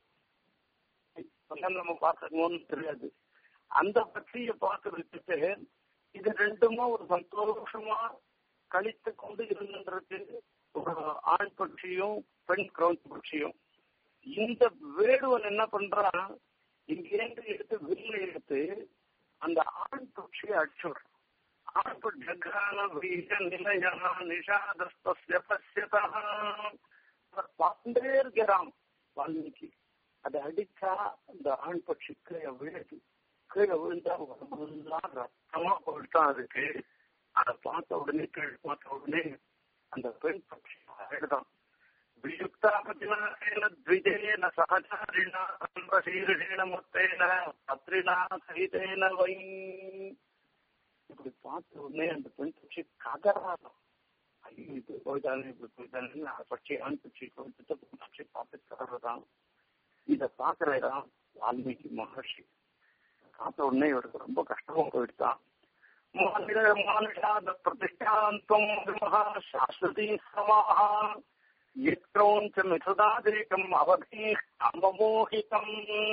நம்ம பார்க்கணும்னு தெரியாது அந்த பட்சியை பார்த்து வச்சுட்டு இது ரெண்டுமா ஒரு சந்தோஷமா கழித்து கொண்டு இருந்துருக்கு ஒரு ஆண் பட்சியும் பெண் கிரௌண்ட் பட்சியும் இந்த வேடுவன் என்ன பண்றான் இங்கேருந்து எடுத்து வில்லை எடுத்து அந்த ஆண் பட்சியை அடிச்சுடுறான் ஆண் ஜகான வீர நிலையா நிஷாதஸ்திய பசியதா பார்த்துட்டே இருக்கிறான் வால்மீகி அதை அடிச்சா அந்த ஆண் பட்சி கீழே விழுது கீழே விழுந்தா உடம்புலாம் ரத்தமா போயிட்டான் அதுக்கு அதை பார்த்த உடனே கீழே பார்த்த உடனே அந்த பெண் பட்சி அழுதான் வியுக்தாபதினாசேன த்விஜேன சகச்சாரிணா அன்பசீருஷேன முத்தேன பத்ரிணா சகிதேன வை இப்படி பார்த்த உடனே அந்த பெண் பட்சி கதறாதான் ஐயோ இப்படி போயிட்டாங்க இப்படி போயிட்டாங்க பட்சி ஆண் பட்சி போயிட்டு பட்சி பார்த்து கதறதான் இத பாக்குறதான் வால்மீகி மகர்ஷி பார்த்த உடனே இவருக்கு ரொம்ப கஷ்டமா போயிடுதான் மானுஷாத பிரதிஷ்டாந்தம் மகா சாஸ்வதி சமாஹா யக்ரௌஞ்ச மிதுதாதிரிகம் அவதி அமமோகிதம்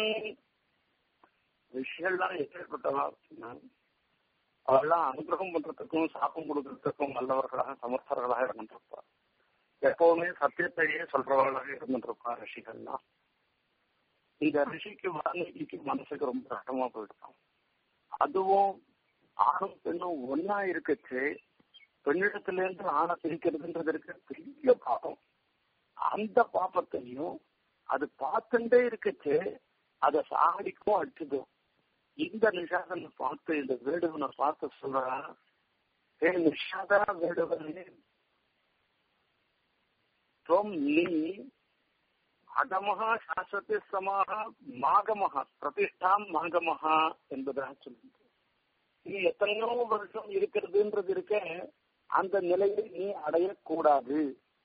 விஷயம்லாம் எப்பேற்பட்டவா அப்படின்னா அவெல்லாம் அனுகிரகம் பண்றதுக்கும் சாப்பம் கொடுக்கறதுக்கும் நல்லவர்களாக சமர்த்தர்களாக இருந்துருப்பா எப்பவுமே சத்தியத்தையே சொல்றவர்களாக இருந்துருப்பா ரிஷிகள்லாம் இந்த ரிஷிக்கு வால்மீகிக்கு மனசுக்கு ரொம்ப கஷ்டமா போயிடுதான் அதுவும் ஆணும் பெண்ணும் ஒன்னா இருக்கச்சு பெண்ணிடத்துல இருந்து ஆணை பிரிக்கிறதுன்றது இருக்க பெரிய பாப்பம் அந்த பாப்பத்தையும் அது பார்த்துட்டே இருக்கச்சு அதை சாகடிக்கும் அடிச்சுதும் இந்த நிஷாதனை பார்த்து இந்த வேடுவனை பார்த்து சொல்றான் ஏ நிஷாதா வேடுவனே துவம் நீ அதமகா சாஸ்வதி சமாக மாகமகா பிரதிஷ்டாம் மாகமகா என்பதாக சொல்லுங்க நீ எத்தனையோ வருஷம் இருக்கிறதுன்றது இருக்க அந்த நிலையை நீ அடையக்கூடாது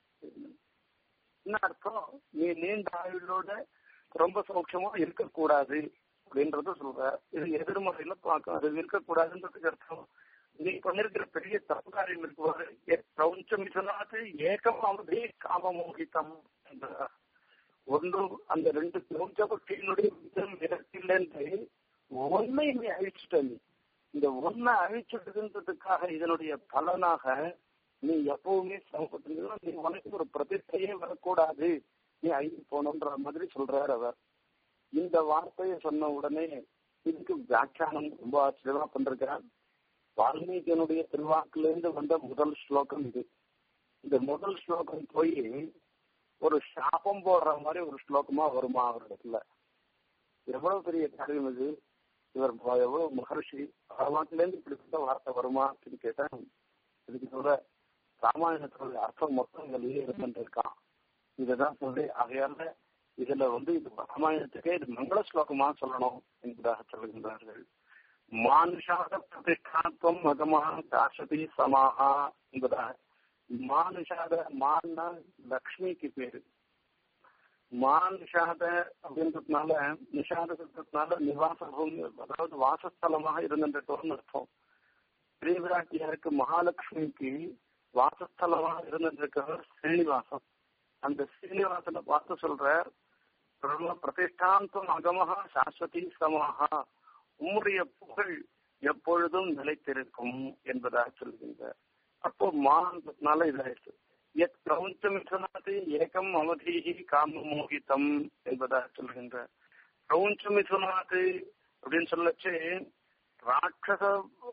என்ன அர்த்தம் நீ நீண்ட ஆயுளோட ரொம்ப சௌக்கியமா இருக்கக்கூடாது அப்படின்றத சொல்ற இது எதிர்மறையில பார்க்கும் அது இருக்கக்கூடாதுன்றதுக்கு அர்த்தம் நீ பண்ணிருக்கிற பெரிய தப்பு காரியம் இருக்குவாரு பிரபஞ்சம் சொன்னாது ஏகம் அவதே காமமோகிதம் என்றார் ஒன்று அந்த ரெண்டு பிரபஞ்ச பக்தியினுடைய விதம் இடத்தில்லை ஒன்னை நீ அழிச்சிட்ட நீ இந்த ஒன்னை அழிச்சிடுதுன்றதுக்காக இதனுடைய பலனாக நீ எப்பவுமே சமப்பட்டு நீ உனக்கு ஒரு பிரதிஷ்டையே வரக்கூடாது நீ அழிஞ்சு போனோன்ற மாதிரி சொல்றாரு அவர் இந்த வார்த்தையை சொன்ன உடனே இதுக்கு வியாக்கியானம் ரொம்ப ஆச்சரியமா பண்றார் வால்மீகியனுடைய திருவாக்குலேருந்து வந்த முதல் ஸ்லோகம் இது இந்த முதல் ஸ்லோகம் போய் ஒரு சாபம் போடுற மாதிரி ஒரு ஸ்லோகமா வருமா அவரிடத்துல எவ்வளவு பெரிய காரியம் இது இவர் எவ்வளவு மகர்ஷி பகவான்ல இருந்து இப்படிப்பட்ட வார்த்தை வருமா அப்படின்னு கேட்டா இதுக்கு சொல்ற ராமாயணத்தோட அர்த்தம் மொத்தம் இதுலயே இருந்துருக்கான் இதுதான் சொல்லி ஆகையால இதுல வந்து இது ராமாயணத்துக்கே இது மங்கள ஸ்லோகமா சொல்லணும் என்பதாக சொல்லுகின்றார்கள் மானுஷாத பிரதிஷ்டாத்வம் மகமா காசதி சமாஹா என்பதாக மானுஷாத மான்னா லக்ஷ்மிக்கு பேரு மானுஷாத அப்படின்றதுனால நிஷாத சொல்றதுனால நிவாச பூமி அதாவது வாசஸ்தலமாக இருந்துட்டோம்னு அர்த்தம் ஸ்ரீவிராட்டியாருக்கு மகாலட்சுமிக்கு வாசஸ்தலமாக இருந்திருக்கிறவர் ஸ்ரீனிவாசம் அந்த ஸ்ரீனிவாசனை பார்த்து சொல்ற பிரதிஷ்டாந்தம் அகமகா சாஸ்வதி சமஹா உம்முடைய புகழ் எப்பொழுதும் நிலைத்திருக்கும் என்பதாக சொல்கின்றார் அப்போ மானால இதாயிடுச்சு எத் பிரபஞ்சமிசனாது ஏகம் அவதீகி காம மோகிதம் என்பதாக சொல்கின்றார் பிரபஞ்சமிசனாது அப்படின்னு சொல்லச்சு ராட்சச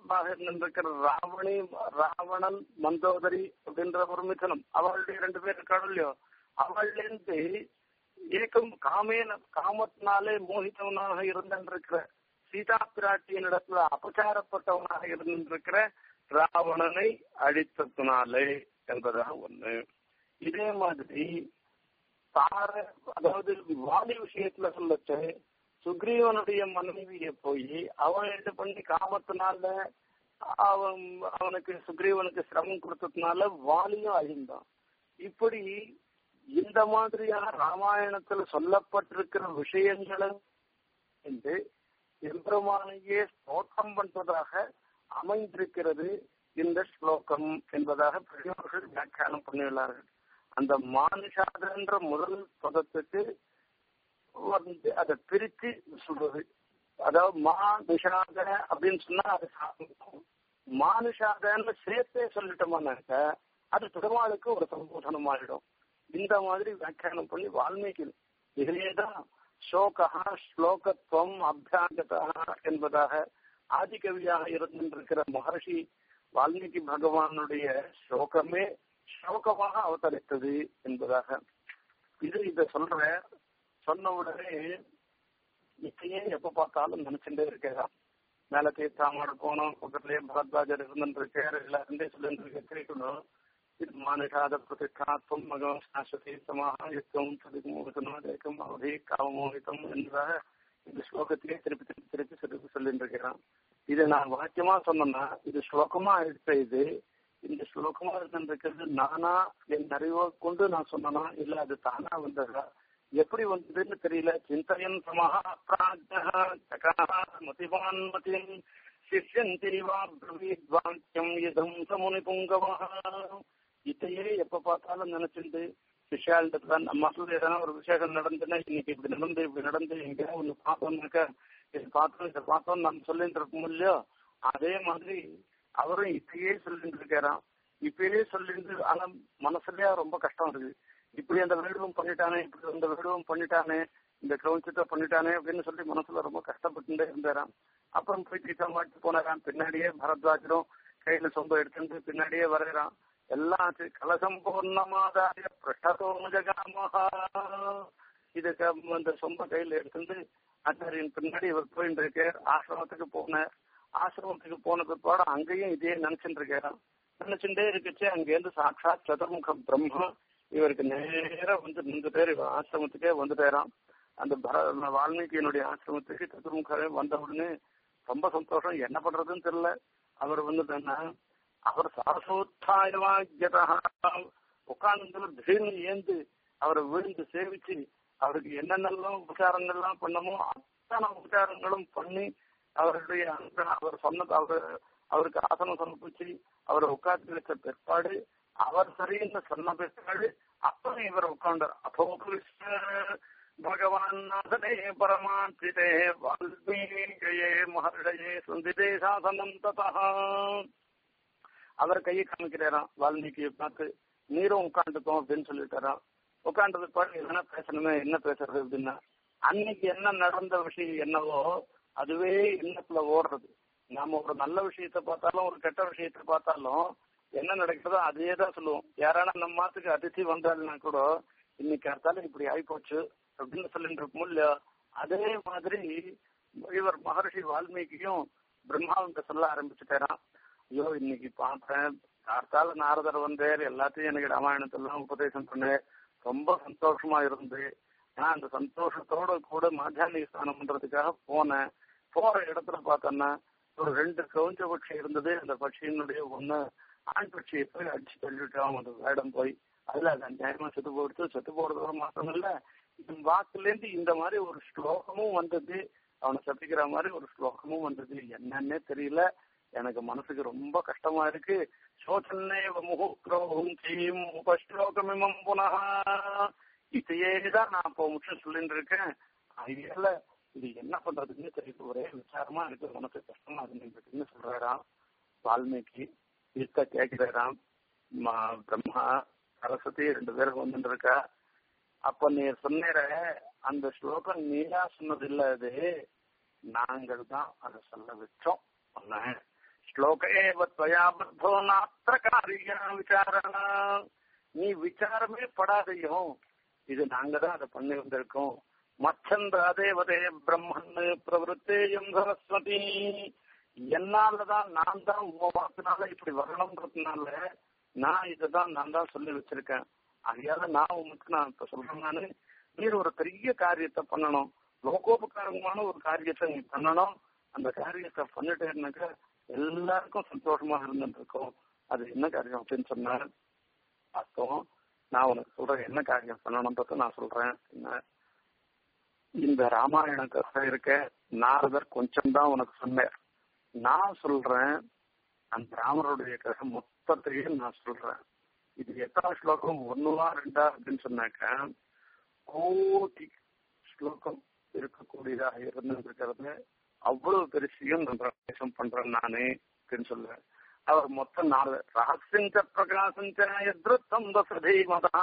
ராவணனாக இருந்திருக்கிற ராவணி ராவணன் மந்தோதரி அப்படின்ற ஒரு மிதனம் அவளுடைய ரெண்டு பேர் இருக்காಳು இல்லையோ அவள்லேருந்து ஏக்கம் காமேன காமத்தினாலே மோகித்தவனாக இருந்திருக்கிற சீதா பிராட்டியினிடத்துல அபச்சாரப்பட்டவனாக இருந்திருக்கிற ராவணனை அழித்ததுனாலே என்பதாக ஒண்ணு இதே மாதிரி தார அதாவது வாலி விஷயத்துல சொல்லச்சு சுக்ரீவனுடைய மனைவியை போய் அவன் இது பண்ணி காமத்தினால அவன் அவனுக்கு சுக்ரீவனுக்கு சிரமம் கொடுத்ததுனால வாலியும் அழிந்தான் இப்படி இந்த மாதிரியான ராமாயணத்துல சொல்லப்பட்டிருக்கிற விஷயங்களை என்று எம்பெருமானையே ஸ்தோத்திரம் பண்றதாக அமைந்திருக்கிறது இந்த ஸ்லோகம் என்பதாக பெரியவர்கள் வியாக்கியானம் பண்ணியுள்ளார்கள் அந்த மானுஷாதன்ற முதல் பதத்துக்கு வந்து அதை பிரித்து சொல்றது அதாவது மா நிஷாத அப்படின்னு சொன்னா அது சாப்பிடும் மானுஷாதன்னு சேர்த்தே சொல்லிட்டோம்னாக்க அது பெருமாளுக்கு ஒரு சம்போதனம் ஆயிடும் இந்த மாதிரி வியாக்கியானம் பண்ணி வால்மீகி இதிலேதான் சோகா ஸ்லோகத்துவம் அபியாகதா என்பதாக ஆதிகவியாக இருந்திருக்கிற மகர்ஷி வால்மீகி பகவானுடைய ஸ்லோகமே ஸ்லோகமாக அவதரித்தது என்பதாக இது இத சொல்ற சொன்ன உடனே இப்பயே எப்ப பார்த்தாலும் நினைச்சுட்டே இருக்கேன் மேல தீர்த்தாமாட போனோம் பக்கத்துலயே பரத்வாஜர் இருந்துருக்காரு எல்லாருந்தே சொல்லிட்டு கேட்கணும் இது மானுஷாத பிரதிஷ்டாத்வம் மகம் சாஸ்வதி சமாக யுத்தம் சதுகுமோகத்தம் அவதி காவமோகிதம் என்பதாக இந்த ஸ்லோகத்திலே திருப்பி திருப்பி திருப்பி திருப்பி சொல்லிட்டு இருக்கிறான் இதை நான் வாக்கியமா சொன்னேன்னா இது ஸ்லோகமா எடுத்த இது இந்த ஸ்லோகமா இருந்திருக்கிறது நானா என் அறிவை கொண்டு நான் சொன்னனா இல்ல அது தானா வந்ததா எப்படி வந்ததுன்னு தெரியல சிந்தையன் சமஹா மதிவான் மதியம் சிஷ்யந்தி வா பிரவீத் வாக்கியம் இதம் சமுனி புங்கவா இதையே எப்ப பார்த்தாலும் நினைச்சிருந்து சிஷ்யாள்கிட்ட நம்ம சொல்ல எதனா ஒரு விசேஷம் நடந்துன்னா இன்னைக்கு இப்படி நடந்து இப்படி நடந்து எங்கேயா ஒண்ணு பார்த்தோம்னாக்க இது பார்த்தோம் இதை பார்த்தோம் நம்ம சொல்லிட்டு இருக்கோம் இல்லையோ அதே மாதிரி அவரும் இப்பயே சொல்லிட்டு இருக்காராம் இப்பயே சொல்லிட்டு ஆனா மனசுலயே ரொம்ப கஷ்டம் இருக்கு இப்படி அந்த வீடுவும் பண்ணிட்டானே இப்படி அந்த வீடுவும் பண்ணிட்டானே இந்த கிரௌஞ்சத்தை பண்ணிட்டானே அப்படின்னு சொல்லி மனசுல ரொம்ப கஷ்டப்பட்டுட்டே இருந்தாராம் அப்புறம் போய் கீதா மாட்டி போனாராம் பின்னாடியே பரத்வாஜரும் கையில சொந்தம் எடுத்துட்டு பின்னாடியே வரையறான் எல்லாம் கலசம் பூர்ணமாதாய பிரஷ்டதோமுஜகாமஹா இதுக்கு அந்த சொந்த கையில எடுத்துட்டு ஆச்சாரியின் பின்னாடி இவர் போயிட்டு இருக்கார் ஆசிரமத்துக்கு போனார் ஆசிரமத்துக்கு போன பிற்பாடு அங்கேயும் இதே நினைச்சுட்டு இருக்காராம் நினைச்சுட்டே இருக்குச்சு அங்கேருந்து சாட்சாத் சதுர்முக பிரம்மா இவருக்கு நேரம் வந்து நின்று பேர் இவர் ஆசிரமத்துக்கே வந்துட்டாராம் அந்த வால்மீகியினுடைய ஆசிரமத்துக்கு சதுர்முகரே வந்த உடனே ரொம்ப சந்தோஷம் என்ன பண்றதுன்னு தெரியல அவர் வந்து என்ன அவர் சாரசோத்தாயவாஜதா உட்கார்ந்து திடீர்னு ஏந்து அவரை விழுந்து சேவிச்சு அவருக்கு என்னென்னலாம் உபச்சாரங்கள்லாம் பண்ணமோ அத்தனை உபச்சாரங்களும் பண்ணி அவருடைய அவர் சொன்னது அவர் அவருக்கு ஆசனம் சமர்ப்பிச்சு அவரை உட்காந்து வச்ச பிற்பாடு அவர் சரின்னு சொன்ன பிற்பாடு அப்புறம் இவர் உட்காண்டார் அப்போ பகவான் நாதனே பரமாந்திதே வால்மீகையே மகர்ஷயே சுந்திதே சாசனம் ததா அவர் கையை காமிக்கிறாராம் வால்மீகியை பார்த்து நீரும் உட்காந்துக்கும் அப்படின்னு சொல்லிட்டாராம் உட்காண்டது பாட்டு என்ன பேசணுமே என்ன பேசுறது அப்படின்னா அன்னைக்கு என்ன நடந்த விஷயம் என்னவோ அதுவே எண்ணத்துல ஓடுறது நாம ஒரு நல்ல விஷயத்த பார்த்தாலும் ஒரு கெட்ட விஷயத்த பார்த்தாலும் என்ன நடக்கிறதோ அதே தான் சொல்லுவோம் யாரான நம்ம மாத்துக்கு அதிர்ச்சி வந்தாலும்னா கூட இன்னைக்கு அடுத்தாலும் இப்படி ஆயிப்போச்சு அப்படின்னு சொல்லிட்டு இருக்கோம் இல்லையா அதே மாதிரி இவர் மகர்ஷி வால்மீகியும் பிரம்மாவுக்கு சொல்ல ஆரம்பிச்சுட்டாராம் ஐயோ இன்னைக்கு பார்த்தேன் கார்த்தால நாரதர் வந்தார் எல்லாத்தையும் எனக்கு ராமாயணத்தெல்லாம் உபதேசம் பண்ணேன் ரொம்ப சந்தோஷமா இருந்து நான் அந்த சந்தோஷத்தோட கூட மாத்தியானிக ஸ்நானம் பண்றதுக்காக போனேன் போற இடத்துல பார்த்தோன்னா ஒரு ரெண்டு கவுஞ்ச பட்சி இருந்தது அந்த பட்சியினுடைய ஒண்ணு ஆண் பட்சியை போய் அடிச்சு தள்ளிவிட்டான் அந்த வேடம் போய் அதுல அது அநியாயமா செத்து போடுத்து செத்து போடுறதோட மாத்திரம் இல்ல வாக்குல இருந்து இந்த மாதிரி ஒரு ஸ்லோகமும் வந்தது அவனை சபிக்கிற மாதிரி ஒரு ஸ்லோகமும் வந்தது என்னன்னே தெரியல எனக்கு மனசுக்கு ரொம்ப கஷ்டமா இருக்கு சோச்சன்னேவ முகுக்ரோகம் செய்யும் உபஸ்லோகமிமம் புனகா இதையே தான் நான் இப்போ முக்கியம் சொல்லிட்டு இருக்கேன் அதனால இது என்ன பண்றதுன்னு தெரியல ஒரே விசாரமா இருக்கு மனசு கஷ்டமா இருக்குன்னு சொல்றாராம் வால்மீகி இத்த கேட்கிறாராம் பிரம்மா சரஸ்வதி ரெண்டு பேரும் வந்துட்டு இருக்கா அப்ப நீ சொன்னிற அந்த ஸ்லோகம் நீயா சொன்னது இல்ல அது நாங்கள் தான் அதை சொல்ல வச்சோம் ஸ்லோக ஏவ துவயா பத்தோ நாத்திர காரியா விசாரணா நீ விசாரமே படாதையோ இது நாங்க தான் அதை பண்ணி வந்திருக்கோம் மச்சந்த அதேவதே பிரம்மன் பிரவருத்தேயம் சரஸ்வதி என்னாலதான் நான் தான் உங்க வாக்குனால இப்படி வரணும்ன்றதுனால நான் இதுதான் நான் தான் சொல்லி வச்சிருக்கேன் அதையால நான் உனக்கு நான் இப்ப சொல்றேன் நானு நீர் ஒரு பெரிய காரியத்தை பண்ணணும் லோகோபகாரமான ஒரு காரியத்தை நீ பண்ணணும் அந்த காரியத்தை பண்ணிட்டேன்னாக்க எல்லாருக்கும் சந்தோஷமா இருந்துட்டு இருக்கும் அது என்ன காரியம் அப்படின்னு சொன்னார் அர்த்தம் நான் உனக்கு சொல்றேன் என்ன காரியம் பண்ணணும்ன்றத நான் சொல்றேன் என்ன இந்த ராமாயண கதை இருக்க நாரதர் கொஞ்சம் தான் உனக்கு சொன்னேன் நான் சொல்றேன் அந்த ராமருடைய கதை மொத்தத்தையும் நான் சொல்றேன் இது எத்தனை ஸ்லோகம் ஒண்ணுவா ரெண்டா அப்படின்னு சொன்னாக்க கோடி ஸ்லோகம் இருக்கக்கூடியதாக இருந்திருக்கிறது அவ்வளவு பெருசையும் நான் பிரவேசம் பண்றேன் நானே அப்படின்னு சொல்லுவேன் அவர் மொத்தம் நாலு ரகசியஞ்ச பிரகாசஞ்ச எதிர்த்தம் வசதி மதா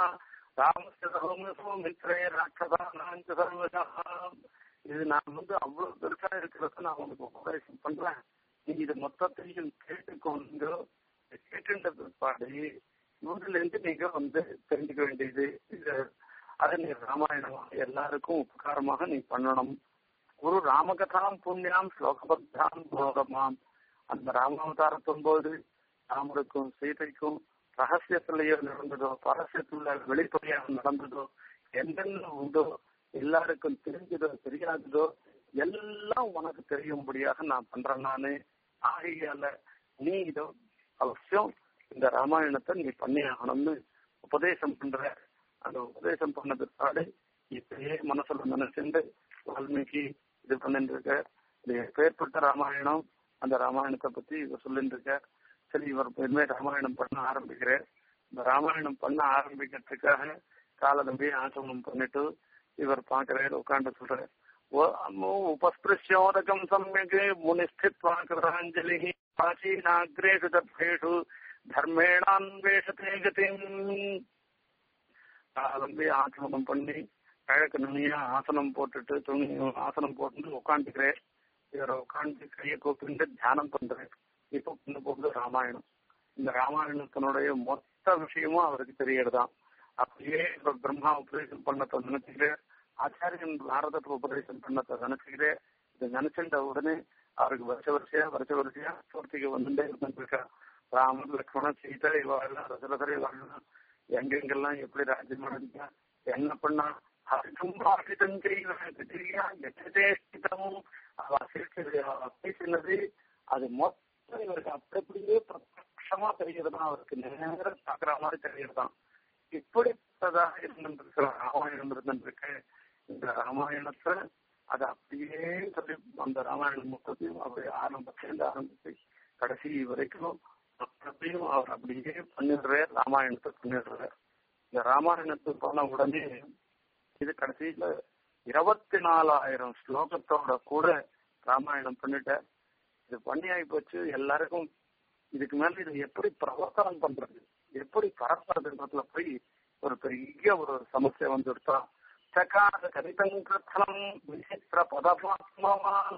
ராமசிரே ராட்சதானாஞ்ச சர்வதா இது நான் வந்து அவ்வளவு பெருசா இருக்கிறத நான் உனக்கு உபதேசம் பண்றேன் நீ இது மொத்தத்தையும் கேட்டுக்கோங்க கேட்டுன்ற பிற்பாடு இவரில் இருந்து நீங்க வந்து தெரிஞ்சுக்க வேண்டியது இது அதை நீ ராமாயணம் எல்லாருக்கும் உபகாரமாக நீ பண்ணணும் ஒரு ராமகதாம் புண்ணியாம் ஸ்லோகபத்தாம் போகமாம் அந்த ராமாவதாரத்தும் போது ராமருக்கும் சீதைக்கும் ரகசியத்திலேயோ நடந்ததோ பரசியத்துல வெளிப்படையாக நடந்ததோ என்னென்ன உண்டோ எல்லாருக்கும் தெரிஞ்சதோ தெரியாததோ எல்லாம் உனக்கு தெரியும்படியாக நான் பண்றேன் நானு ஆகையால நீ இதோ அவசியம் இந்த ராமாயணத்தை நீ பண்ணி ஆகணும்னு உபதேசம் பண்ற அந்த உபதேசம் பண்ண பிற்பாடு இப்பயே மனசுல நினைச்சுண்டு வால்மீகி இது பண்ணிட்டு இருக்க இது பேர்பட்ட ராமாயணம் அந்த ராமாயணத்தை பத்தி இவர் சொல்லிட்டு இருக்க சரி இவர் இனிமே ராமாயணம் பண்ண ஆரம்பிக்கிறேன் இந்த ராமாயணம் பண்ண ஆரம்பிக்கிறதுக்காக கால தம்பி ஆசிரமம் பண்ணிட்டு இவர் பாக்குறாரு உட்காந்து சொல்றாரு उपस्पृश्योदकम् सम्यक् मुनिस्थित्वा कृताञ्जलिः प्राचीनाग्रेषु दर्भेषु தர்மேணான்வேஷத்தே கதிம் காலம்பி ஆசனம் பண்ணி கிழக்கு நுனியா ஆசனம் போட்டுட்டு துணி ஆசனம் போட்டு உட்காந்துக்கிறேன் இவரை உட்காந்து கையை கூப்பிட்டு தியானம் பண்றேன் இப்போ கொண்டு போகுது ராமாயணம் இந்த ராமாயணத்தினுடைய மொத்த விஷயமும் அவருக்கு தெரியறதான் அப்படியே இப்ப பிரம்மா உபதேசம் பண்ணத்தை நினைச்சுக்கிறேன் ஆச்சாரியன் நாரதத்தை உபதேசம் பண்ணத்தை நினைச்சுக்கிறேன் இதை நினைச்சுட்ட உடனே அவருக்கு வருஷ வருஷையா வருஷ வருஷையா பூர்த்திக்கு வந்துட்டே இருந்துருக்கா ராமன் லக்ஷ்மணன் சீதை இவாள்லாம் ரசரசர் இவாள்லாம் எங்கெங்கெல்லாம் எப்படி ராஜ்யம் அடைஞ்சா என்ன பண்ணா ஹரிசம்பாஷிதம் தெரியா எச்சேஷ்டிதம் அவ பேசினது அது மொத்தம் இவருக்கு அப்படி அப்படியே பிரத்யமா தெரிகிறதுதான் அவருக்கு நேரம் பாக்குற மாதிரி தெரிகிறதுதான் இப்படிப்பட்டதாக இருந்திருக்கிற ராமாயணம் இருந்திருக்கு இந்த ராமாயணத்தை அதை அப்படியே சொல்லி அந்த ராமாயணம் மொத்தத்தையும் அப்படியே ஆரம்பத்திலிருந்து ஆரம்பிச்சு கடைசி வரைக்கும் மொத்தத்தையும் அவர் அப்படியே பண்ணிடுறார் ராமாயணத்தை பண்ணிடுறார் இந்த ராமாயணத்தை போன உடனே இது கடைசியில இருபத்தி நாலாயிரம் ஸ்லோகத்தோட கூட ராமாயணம் பண்ணிட்டார் இது பண்ணி ஆகி போச்சு எல்லாருக்கும் இதுக்கு மேல இது எப்படி பிரவர்த்தனம் பண்றது எப்படி பரப்புறதுன்றதுல போய் ஒரு பெரிய ஒரு சமஸ்யை வந்துடுத்தா சகாத கரிதங்கத்தனம் விசித்திர பதமாத்மவான்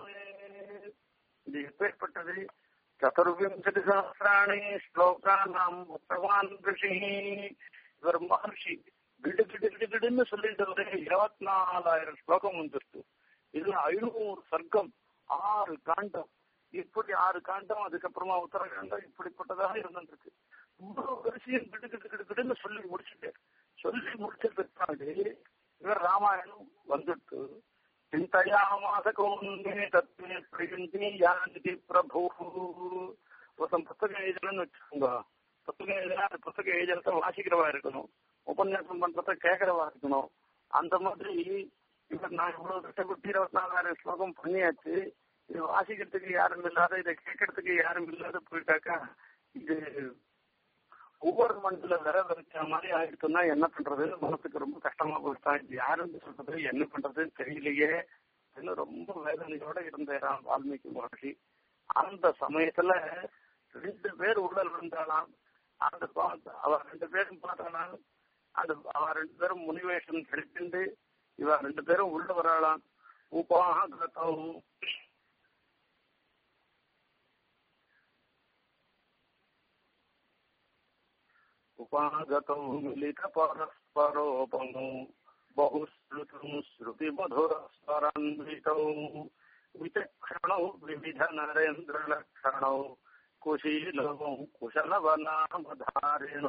இது எப்பேற்பட்டது சதுர்விம்சதி சஹசிராணி ஸ்லோகானாம் உத்தவான் ரிஷி இவர் மகர்ஷி கிடு கிடு கிடு கிடுன்னு சொல்லிட்டு ஒரு இருபத்தி நாலாயிரம் ஸ்லோகம் வந்துருக்கு இதுல ஐநூறு சர்க்கம் ஆறு காண்டம் இப்படி ஆறு காண்டம் அதுக்கப்புறமா உத்தரகாண்டம் இப்படிப்பட்டதாக இருந்துருக்கு இவ்வளவு வரிசையும் கிடு கிடு கிடு கிடுன்னு சொல்லி முடிச்சுட்டு சொல்லி முடிச்ச பிற்பாடு இவர் ராமாயணம் வந்துட்டு சிந்தையாமாச கௌந்தே தத்மே பிரயுந்தி யானிதி பிரபு ஒருத்தன் புத்தகம் எழுதணும்னு வச்சுக்கோங்க புத்தகம் எழுதினா அந்த புத்தகம் எழுதுறத வாசிக்கிறவா இருக்கணும் உபன்யாசம் பண்றத கேட்கறவா இருக்கணும் அந்த மாதிரி இவர் நான் இவ்வளவு கஷ்டப்பட்டு இருபத்தி நாலாயிரம் ஸ்லோகம் பண்ணியாச்சு இது வாசிக்கிறதுக்கு யாரும் இல்லாத இதை கேட்கறதுக்கு யாரும் இல்லாத போயிட்டாக்கா இது ஒவ்வொரு மனசுல விர வரைச்ச மாதிரி ஆயிடுச்சுன்னா என்ன பண்றது மனசுக்கு ரொம்ப கஷ்டமா போயிட்டா இது யாருன்னு சொல்றது என்ன பண்றதுன்னு தெரியலையே இன்னும் ரொம்ப வேதனையோட இருந்தேராம் வால்மீகி மகர்ஷி அந்த சமயத்துல ரெண்டு பேர் உள்ள இருந்தாலாம் அந்த அவ ரெண்டு பேரும் பார்த்தாலாம் அந்த அவ ரெண்டு பேரும் முனிவேஷன் எடுத்துட்டு இவ ரெண்டு பேரும் உள்ள வராளாம் உபாகதம் उपागतौ मिलितपरस्परोपमौ बहुश्रुतम् श्रुतिमधुरस्वरान्वितौ विचक्षणौ विविधनरेन्द्रलक्षणौ குஷீலவோ குஷலவனாமதாரிணோ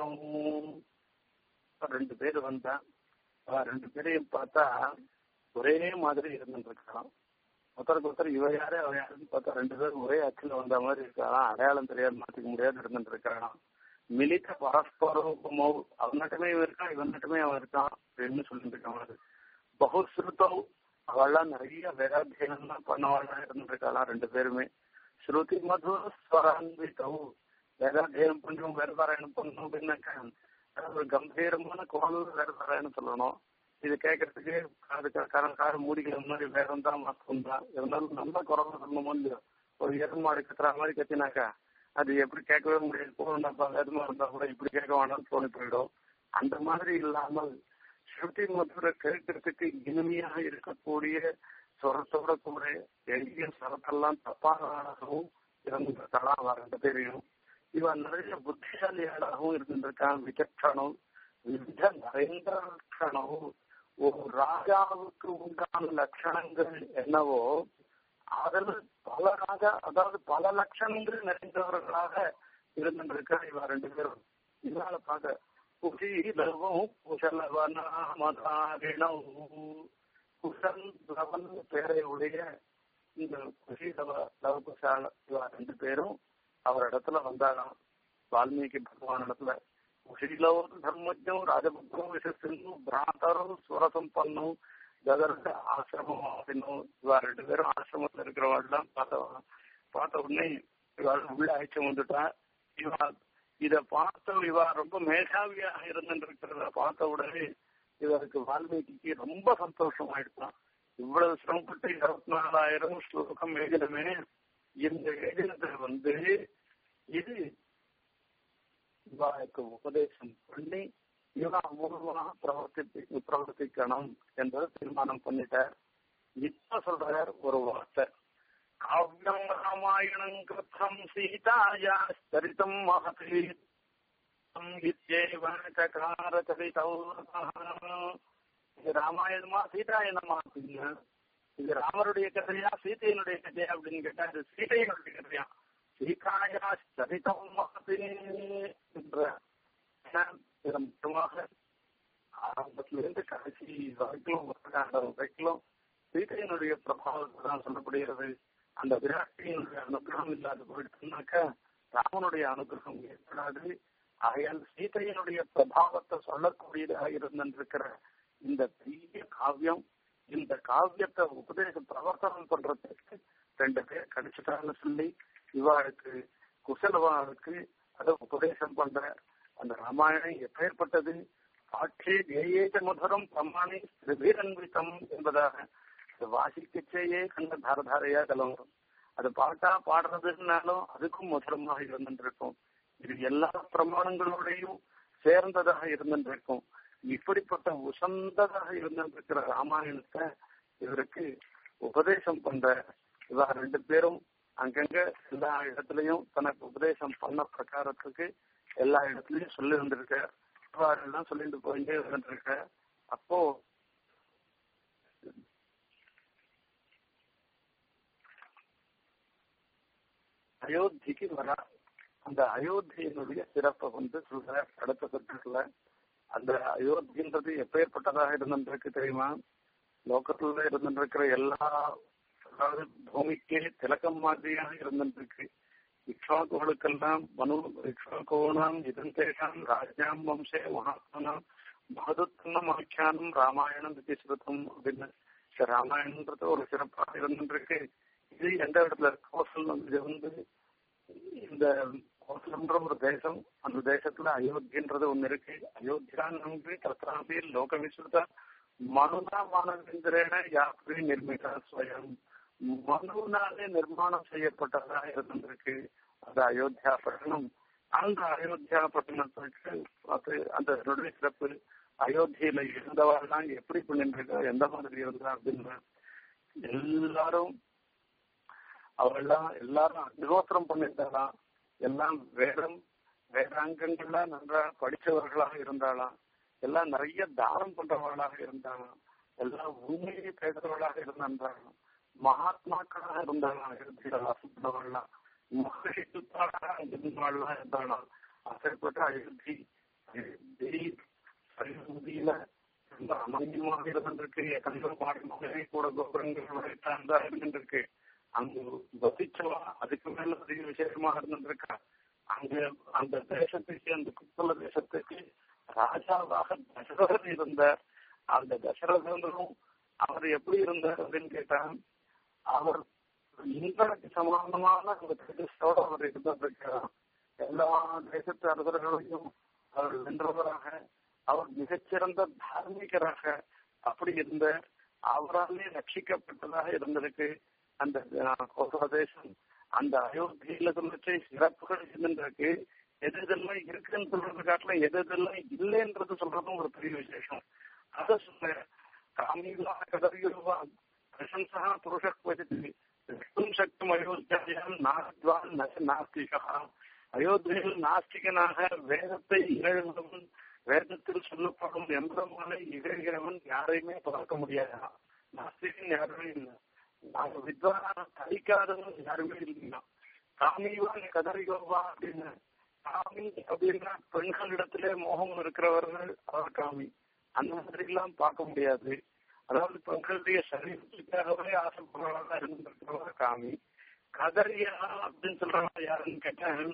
ரெண்டு பேர் வந்தா ரெண்டு பேரையும் பார்த்தா ஒரே மாதிரி இருந்துருக்கலாம் ஒருத்தருக்கு ஒருத்தர் இவ யாரு அவ யாருன்னு பார்த்தா ரெண்டு பேரும் ஒரே அச்சில் வந்த மாதிரி இருக்கலாம் அடையாளம் தெரியாது மாத்திக்க முடியாது இருந்துட்டு இருக்கான் மிலித்த பரஸ்பரோபமோ அவன் நட்டுமே இவன் இருக்கான் இவன் நட்டுமே அவன் இருக்கான் அப்படின்னு சொல்லிட்டு இருக்கான் பகுஸ்ருத்தோ அவள்லாம் நிறைய வேதாத்தியனம் பண்ணவாள்லாம் இருந்துட்டு இருக்கலாம் ரெண்டு பேருமே ஸ்ருதி மதுர ஸ்வரான்விதம் வேதாத்தியனம் பண்ணும் வேறுபாராயணம் பண்ணணும் அப்படின்னாக்கா ஒரு கம்பீரமான குரல் வேறுபாராயணம் சொல்லணும் இது கேட்கறதுக்கு காது கரம் காது மூடிக்கிற மாதிரி வேகம் தான் மாற்றம் தான் இருந்தாலும் நல்ல குரல் சொல்லணும் இல்லையோ ஒரு எருமாடு கத்துற மாதிரி கத்தினாக்கா அது எப்படி கேட்கவே முடியாது போகணும்ப்பா வேதமா இருந்தா கூட இப்படி கேட்க வேண்டாம்னு தோணி போயிடும் அந்த மாதிரி இல்லாமல் ஸ்ருதி மதுரை கேட்கறதுக்கு இனிமையாக இருக்கக்கூடிய சொரத்தோட கூட எளிய சரத்தெல்லாம் தப்பானதாகவும் இருந்திருக்கலாம் அவ ரெண்டு பேரையும் இவன் நிறைய புத்திசாலியாளாகவும் இருந்திருக்கான் விசக்ஷணம் விவித நரேந்திர லட்சணம் ஒரு ராஜாவுக்கு உண்டான லட்சணங்கள் என்னவோ அதில் பல ராஜா அதாவது பல லட்சணங்கள் நிறைந்தவர்களாக இருந்திருக்கா இவ ரெண்டு பேரும் இதனால பார்க்க குஷீலவும் குஷலவனாமதாரிணம் குஷல் லவன் பேரை உடைய இந்த குஷீலவ லவகுஷால இவ ரெண்டு பேரும் அவர் இடத்துல வந்தாராம் வால்மீகி பகவான் இடத்துல குஷீலவோ தர்மஜம் ராஜபுத்திரம் விசஸ்தினும் பிராத்தரும் சுரசம்பன்னும் கதர்க ஆசிரமம் அப்படின்னும் இவா ரெண்டு பேரும் ஆசிரமத்துல இருக்கிறவாள்லாம் பார்த்த பார்த்த உடனே இவாள் உள்ள அழைச்சு வந்துட்டா இவா இத பார்த்த இவா ரொம்ப மேதாவியாக இருந்துருக்கிறத பார்த்த உடனே இவருக்கு வால்மீகிக்கு ரொம்ப சந்தோஷம் ஆயிடுச்சான் இவ்வளவு சிரமப்பட்டு இருபத்தி நாலாயிரம் ஸ்லோகம் எழுதினமே இந்த எழுதினத்தை வந்து இது இவாளுக்கு உபதேசம் பண்ணி இவா மூலமாக பிரவர்த்தி பிரவர்த்திக்கணும் என்பதை தீர்மானம் பண்ணிட்டார் இப்ப சொல்றார் ஒரு வார்த்தை காவியம் ராமாயணம் கிருத்தம் சீதாயா சரிதம் மகதி சகார இது ராமாயணமா சீதாயணமா அப்படின்னு இது ராமருடைய கதையா சீதையினுடைய கதையா அப்படின்னு கேட்டா இது சீதையினுடைய கதையா சீதாயா சரிதம் மகதி என்ற இதன் முக்கியமாக ஆரம்பத்திலிருந்து கடைசி வரைக்கும் உத்தரகாண்டம் வரைக்கும் சீதையினுடைய பிரபாவத்தை தான் சொல்லப்படுகிறது அந்த விராட்டியினுடைய அனுகிரகம் இல்லாத போயிட்டுனாக்கா ராமனுடைய அனுகிரகம் ஏற்படாது ஆகையால் சீதையினுடைய பிரபாவத்தை சொல்லக்கூடியதாக இருந்திருக்கிற இந்த பெரிய காவியம் இந்த காவியத்தை உபதேச பிரவர்த்தனம் பண்றதுக்கு ரெண்டு பேர் கிடைச்சிட்டான்னு சொல்லி இவாளுக்கு குசலவாளுக்கு அதை உபதேசம் பண்ற அந்த ராமாயணம் எப்பேற்பட்டது பாட்சே தேயேச்ச மதுரம் பிரமாணி திரிபீரன்விதம் என்பதாக அது வாசிக்கச்சேயே கண்ட தாரதாரையா கலவரும் அது பாட்டா பாடுறதுனாலும் அதுக்கும் மதுரமாக இருந்துருக்கும் இது எல்லா பிரமாணங்களோடையும் சேர்ந்ததாக இருந்துருக்கும் இப்படிப்பட்ட உசந்ததாக இருந்திருக்கிற ராமாயணத்தை இவருக்கு உபதேசம் பண்ற இவா ரெண்டு பேரும் அங்கங்க எல்லா இடத்துலயும் தனக்கு உபதேசம் பண்ண பிரகாரத்துக்கு எல்லா இடத்துலயும் சொல்லி வந்திருக்க எல்லாம் சொல்லிட்டு போயிட்டே வந்துருக்க அப்போ அயோத்திக்கு வர அந்த அயோத்தியினுடைய சிறப்பை வந்து சொல்ற அடுத்த சட்டத்துல அந்த அயோத்தின்றது எப்பேற்பட்டதாக இருந்திருக்கு தெரியுமா லோகத்துல இருந்திருக்கிற எல்லா அதாவது பூமிக்கே திலக்கம் மாதிரியாக இருந்திருக்கு இக்ஷாக்குகளுக்கெல்லாம் மனு இக்ஷாக்கோணாம் இதந்தேஷாம் ராஜ்யாம் வம்சே மகாத்மனாம் மகதுத்தம் ஆக்கியானம் ராமாயணம் விதிஸ்ருதம் அப்படின்னு ராமாயணன்றது ஒரு சிறப்பாக இருந்துருக்கு இது எந்த இடத்துல கோசல் இது வந்து இந்த கோசலம்ன்ற ஒரு தேசம் அந்த தேசத்துல அயோத்தின்றது ஒண்ணு இருக்கு அயோத்தியா நன்றி தத்ராபி லோக விஸ்ருதா மனுதா மானவேந்திரேன யாத்திரை நிர்மிதா ஸ்வயம் மனுனாலே நிர்மாணம் செய்யப்பட்டதா இருந்திருக்கு அது அயோத்தியா பட்டணம் அந்த அயோத்தியா பட்டணத்துக்கு அது அந்த நடுவே சிறப்பு அயோத்தியில இருந்தவர்கள்லாம் எப்படி பண்ணிருக்கா எந்த மாதிரி இருந்தா அப்படின்னு எல்லாரும் அவெல்லாம் எல்லாரும் அக்னிகோத்திரம் பண்ணிருந்தாலாம் எல்லாம் வேதம் வேதாங்கங்கள்லாம் நன்றா படிச்சவர்களாக இருந்தாலாம் எல்லாம் நிறைய தானம் பண்றவர்களாக இருந்தாலும் எல்லாம் உண்மையை பேசுறவர்களாக இருந்தாலும் மகாத்மாக்களாக இருந்தாலும் அயோத்தியாலாம் மகர்ஷி இருந்தவாள்லாம் இருந்தாலும் அப்பேற்பட்ட அயோத்தி அயோத்தியில ரொம்ப அமைதியாக இருந்திருக்கு கண்கள் பாடுமகளே கூட கோபுரங்கள் வரைத்தான் இருந்திருக்கு அங்கு வசிச்சவா அதுக்கு மேல அதிக விசேஷமாக இருந்திருக்கா அங்க அந்த தேசத்துக்கு அந்த குப்பல தேசத்துக்கு ராஜாவாக தசரதர் இருந்தார் அந்த தசரதரும் அவர் எப்படி இருந்தார் அப்படின்னு கேட்டா அவர் இந்திரனுக்கு சமானமான அந்த தேசத்தோட அவர் இருந்திருக்கிறார் எல்லா தேசத்து அரசர்களையும் அவர் வென்றவராக அவர் மிகச்சிறந்த தார்மீகராக அப்படி இருந்த அவராலே ரட்சிக்கப்பட்டதாக இருந்திருக்கு அந்த கோசதேசம் அந்த அயோத்தியில சொல்லிச்சு சிறப்புகள் இருந்திருக்கு எது இதெல்லாம் இருக்குன்னு சொல்றது காட்டில எது இதெல்லாம் இல்லைன்றது சொல்றதும் ஒரு பெரிய விசேஷம் அத சொல்ற காமிலா கதவியுருவா பிரசம்சா புருஷ குவச்சித்து விஷ்ணும் சக்தம் அயோத்தியாயாம் நாஸ்துவான் நாஸ்திகா அயோத்தியில் நாஸ்திகனாக வேதத்தை இகழ்ந்தவன் வேதத்தில் சொல்லப்படும் எம்பெருமானை இகழ்கிறவன் யாரையுமே பார்க்க முடியாதா நாஸ்திகன் யாருமே இல்லை நாங்க வித்வான படிக்காதவன் யாருமே இல்லையா காமிவான் கதறிகோவா அப்படின்னு காமி அப்படின்னா பெண்களிடத்திலே மோகம் இருக்கிறவர்கள் அவர் காமி அந்த மாதிரி எல்லாம் பார்க்க முடியாது அதாவது பெண்களுடைய சரீரத்துக்காகவே ஆசைப்படுறவங்க இருந்திருக்கிறவங்க காமி கதறியா அப்படின்னு சொல்றவங்க யாருன்னு கேட்டேன்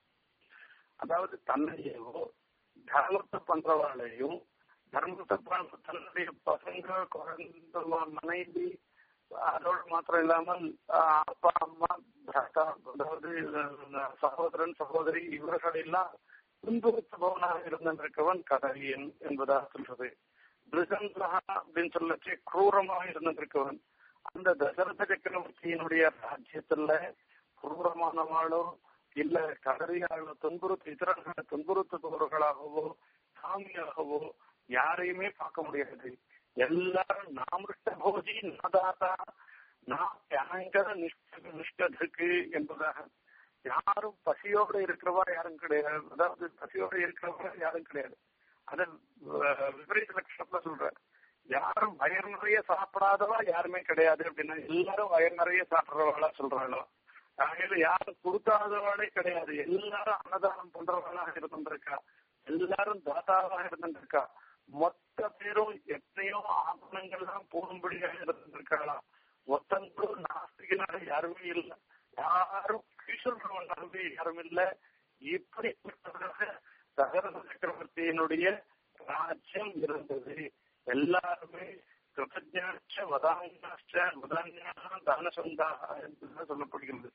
அதாவது தன்னையேவோ தர்மத்தை பண்றவாளையும் தர்மத்தை தன்னுடைய பசங்க குழந்தை மனைவி அதோடு மாத்திரம் இல்லாமல் அப்பா அம்மா தாத்தா அதாவது சகோதரன் சகோதரி இவர்கள் எல்லாம் துன்புறுத்துபவனாக இருந்திருக்கவன் கதவியன் என்பதாக சொல்றது பிரிசன்லஹா அப்படின்னு சொல்லச்சு குரூரமாக இருந்திருக்கவன் அந்த தசரத சக்கரவர்த்தியினுடைய ராஜ்யத்துல குரூரமானவாளோ இல்ல கதறியாளோ துன்புறுத்து இதரர்களை துன்புறுத்துபவர்களாகவோ சாமியாகவோ யாரையுமே பார்க்க முடியாது எல்லாரும் நாமிருஷ்ட போஜி நாதாதா நான் பயங்கர நிஷ்ட நிஷ்டதுக்கு என்பதாக யாரும் பசியோடு இருக்கிறவா யாரும் கிடையாது அதாவது பசியோடு இருக்கிறவா யாரும் கிடையாது அத விபரீத லட்சணத்துல சொல்ற யாரும் வயர் நிறைய சாப்பிடாதவா யாருமே கிடையாது அப்படின்னா எல்லாரும் வயர் நிறைய சாப்பிடுறவாளா சொல்றாளோ ஆகையில யாரும் கொடுக்காதவாளே கிடையாது எல்லாரும் அன்னதானம் பண்றவளாக இருந்திருக்கா எல்லாரும் தாத்தாவாக இருந்திருக்கா மொத்த பேரும் எத்தனையோ ஆபரணங்கள்லாம் போடும்படியாக இருந்திருக்கலாம் மொத்தங்களும் நாஸ்திகனாக யாருமே இல்லை யாரும் ஈஸ்வரனாகவே யாரும் இல்லை இப்படிப்பட்டதாக தகரத சக்கரவர்த்தியினுடைய ராஜ்யம் இருந்தது எல்லாருமே கிருத்தஜாச்ச வதாங்காச்ச வதாங்காக தானசந்தாக என்று சொல்லப்படுகிறது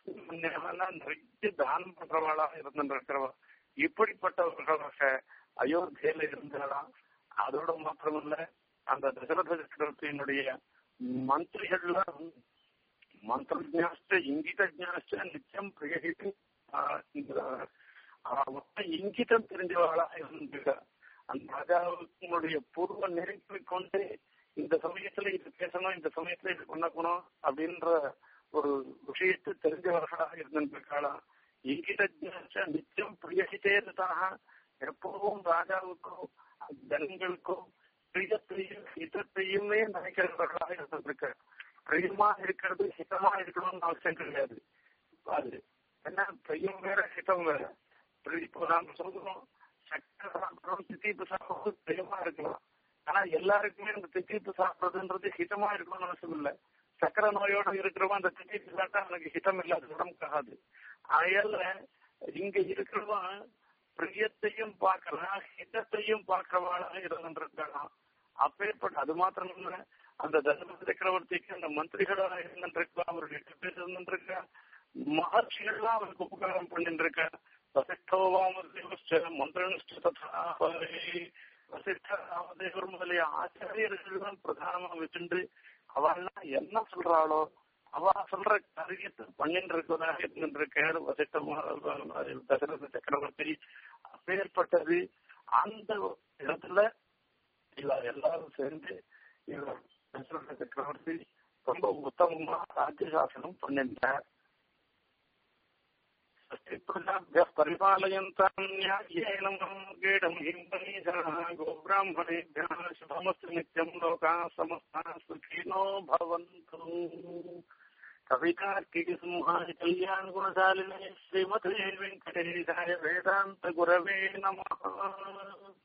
நிறைய தானம் பண்றவாளாக இருந்திருக்கிறவா இப்படிப்பட்டவர்களாக அயோத்தியில இருந்தாலாம் அதோட மாத்திரமல்ல அந்த தசரத சக்கரவர்த்தியினுடைய மந்திரிகள்லாம் மந்திரஜாஸ்ட இங்கித ஜாஸ்ட நித்தியம் பிரகடித்து மொத்தம் இங்கிதம் தெரிஞ்சவர்களாக இருந்திருக்கா அந்த ராஜாவுடைய பூர்வ நெருப்பை கொண்டு இந்த சமயத்துல இது பேசணும் இந்த சமயத்துல இது பண்ணக்கணும் அப்படின்ற ஒரு விஷயத்தை தெரிஞ்சவர்களாக இருந்திருக்காளாம் இங்கித ஜாஸ்ட நித்தியம் பிரியசித்தேதாக எப்பவும் ராஜாவுக்கும் ஜனங்களுக்கும் பிரியத்தையும் ஹிதத்தையுமே நினைக்கிறவர்களாக இருந்திருக்க பிரியமா இருக்கிறது ஹிதமா இருக்கணும்னு அவசியம் கிடையாது அது என்ன பிரியம் வேற ஹிதம் வேற இப்போ நாம சொல்றோம் சக்கரை சாப்பிடுறோம் தித்தீப்பு சாப்பிடுறது பிரியமா இருக்கலாம் ஆனா எல்லாருக்குமே அந்த தித்தீப்பு சாப்பிடுறதுன்றது ஹிதமா இருக்கணும்னு அவசியம் இல்லை சக்கரை நோயோட இருக்கிறவன் அந்த தித்தீப்பு சாப்பிட்டா அவனுக்கு ஹிதம் இல்லாத உடம்புக்காகாது அயல்ல இங்க இருக்கிறவன் பிரியத்தையும் பார்க்கலாம் ஹிதத்தையும் பார்க்கிறவாளாக இருந்திருக்கலாம் அப்பேற்பட்ட அது மாத்திரம் இல்ல அந்த தசரத சக்கரவர்த்திக்கு அந்த மந்திரிகளாக இருந்திருக்கா அவருடைய பேர் இருந்திருக்கா மகர்ஷிகள்லாம் அவருக்கு உபகாரம் பண்ணிட்டு இருக்கா வசிஷ்டோவாமதேவஸ்ட மந்திரனிஷ்ட ததா வசிஷ்ட ராமதேவர் முதலிய ஆச்சாரியர்கள் பிரதானமா வச்சுட்டு அவள்லாம் என்ன சொல்றாளோ அவ சொல்ற காரியத்தை பண்ணிட்டு இருக்கிறதாக இருந்திருக்காரு வசிஷ்ட தசரத சக்கரவர்த்தி அப்பேற்பட்டது அந்த இடத்துல இல்ல எல்லாரும் சேர்ந்து தசரத சக்கரவர்த்தி ரொம்ப உத்தமமா ராஜ்ய சாசனம் பண்ணிட்டார் प्रजाभ्यः परिपालयन्ताम् न्याय्येन मार्गेण हिम्बनीशाः गोब्राह्मणेभ्यः शुभमस्तु नित्यम् लोकाः समस्ताः सुखिनो भवन्तु कवितार्किकसिंहाय कल्याणगुणशालिने श्रीमते वेङ्कटेशाय वेदान्तगुरवे नमः